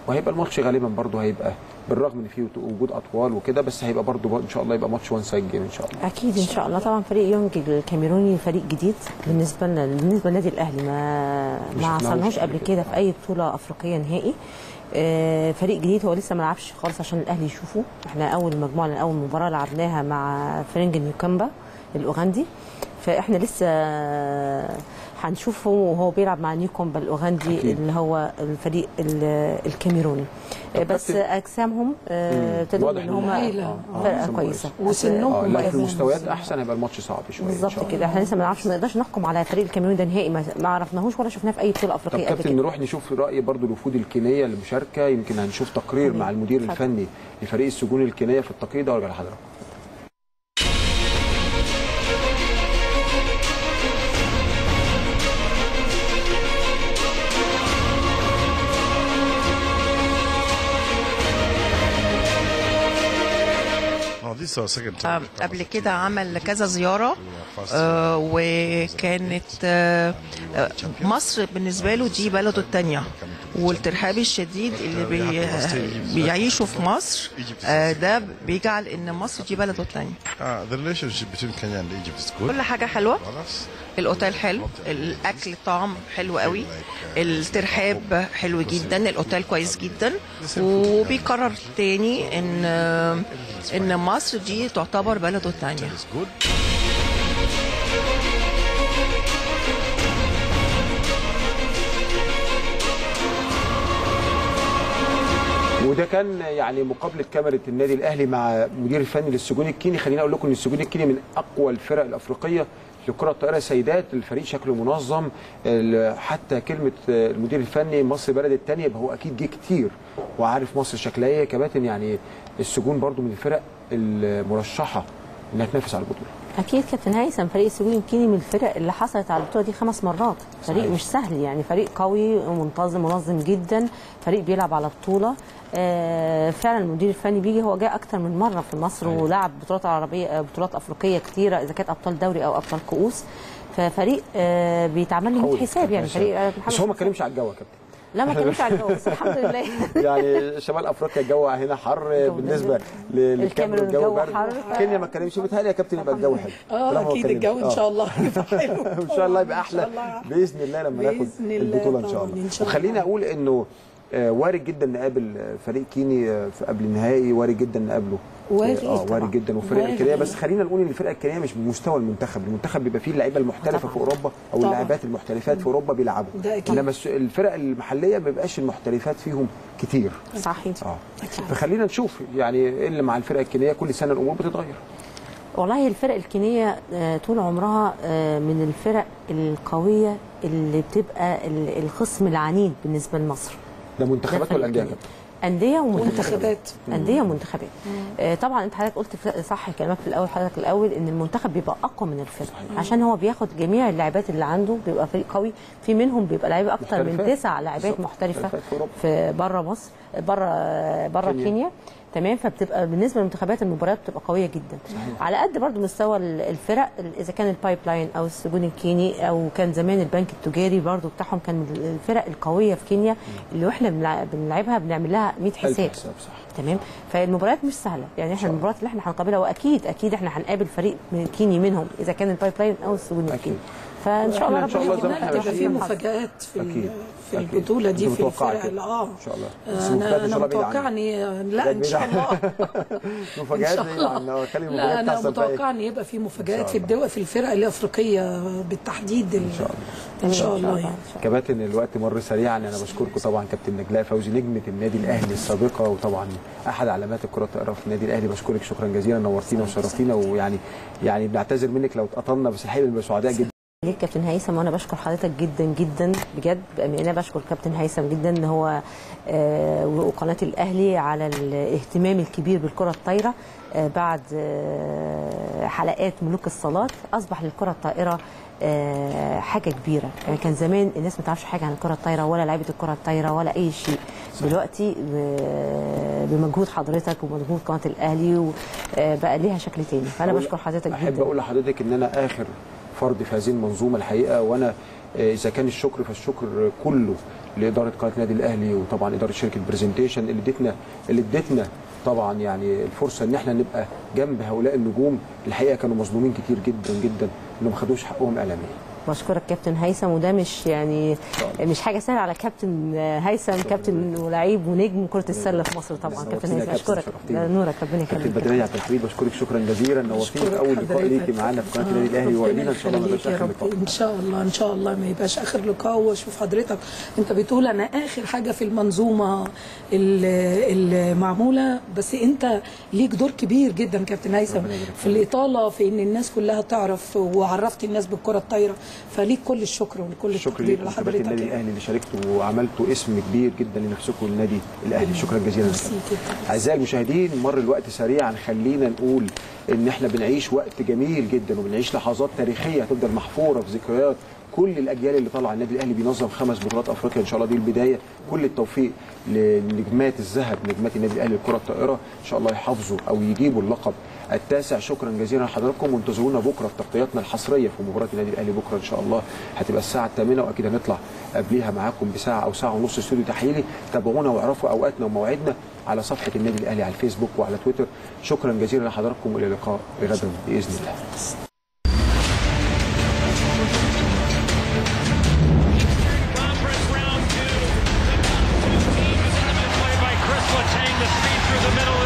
وهيبقى الماتش غالبا برضه هيبقى بالرغم ان فيه وجود اطوال وكده بس هيبقى برضه ان شاء الله يبقى ماتش وان سايد جيم ان شاء الله اكيد ان شاء الله طبعا فريق يونج الكاميروني فريق جديد بالنسبه لنا بالنسبه للنادي الاهلي ما مش ما شفناهوش عصرناهوش قبل قبل كده في اي بطوله افريقيه نهائي آه، فريق جديد هو لسه ما لعبش خالص عشان الاهلي يشوفه احنا اول مجموعه اول مباراه لعبناها مع فرنج نيوكامبا الاوغندي فاحنا لسه هنشوفه وهو بيلعب مع نيوكومبا الاوغندي أكيد. اللي هو الفريق ال- الكاميروني آه، بس كابتن- اجسامهم آه، مم. تدل واضح ان إن هم هايلة. آه، فرقه جسم كويسه كويس. اه لا في المستويات احسن هيبقى الماتش صعب شويه إن شاء بالظبط الله. كده احنا لسه ما نعرفش ما نقدرش نحكم على فريق الكاميرون ده نهائي ما ما عرفناهوش ولا شفناه في اي بطوله طب افريقيه قبل كابتن كده نروح نشوف راي برضو الوفود الكينيه المشاركه يمكن هنشوف تقرير مع المدير اتفضل. الفني لفريق السجون الكينيه في التقرير ده وارجع لحضرتك آه، قبل كده عمل كذا زيارة آه، وكانت آه، آه، مصر بالنسبة له دي بلده التانية والترحاب الشديد اللي بي بيعيشوا في مصر آه، ده بيجعل ان مصر دي بلده التانية Uh, the relationship between Kenya and Egypt is good. كل حاجة حلوة الاوتيل حلو الاكل الطعام حلو قوي الترحاب حلو جدا الاوتيل كويس جدا وبيكرر تاني ان ان مصر دي تعتبر بلده الثانيه وده كان يعني مقابله كاميرا النادي الاهلي مع مدير الفني للسجون الكيني خليني اقول لكم ان السجون الكيني من اقوى الفرق الافريقيه لكره الطائره سيدات الفريق شكله منظم ال- حتى كلمه المدير الفني مصر بلد الثانيه يبقى هو اكيد جه كتير وعارف مصر شكلها ايه يا كباتن يعني السجون برضو من الفرق المرشحه انها تنافس على البطوله اكيد كابتن هيثم فريق السجون الكيني من الفرق اللي حصلت على البطوله دي خمس مرات فريق صحيح. مش سهل يعني فريق قوي ومنتظم منظم جدا فريق بيلعب على بطوله آه، فعلا المدير الفني بيجي هو جاء اكتر من مره في مصر ولعب بطولات عربيه آه، بطولات افريقيه كتيره اذا كانت ابطال دوري او ابطال كؤوس ففريق آه، بيتعمل له قوي 100 حساب يعني فريق آه، بس هو ما اتكلمش على الجو يا كابتن لا ما اتكلمش على الجو بس الحمد لله يعني شمال افريقيا الجو هنا حر بالنسبه ل- للكاميرون الجو الجو برد حر. كينيا ما اتكلمش بيتهيألي يا كابتن يبقى الجو حلو اه طالما هو اكيد اتكلم. الجو ان آه. شاء الله هيبقى حلو ان شاء الله يبقى احلى باذن الله لما ناخد بإذن الله البطوله ان شاء طبعاً، الله إن شاء وخليني اقول انه آه، وارد جدا نقابل آه، فريق كيني آه، في قبل النهائي وارد جدا نقابله وارد اه طبعاً. وارد جدا والفرق وارد. الكينيه بس خلينا نقول ان الفرقه الكينيه مش بمستوى المنتخب المنتخب بيبقى فيه اللعيبه المحترفه في اوروبا او طبعاً. اللاعبات المحترفات في اوروبا بيلعبوا ده أكيد. انما الس- الفرق المحليه ما بيبقاش المحترفات فيهم كتير صحيح اه فخلينا نشوف يعني إيه اللي مع الفرقه الكينيه كل سنه الامور بتتغير والله الفرق الكينية آه، طول عمرها آه، من الفرق القوية اللي بتبقى ال- الخصم العنيد بالنسبة لمصر ده منتخبات ده ولا انديه يا فريق كابتن؟ أندية ومنتخبات منتخبات. أندية ومنتخبات آه، طبعا أنت حضرتك قلت ف- صح كلامك في الأول حضرتك الأول إن المنتخب بيبقى أقوى من الفرق عشان هو بياخد جميع اللاعبات اللي عنده بيبقى فريق قوي في منهم بيبقى لعيبة أكتر من محترفات. تسع لاعبات بالظبط. محترفة محترفات في أوروبا. في بره مصر بره بره كينيا. كينيا تمام فبتبقى بالنسبه للمنتخبات المباريات بتبقى قويه جدا على قد برضو مستوى ال- الفرق ال- اذا كان البايب لاين او السجون الكيني او كان زمان البنك التجاري برضو بتاعهم كان من الفرق القويه في كينيا اللي واحنا بنلع- بنلعبها بنعمل لها 100 ألف حساب حساب صح تمام فالمباريات مش سهله يعني احنا المباريات اللي احنا هنقابلها واكيد اكيد احنا هنقابل فريق من كيني منهم اذا كان البايب لاين او السجون الكيني فان شاء الله إحنا إن شاء ربنا الله زي ما إحنا يكرمنا هتبقى في ماشيين. مفاجآت في ال- أكيد. في أكيد. البطولة دي أنت في متوقعة الفرق كده؟ اللي- اه ان شاء الله بس المفاجآت انا إن شاء انا الله بعيد عنك. متوقع اني لا بعيد ان شاء عنك. الله مفاجآت إن شاء بعيد الله. عنك. خلي لا المفاجآت انا تحصل بقى إيه؟ متوقع ان يبقى في مفاجآت شاء في الدول في الفرق الافريقيه بالتحديد ان شاء الله ان شاء الله يعني كباتن الوقت مر سريعا انا بشكركم طبعا كابتن نجلاء فوزي نجمه النادي الاهلي السابقه وطبعا احد علامات الكره الطائره في النادي الاهلي بشكرك شكرا جزيلا نورتينا وشرفتينا ويعني يعني بنعتذر منك لو اتقطمنا بس الحقيقه بنبقى سعداء جدا ليك كابتن هيثم وانا بشكر حضرتك جدا جدا بجد بامانه بشكر كابتن هيثم جدا ان هو آه، وقناه الاهلي على الاهتمام الكبير بالكره الطايره آه، بعد آه، حلقات ملوك الصالات اصبح للكره الطائره آه، حاجه كبيره يعني كان زمان الناس ما تعرفش حاجه عن الكره الطايره ولا لعيبه الكره الطايره ولا اي شيء دلوقتي آه، بمجهود حضرتك ومجهود قناه الاهلي و- آه، بقى ليها شكل تاني فانا أقول- بشكر حضرتك احب جدا اقول لحضرتك ان انا اخر فرد في هذه المنظومه الحقيقه وانا آه، اذا كان الشكر فالشكر كله لاداره قناه النادي الاهلي وطبعا اداره شركه برزنتيشن اللي ادتنا اللي ادتنا طبعا يعني الفرصه ان احنا نبقى جنب هؤلاء النجوم الحقيقه كانوا مظلومين كتير جدا جدا انهم ما خدوش حقهم اعلاميا بشكرك كابتن هيثم وده مش يعني مش حاجه سهله على كابتن هيثم كابتن ولعيب ونجم كره السله في مصر طبعا كابتن نورتينا يا هيثم كابتن، اشكرك شرفتينا. ده نورك ربنا كابتن يخليك بدرية عبد الحميد بشكرك شكرا جزيلا نورتينا في اول لقاء ليكي معانا في قناه النادي الاهلي وقلنا ان شاء الله ما يخليك يبقاش يا اخر رب لقاء ان شاء الله ان شاء الله ما يبقاش اخر لقاء واشوف حضرتك انت بتقول انا اخر حاجه في المنظومه ال- المعموله بس انت ليك دور كبير جدا كابتن هيثم في الاطاله في ان الناس كلها تعرف وعرفت الناس بالكره الطايره فليك كل الشكر ولكل شكرا التقدير لكم شباب لحضرتك النادي الاهلي اللي شاركتوا وعملتوا اسم كبير جدا لنفسكم النادي الاهلي شكرا جزيلا لكم. اعزائي المشاهدين مر الوقت سريعا خلينا نقول ان احنا بنعيش وقت جميل جدا وبنعيش لحظات تاريخيه هتفضل محفوره في ذكريات كل الاجيال اللي طالعه النادي الاهلي بينظم خمس بطولات افريقيا ان شاء الله دي البدايه كل التوفيق لنجمات الذهب نجمات النادي الاهلي للكره الطائره ان شاء الله يحافظوا او يجيبوا اللقب التاسع شكرا جزيلا لحضراتكم وانتظرونا بكره في تغطياتنا الحصريه في مباراه النادي الاهلي بكره ان شاء الله هتبقى الساعه الثامنه واكيد هنطلع قبليها معاكم بساعه او ساعه ونص استوديو تحليلي تابعونا واعرفوا اوقاتنا ومواعيدنا على صفحه النادي الاهلي على الفيسبوك وعلى تويتر شكرا جزيلا لحضراتكم والى اللقاء غدا باذن الله by Chris Letang, the speed through the middle